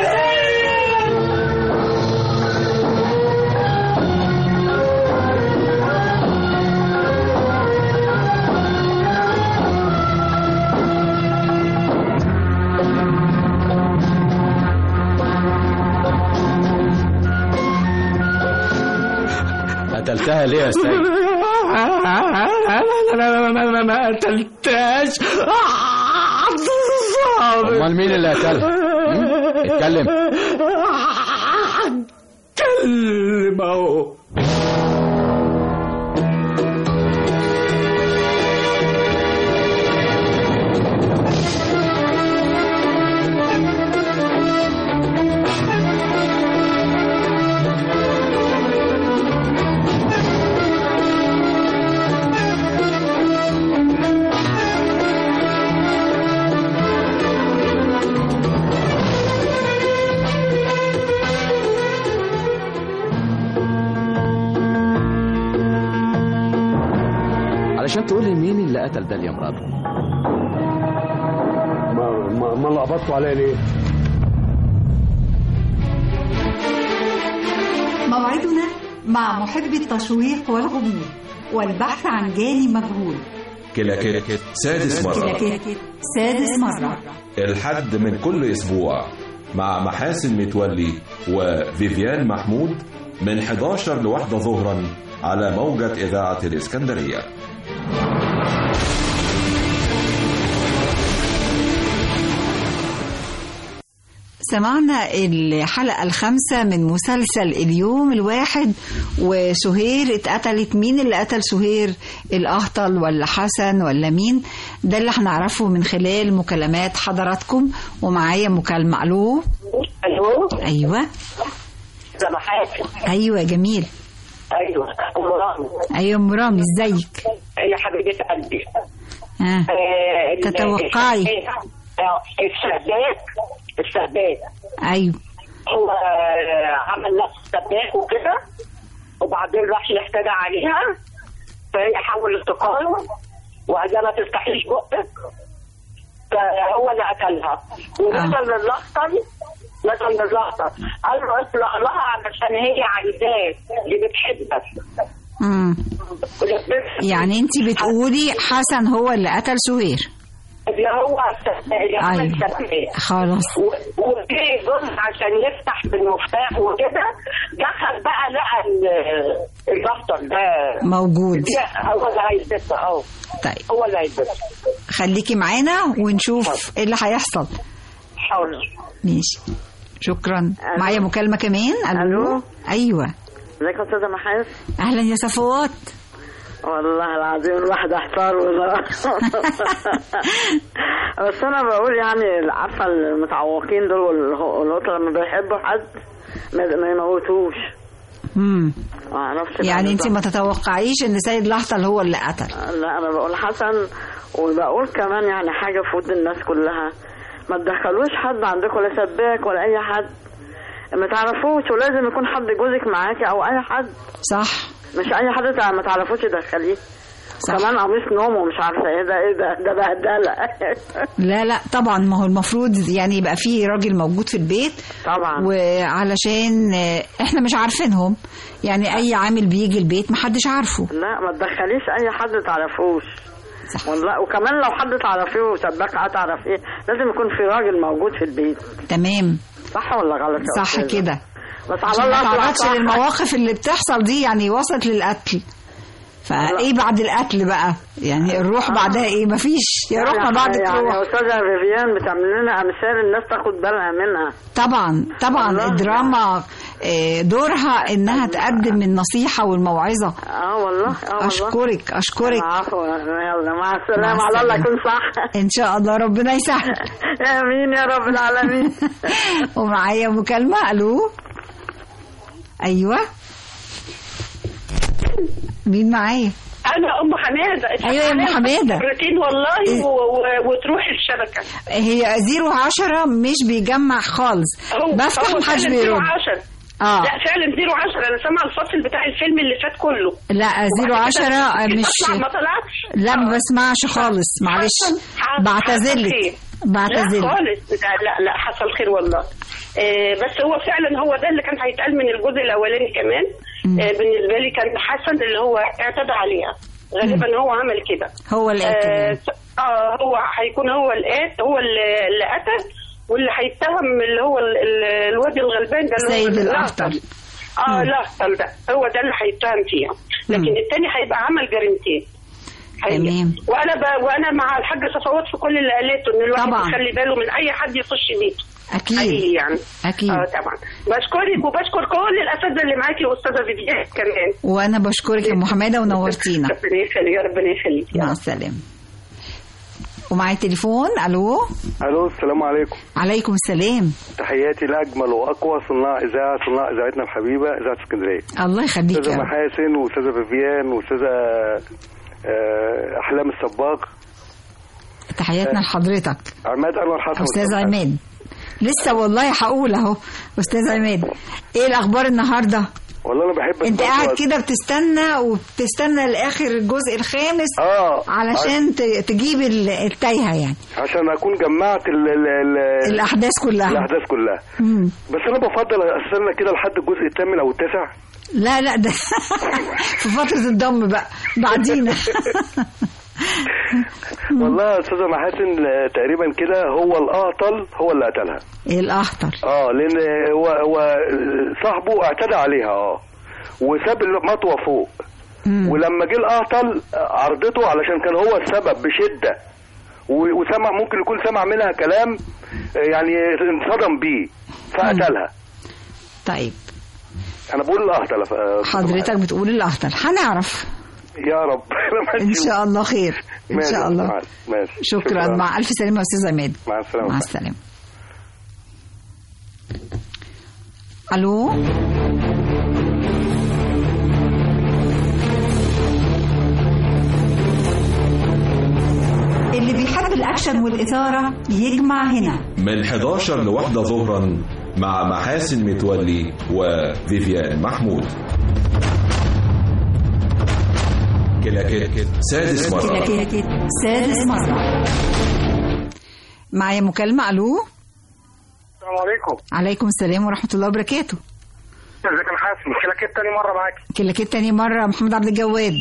[SPEAKER 16] قتلتها ليه يا سيد؟
[SPEAKER 6] انا ما قتلتهاش
[SPEAKER 16] امال مين اللي قتلها؟ هم؟ اتكلم
[SPEAKER 6] اتكلم اهو
[SPEAKER 4] تقولي مين اللي قتل داليا مراته
[SPEAKER 22] ما ما, ما لخبطتوا عليا ليه؟
[SPEAKER 2] موعدنا مع محب التشويق والغموض والبحث عن جاني مجهول
[SPEAKER 9] كلاكيت سادس مرة
[SPEAKER 2] كلاكيت سادس مرة
[SPEAKER 9] الحد من كل أسبوع مع محاسن متولي وفيفيان محمود من 11 لواحدة ظهرا على موجة إذاعة الإسكندرية
[SPEAKER 2] سمعنا الحلقة الخامسة من مسلسل اليوم الواحد وسهير اتقتلت مين اللي قتل سهير الأهطل ولا حسن ولا مين ده اللي هنعرفه من خلال مكالمات حضراتكم ومعايا مكالمة ألو
[SPEAKER 23] الو
[SPEAKER 2] أيوة
[SPEAKER 23] سماحات
[SPEAKER 2] أيوة جميل
[SPEAKER 23] ايوه ام رامي
[SPEAKER 2] أيوة أم رامي ازيك
[SPEAKER 23] يا حبيبه قلبي
[SPEAKER 2] ها
[SPEAKER 23] آه، ال-
[SPEAKER 2] تتوقعي.
[SPEAKER 23] آه، السباك السباك
[SPEAKER 2] أيوة
[SPEAKER 23] هو آه، عمل نفسه سباك وكده وبعدين راح يحتدى عليها فهي حاول تقاوم وقال لها ما تفتحيش بقك فهو اللي قتلها ونزل للأخطر نزل للأخطر قال له اطلع لها علشان هي عايزاك اللي بتحبك
[SPEAKER 2] مم. يعني انت بتقولي حسن هو اللي قتل سهير
[SPEAKER 23] اللي هو السباك اللي عمل
[SPEAKER 2] أيوة.
[SPEAKER 23] سباك
[SPEAKER 2] خلاص
[SPEAKER 23] وجه جوز عشان يفتح بالمفتاح وكده دخل بقى لقى ال- الدفتر ده
[SPEAKER 2] موجود
[SPEAKER 23] لا، هو اللي هيثبت اهو
[SPEAKER 2] طيب
[SPEAKER 23] هو اللي هيثبت
[SPEAKER 2] خليكي معانا ونشوف ايه اللي هيحصل
[SPEAKER 23] حاضر
[SPEAKER 2] ماشي شكرا معايا مكالمة كمان الو ايوه
[SPEAKER 24] ازيك يا استاذه محاس
[SPEAKER 2] اهلا يا صفوات
[SPEAKER 24] والله العظيم الواحد احتار وزرع. بس انا بقول يعني عارفه المتعوقين دول والهو- والهوتة لما بيحبوا حد ما ما يموتوش
[SPEAKER 2] امم
[SPEAKER 24] ما اعرفش بقى
[SPEAKER 2] يعني انت
[SPEAKER 24] بالظبط.
[SPEAKER 2] ما تتوقعيش ان سيد لحظة هو اللي قتل
[SPEAKER 24] لا انا بقول حسن وبقول كمان يعني حاجه في ود الناس كلها ما تدخلوش حد عندكم لا سباك ولا اي حد ما تعرفوش ولازم يكون حد جوزك معاكي او اي حد
[SPEAKER 2] صح
[SPEAKER 24] مش اي حد تع- ما تعرفوش تدخليه كمان قميص نوم ومش عارفه ايه ده ايه ده ده بهدله
[SPEAKER 2] لا لا طبعا ما هو المفروض يعني يبقى في راجل موجود في البيت
[SPEAKER 24] طبعا
[SPEAKER 2] وعلشان آه، احنا مش عارفينهم يعني اي عامل بيجي البيت محدش عارفه
[SPEAKER 24] لا ما تدخليش اي حد تعرفوش صح. والله وكمان لو حد تعرفيه وسباك تعرفيه لازم يكون في راجل موجود في البيت
[SPEAKER 2] تمام
[SPEAKER 24] صح ولا غلط يا
[SPEAKER 2] صح
[SPEAKER 24] أستاذة؟
[SPEAKER 2] كده
[SPEAKER 24] بس
[SPEAKER 2] عشان
[SPEAKER 24] على
[SPEAKER 2] ما
[SPEAKER 24] الله
[SPEAKER 2] تعرضش
[SPEAKER 24] صح.
[SPEAKER 2] للمواقف اللي بتحصل دي يعني وصلت للقتل فايه بعد القتل بقى يعني الروح بعدها ايه مفيش يا روح ما بعد
[SPEAKER 24] يعني
[SPEAKER 2] تروح
[SPEAKER 24] يا استاذه فيفيان بتعمل لنا امثال الناس تاخد بالها منها
[SPEAKER 2] طبعا طبعا
[SPEAKER 24] والله.
[SPEAKER 2] الدراما آه، دورها انها تقدم النصيحه والموعظه
[SPEAKER 24] اه والله اه والله
[SPEAKER 2] اشكرك اشكرك
[SPEAKER 24] عفوا يلا مع
[SPEAKER 2] مع
[SPEAKER 24] السلامه على الله يكون صح
[SPEAKER 2] ان شاء الله ربنا يسهل
[SPEAKER 24] امين يا رب العالمين
[SPEAKER 2] ومعايا مكالمه الو ايوه مين معايا
[SPEAKER 23] انا ام حماده
[SPEAKER 2] أيوة يا أم حمادة.
[SPEAKER 23] مرتين والله و... و... وتروح الشبكه
[SPEAKER 2] هي زيرو عشرة مش بيجمع خالص
[SPEAKER 23] هو
[SPEAKER 2] بفتح
[SPEAKER 23] هو
[SPEAKER 2] محدش
[SPEAKER 23] فعلا زيرو
[SPEAKER 2] بيرد
[SPEAKER 23] عشر
[SPEAKER 2] اه
[SPEAKER 23] لا فعلا زيرو عشر انا سامعه الفصل بتاع الفيلم اللي فات كله
[SPEAKER 2] لا زيرو
[SPEAKER 23] وبعد كده
[SPEAKER 2] عشرة مش
[SPEAKER 23] بطلع ما طلعتش
[SPEAKER 2] لا ما بسمعش خالص معلش
[SPEAKER 23] حصل
[SPEAKER 2] بعتذرلك
[SPEAKER 23] خير. لا
[SPEAKER 2] بعتذرلك
[SPEAKER 23] خالص لا لا, لا حصل خير والله آه بس هو فعلا هو ده اللي كان هيتقال من الجزء الاولاني كمان آه بالنسبه لي كان حسن اللي هو اعتدى عليها غالبا هو عمل كده
[SPEAKER 2] هو اللي قتل
[SPEAKER 23] آه س- اه هو هيكون هو القات هو اللي اللي قتل واللي هيتهم اللي هو ال- ال- الواد الغلبان ده اللي هو
[SPEAKER 2] سيد
[SPEAKER 23] الأخطر.
[SPEAKER 2] الأخطر.
[SPEAKER 23] اه
[SPEAKER 2] مم.
[SPEAKER 23] الاخطر ده هو ده اللي هيتهم فيها لكن التاني هيبقى عمل جريمتين
[SPEAKER 2] تمام
[SPEAKER 23] وانا ب... وانا مع الحاجه صفوات في كل اللي قالته ان الواحد
[SPEAKER 2] طبعا.
[SPEAKER 23] يخلي باله من اي حد يخش بيته
[SPEAKER 2] اكيد
[SPEAKER 23] حقيقي يعني
[SPEAKER 2] اكيد
[SPEAKER 23] اه طبعا بشكرك وبشكر كل الاساتذه اللي معاكي واستاذه فيديان كمان
[SPEAKER 2] وانا بشكرك يا ام حماده ونورتينا
[SPEAKER 23] ربنا يخليك يا ربنا يخليك
[SPEAKER 2] مع السلامه ومعايا تليفون الو
[SPEAKER 22] الو السلام عليكم
[SPEAKER 2] عليكم السلام
[SPEAKER 22] تحياتي لاجمل واقوى صناع اذاعه صناع اذاعتنا الحبيبه اذاعه اسكندريه
[SPEAKER 2] الله يخليك يا
[SPEAKER 22] استاذه
[SPEAKER 2] رب
[SPEAKER 22] محاسن واستاذه فيفيان واستاذه آه، احلام الصباغ
[SPEAKER 2] تحياتنا لحضرتك
[SPEAKER 22] عماد انور حسن
[SPEAKER 2] استاذ عماد لسه والله هقول اهو استاذ عماد ايه الاخبار النهارده
[SPEAKER 22] والله انا بحب
[SPEAKER 2] انت
[SPEAKER 22] أسمع
[SPEAKER 2] قاعد
[SPEAKER 22] صوت.
[SPEAKER 2] كده بتستنى وبتستنى لاخر الجزء الخامس
[SPEAKER 22] اه
[SPEAKER 2] علشان ت- تجيب ال- التايهه يعني
[SPEAKER 22] عشان اكون جمعت ال ال ال
[SPEAKER 2] الاحداث كلها
[SPEAKER 22] الاحداث كلها
[SPEAKER 2] مم.
[SPEAKER 22] بس انا بفضل استنى كده لحد الجزء الثامن او التاسع
[SPEAKER 2] لا لا ده في فتره الضم بقى بعدينا
[SPEAKER 22] والله يا استاذه محاسن آه، تقريبا كده هو الاهطل هو اللي قتلها
[SPEAKER 2] الاخطر
[SPEAKER 22] اه لان هو هو صاحبه اعتدى عليها اه وساب المطوه فوق ولما جه الاهطل عرضته علشان كان هو السبب بشده و- وسمع ممكن يكون سمع منها كلام آه، يعني انصدم بيه فقتلها
[SPEAKER 2] طيب
[SPEAKER 22] انا بقول الاهطل ف-
[SPEAKER 2] حضرتك بتقول الاخطر هنعرف
[SPEAKER 22] يا رب
[SPEAKER 2] ان شاء الله خير ان
[SPEAKER 22] ماشي
[SPEAKER 2] شاء
[SPEAKER 22] يا
[SPEAKER 2] الله
[SPEAKER 22] أستاذ ماشي
[SPEAKER 2] شكرا مع الف سلامه يا استاذ عماد
[SPEAKER 22] مع السلامه
[SPEAKER 2] مع السلامه الو اللي بيحب الاكشن والاثاره يجمع هنا
[SPEAKER 9] من 11 لواحدة ظهرا مع محاسن متولي وفيفيان محمود كلاكيت سادس مرة
[SPEAKER 2] كلاكيت سادس مره معايا مكالمه الو
[SPEAKER 3] السلام عليكم
[SPEAKER 2] عليكم السلام ورحمه الله وبركاته
[SPEAKER 3] ازيك يا حاسم كده تاني مره معاكي
[SPEAKER 2] كلاكيت تاني مره محمد عبد الجواد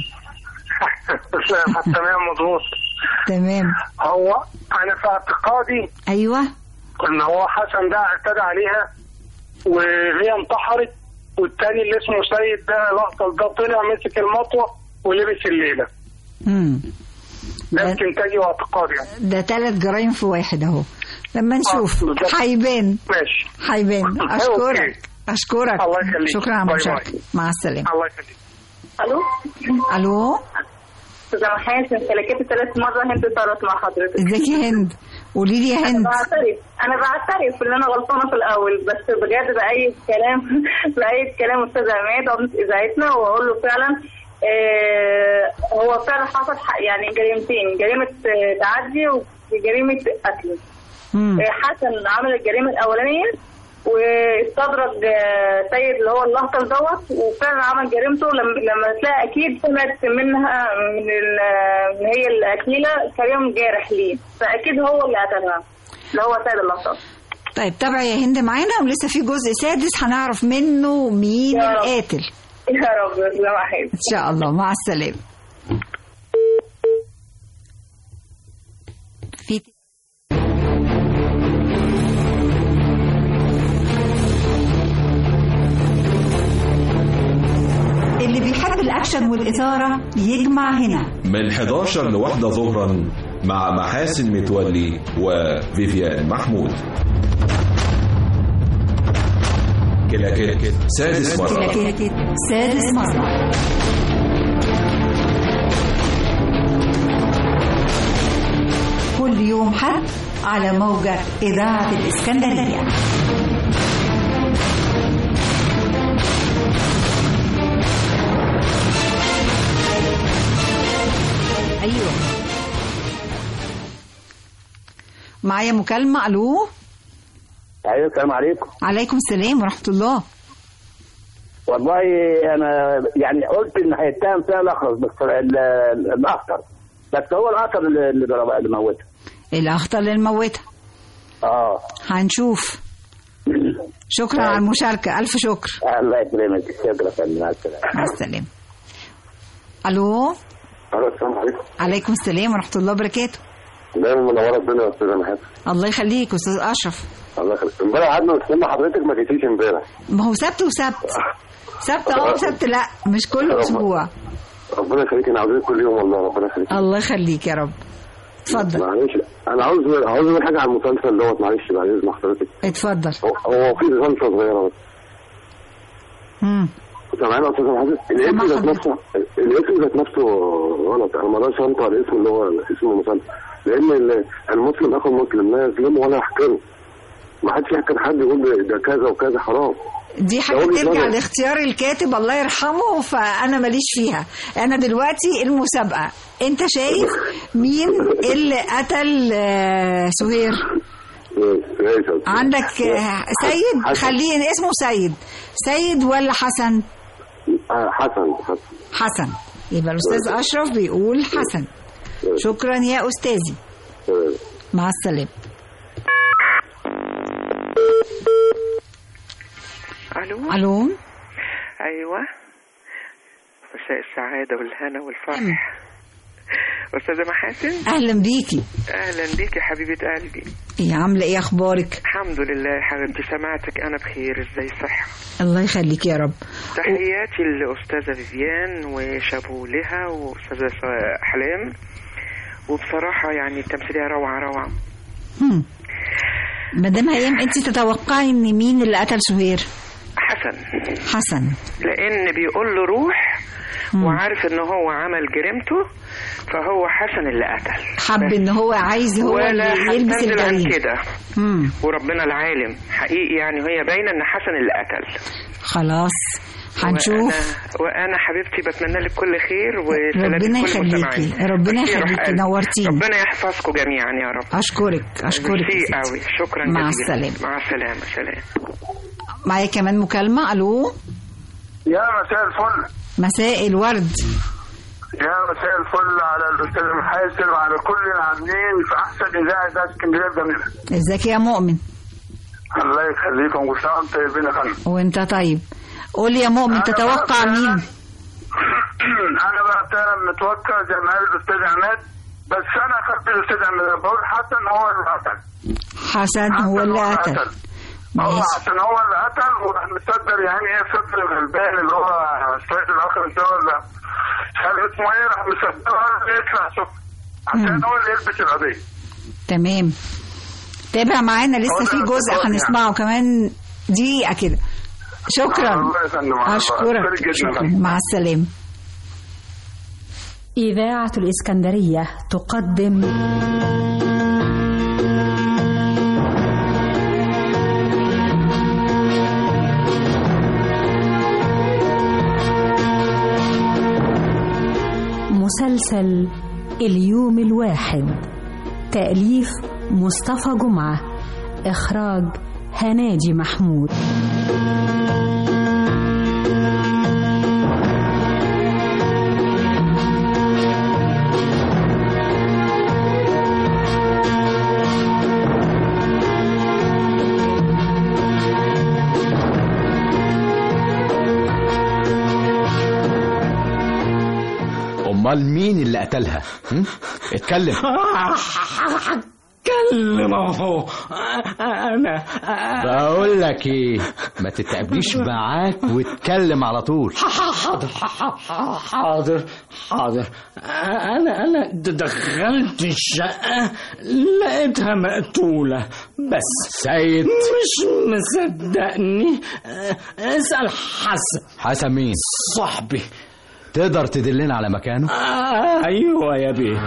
[SPEAKER 3] تمام مضبوط
[SPEAKER 2] تمام
[SPEAKER 3] هو انا في اعتقادي
[SPEAKER 2] ايوه
[SPEAKER 3] ان هو حسن ده اعتدى عليها وهي انتحرت والتاني اللي اسمه سيد ده الاخطل ده طلع مسك المطوه ولبس الليله
[SPEAKER 2] امم
[SPEAKER 3] ده استنتاجي واعتقادي يعني
[SPEAKER 2] ده ثلاث جرايم في واحد اهو لما نشوف هيبان
[SPEAKER 3] ماشي
[SPEAKER 2] هيبان
[SPEAKER 3] أوكي.
[SPEAKER 2] اشكرك اشكرك
[SPEAKER 3] الله يخليك.
[SPEAKER 2] شكرا على
[SPEAKER 3] باي
[SPEAKER 2] المشاركه
[SPEAKER 3] باي.
[SPEAKER 2] مع السلامه
[SPEAKER 3] الله يخليك
[SPEAKER 17] الو
[SPEAKER 2] الو
[SPEAKER 17] استاذه محاسن كلاكيت ثلاث مره هند صارت مع حضرتك
[SPEAKER 2] ازيك يا هند قولي لي يا
[SPEAKER 17] انا
[SPEAKER 2] هند
[SPEAKER 17] بعترف انا بعترف ان انا غلطانه في الاول بس بجد بايد كلام بايد كلام استاذ عماد عضو اذاعتنا واقول له فعلا آه هو فعلا حصل ح- يعني جريمتين جريمه آه، تعدي وجريمه قتل آه، حسن عمل الجريمه الاولانيه واستدرج آه، سيد اللي هو الاهطل دوت وفعلا عمل جريمته لما لما تلاقي اكيد طلعت منها من ال- من هي القتيله كلام جارح ليه فاكيد هو اللي قتلها اللي هو سيد الاهطل
[SPEAKER 2] طيب تابع يا هند معانا ولسه في جزء سادس هنعرف منه مين
[SPEAKER 17] يا رب.
[SPEAKER 2] القاتل
[SPEAKER 17] يا رب يا واحد
[SPEAKER 2] ان شاء الله مع السلامه في اللي بيحب الاكشن والاثاره يجمع هنا
[SPEAKER 9] من 11 لواحدة ظهرا مع محاسن متولي وفيفيان محمود كلاكيت سادس مرة
[SPEAKER 2] كلاكيت سادس مره كل يوم حد على موجة إذاعة الإسكندرية أيوة معايا مكالمة ألو
[SPEAKER 21] ايوه السلام عليكم
[SPEAKER 2] عليكم السلام ورحمة الله
[SPEAKER 21] والله انا يعني قلت ان هيتهم فيها الاخرس بس ال- ال- الاخطر بس هو الاخطر اللي اللي ضربها اللي موتها
[SPEAKER 2] الأخطر للموتة
[SPEAKER 21] اه
[SPEAKER 2] هنشوف شكرا على المشاركة ألف شكر
[SPEAKER 21] الله يكرمك شكرا يا فندم مع السلامه
[SPEAKER 2] مع السلامة ألو
[SPEAKER 11] الو السلام عليكم
[SPEAKER 2] عليكم السلام ورحمة الله وبركاته
[SPEAKER 11] دايما منوره الدنيا يا استاذ محمد
[SPEAKER 2] الله يخليك أستاذ أشرف
[SPEAKER 11] الله يخليك امبارح قعدنا نستنى حضرتك ما جيتيش امبارح
[SPEAKER 2] ما هو سبت وسبت سبت اه وسبت لا مش كل أسبوع
[SPEAKER 11] ربنا يخليك انا عاوزين كل يوم والله ربنا يخليك
[SPEAKER 2] الله يخليك يا رب اتفضل
[SPEAKER 11] معلش انا عاوز عاوز اقول حاجه على المسلسل دوت معلش بعد اذن حضرتك
[SPEAKER 2] اتفضل
[SPEAKER 11] هو- هو في غلطه صغيره بس
[SPEAKER 2] امم
[SPEAKER 11] سامعين يا استاذ محمد الاسم ذات نفسه الاسم ذات نفسه غلط انا ما اقدرش انطق الاسم اللي هو اسم المسلسل لان ال- المسلم اخو المسلم لا يظلمه ولا يحقره ما حدش يحكي حد يقول ده- ده كذا وكذا حرام
[SPEAKER 2] دي حاجة
[SPEAKER 11] ده وجهة
[SPEAKER 2] ترجع
[SPEAKER 11] نظر.
[SPEAKER 2] لاختيار الكاتب الله يرحمه فأنا ماليش فيها أنا دلوقتي المسابقة أنت شايف مين اللي قتل آه، سهير عندك آه، سيد خليه اسمه سيد سيد ولا حسن
[SPEAKER 11] آه حسن حسن
[SPEAKER 2] حسن يبقى الاستاذ اشرف بيقول حسن شكرا يا استاذي مع السلامه
[SPEAKER 12] الو
[SPEAKER 2] الو
[SPEAKER 12] ايوه مساء السعاده والهنا والفرح استاذه محاسن
[SPEAKER 2] اهلا بيكي
[SPEAKER 12] اهلا بيك يا حبيبه قلبي
[SPEAKER 2] ايه عامله ايه اخبارك
[SPEAKER 12] الحمد لله يا حبيبتي سمعتك انا بخير ازاي صحه
[SPEAKER 2] الله يخليك يا رب
[SPEAKER 12] تحياتي للاستاذه فيفيان وشابولها واستاذه س- احلام وبصراحه يعني التمثيليه روعه روعه
[SPEAKER 2] هم. مدام هيام انت تتوقعي ان مين اللي قتل سهير
[SPEAKER 12] حسن
[SPEAKER 2] حسن
[SPEAKER 12] لان بيقول له روح وعارف ان هو عمل جريمته فهو حسن اللي قتل
[SPEAKER 2] حب ان هو عايز هو
[SPEAKER 12] ولا
[SPEAKER 2] اللي يلبس
[SPEAKER 12] هتنزل عن
[SPEAKER 2] الجريمه
[SPEAKER 12] كده
[SPEAKER 2] مم.
[SPEAKER 12] وربنا العالم حقيقي يعني هي باينه ان حسن اللي قتل
[SPEAKER 2] خلاص هنشوف
[SPEAKER 12] وانا, وأنا حبيبتي بتمنى لك كل خير وسلامة
[SPEAKER 2] ربنا
[SPEAKER 12] كل
[SPEAKER 2] يخليكي
[SPEAKER 12] المستمعين.
[SPEAKER 2] ربنا
[SPEAKER 12] بخير
[SPEAKER 2] يخليكي
[SPEAKER 12] وحال.
[SPEAKER 2] نورتيني
[SPEAKER 12] ربنا يحفظكم جميعا يا رب
[SPEAKER 2] اشكرك اشكرك يا
[SPEAKER 12] ميرسي
[SPEAKER 2] ستي.
[SPEAKER 12] قوي شكرا
[SPEAKER 2] مع
[SPEAKER 12] جزيلا.
[SPEAKER 2] السلامه
[SPEAKER 12] مع السلامه سلام
[SPEAKER 2] معايا كمان مكالمه الو
[SPEAKER 3] يا مساء الفل
[SPEAKER 2] مساء الورد
[SPEAKER 3] يا مساء الفل على الاستاذ محاسن وعلى كل العاملين في احسن اذاعه ذات اسكندريه الجميله
[SPEAKER 2] ازيك يا مؤمن
[SPEAKER 3] الله يخليكم وكل سنه وانتم طيبين يا فندم
[SPEAKER 2] وانت طيب قول لي يا مؤمن تتوقع مين
[SPEAKER 3] انا بقى فعلا متوقع زي ما قال الاستاذ عماد بس انا خدت الاستاذ عماد بقول حسن هو اللي قتل
[SPEAKER 2] حسن هو اللي قتل
[SPEAKER 3] هو
[SPEAKER 2] ماشي
[SPEAKER 3] عشان هو اللي قتل وراح مصدر يعني ايه صدر الغلبان اللي هو السيد الاخر ده ولا قال اسمه ايه راح مصدره قال يطلع شوف عشان
[SPEAKER 2] مم.
[SPEAKER 3] هو اللي يلبس القضيه
[SPEAKER 2] تمام تابع معانا لسه في جزء هنسمعه كمان دقيقة كده شكرا
[SPEAKER 3] الله يسلمك.
[SPEAKER 2] أشكرك
[SPEAKER 3] شكرا جدا.
[SPEAKER 2] شكرا مع السلامة
[SPEAKER 5] إذاعة الإسكندرية تقدم مسلسل اليوم الواحد تأليف مصطفى جمعة إخراج هناجي محمود
[SPEAKER 16] امال مين اللي قتلها هم؟ اتكلم
[SPEAKER 6] اتكلم اهو انا
[SPEAKER 16] بقول لك ايه ما تتعبنيش معاك واتكلم على طول
[SPEAKER 6] حاضر حاضر حاضر انا انا دخلت الشقه لقيتها مقتوله بس
[SPEAKER 16] سيد
[SPEAKER 6] مش مصدقني اسال حسن
[SPEAKER 16] حسن مين
[SPEAKER 6] صاحبي
[SPEAKER 16] تقدر تدلنا على مكانه
[SPEAKER 6] آه ايوه يا بيه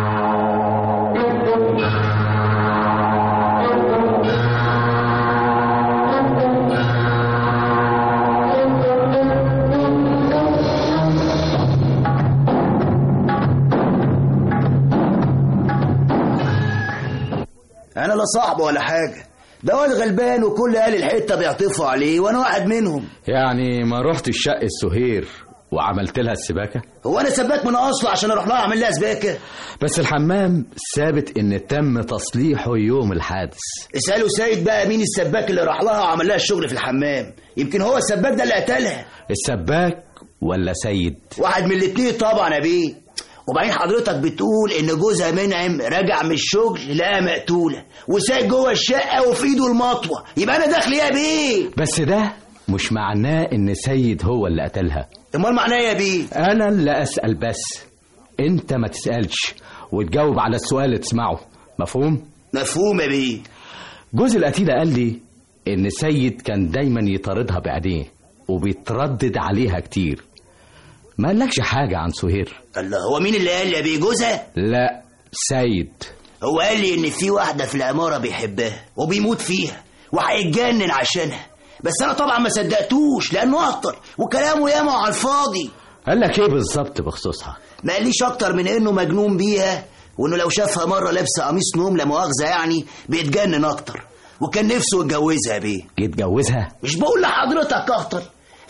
[SPEAKER 7] انا لا صاحبه ولا حاجه ده واد غلبان وكل اهل الحته بيعطفوا عليه وانا واحد منهم
[SPEAKER 16] يعني ما رحتش شقة سهير وعملت لها السباكة
[SPEAKER 7] هو انا سباك من اصله عشان اروح لها اعمل لها سباكه
[SPEAKER 16] بس الحمام ثابت ان تم تصليحه يوم الحادث
[SPEAKER 7] اسالوا سيد بقى مين السباك اللي راح لها وعمل لها الشغل في الحمام يمكن هو السباك ده اللي قتلها
[SPEAKER 16] السباك ولا سيد
[SPEAKER 7] واحد من الاتنين طبعا يا بيه وبعدين حضرتك بتقول ان جوزها منعم رجع من الشغل لقاها مقتوله وسايق جوه الشقه وفي ايده المطوه يبقى انا داخل يا بيه
[SPEAKER 16] بس ده مش معناه ان سيد هو اللي قتلها
[SPEAKER 7] امال معناه يا بيه
[SPEAKER 16] انا اللي اسال بس انت ما تسالش وتجاوب على السؤال اللي تسمعه مفهوم
[SPEAKER 7] مفهوم يا بيه
[SPEAKER 16] جوز القتيلة قال لي ان سيد كان دايما يطاردها بعينيه وبيتردد عليها كتير ما قالكش حاجة عن سهير
[SPEAKER 7] الله هو مين اللي قال لي يا بيه جوزها
[SPEAKER 16] لا سيد
[SPEAKER 7] هو قال لي ان في واحده في العماره بيحبها وبيموت فيها وهيتجنن عشانها بس انا طبعا ما صدقتوش لانه اخطر وكلامه ياما على الفاضي
[SPEAKER 16] قال لك ايه بالظبط بخصوصها
[SPEAKER 7] ما قاليش اكتر من انه مجنون بيها وانه لو شافها مره لابسه قميص نوم لا مؤاخذه يعني بيتجنن اكتر وكان نفسه يتجوزها بيه
[SPEAKER 16] يتجوزها
[SPEAKER 7] مش بقول لحضرتك اخطر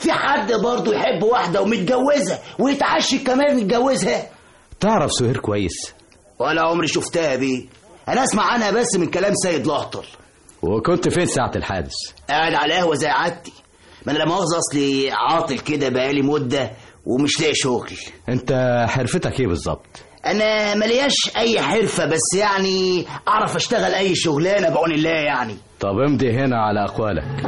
[SPEAKER 7] في حد برضه يحب واحدة ومتجوزة ويتعشي كمان يتجوزها
[SPEAKER 16] تعرف سهير كويس
[SPEAKER 7] ولا عمري شفتها بيه انا اسمع عنها بس من كلام سيد لهطل
[SPEAKER 16] وكنت فين ساعة الحادث
[SPEAKER 7] قاعد على قهوة زي عادتي ما انا لا مؤاخذة اصلي عاطل كده بقالي مدة ومش لاقي شغل
[SPEAKER 16] انت حرفتك ايه بالظبط
[SPEAKER 7] انا ملياش اي حرفة بس يعني اعرف اشتغل اي شغلانة بعون الله يعني
[SPEAKER 16] طب امضي هنا على اقوالك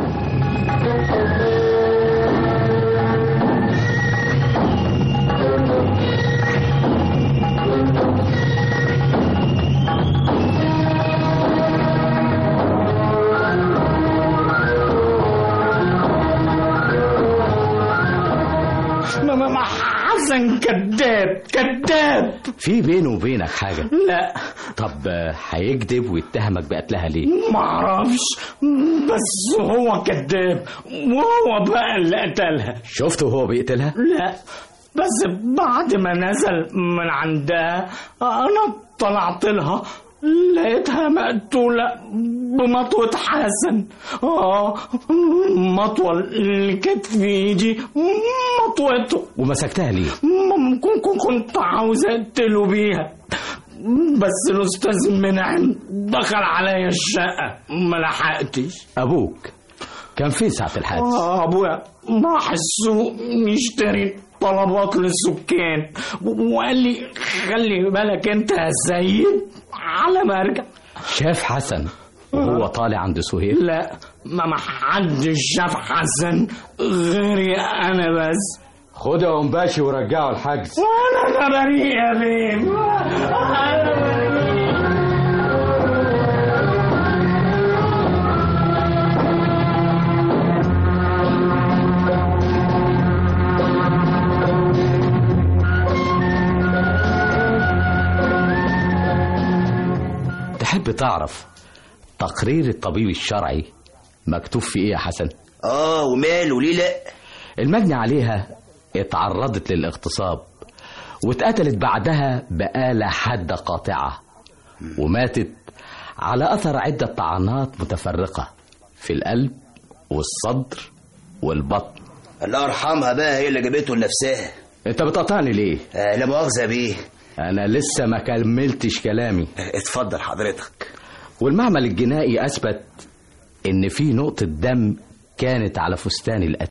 [SPEAKER 6] ما ما ما حسن كذاب كذاب
[SPEAKER 16] في بينه وبينك حاجة
[SPEAKER 6] لا
[SPEAKER 16] طب آه، هيكذب ويتهمك بقتلها ليه
[SPEAKER 6] ما اعرفش بس هو كذاب وهو بقى اللي قتلها
[SPEAKER 16] شفته وهو بيقتلها
[SPEAKER 6] لا بس بعد ما نزل من عندها انا طلعت لها لقيتها مقتولة بمطوة حسن اه مطوة اللي كانت في ايدي مطوته
[SPEAKER 16] ومسكتها ليه
[SPEAKER 6] ممكن كنت عاوز اقتله بيها بس الاستاذ منعم دخل عليا الشقة ما لحقتش
[SPEAKER 16] ابوك كان فين ساعة الحادث
[SPEAKER 6] آه، ابويا راح السوق يشتري طلبات للسكان و- وقال لي خلي بالك انت يا سيد على ما ارجع
[SPEAKER 16] شاف حسن وهو طالع عند سهير
[SPEAKER 6] لا ما ما حدش شاف حسن غيري انا بس
[SPEAKER 16] خد يا باشي ورجعه الحجز
[SPEAKER 6] وانا أنا بريء يا بيه أنا بريء.
[SPEAKER 16] تحب تعرف تقرير الطبيب الشرعي مكتوب في ايه يا حسن
[SPEAKER 7] اه وماله ليه لا
[SPEAKER 16] المجني عليها اتعرضت للاغتصاب واتقتلت بعدها بآلة حادة قاطعة وماتت على أثر عدة طعنات متفرقة في القلب والصدر والبطن
[SPEAKER 7] الله يرحمها بقى هي اللي جابته لنفسها
[SPEAKER 16] انت بتقطعني ليه
[SPEAKER 7] آه لا مؤاخذة بيه
[SPEAKER 16] انا لسه ما كملتش كلامي
[SPEAKER 7] اتفضل حضرتك
[SPEAKER 16] والمعمل الجنائي اثبت ان في نقطة دم كانت على فستان القتيل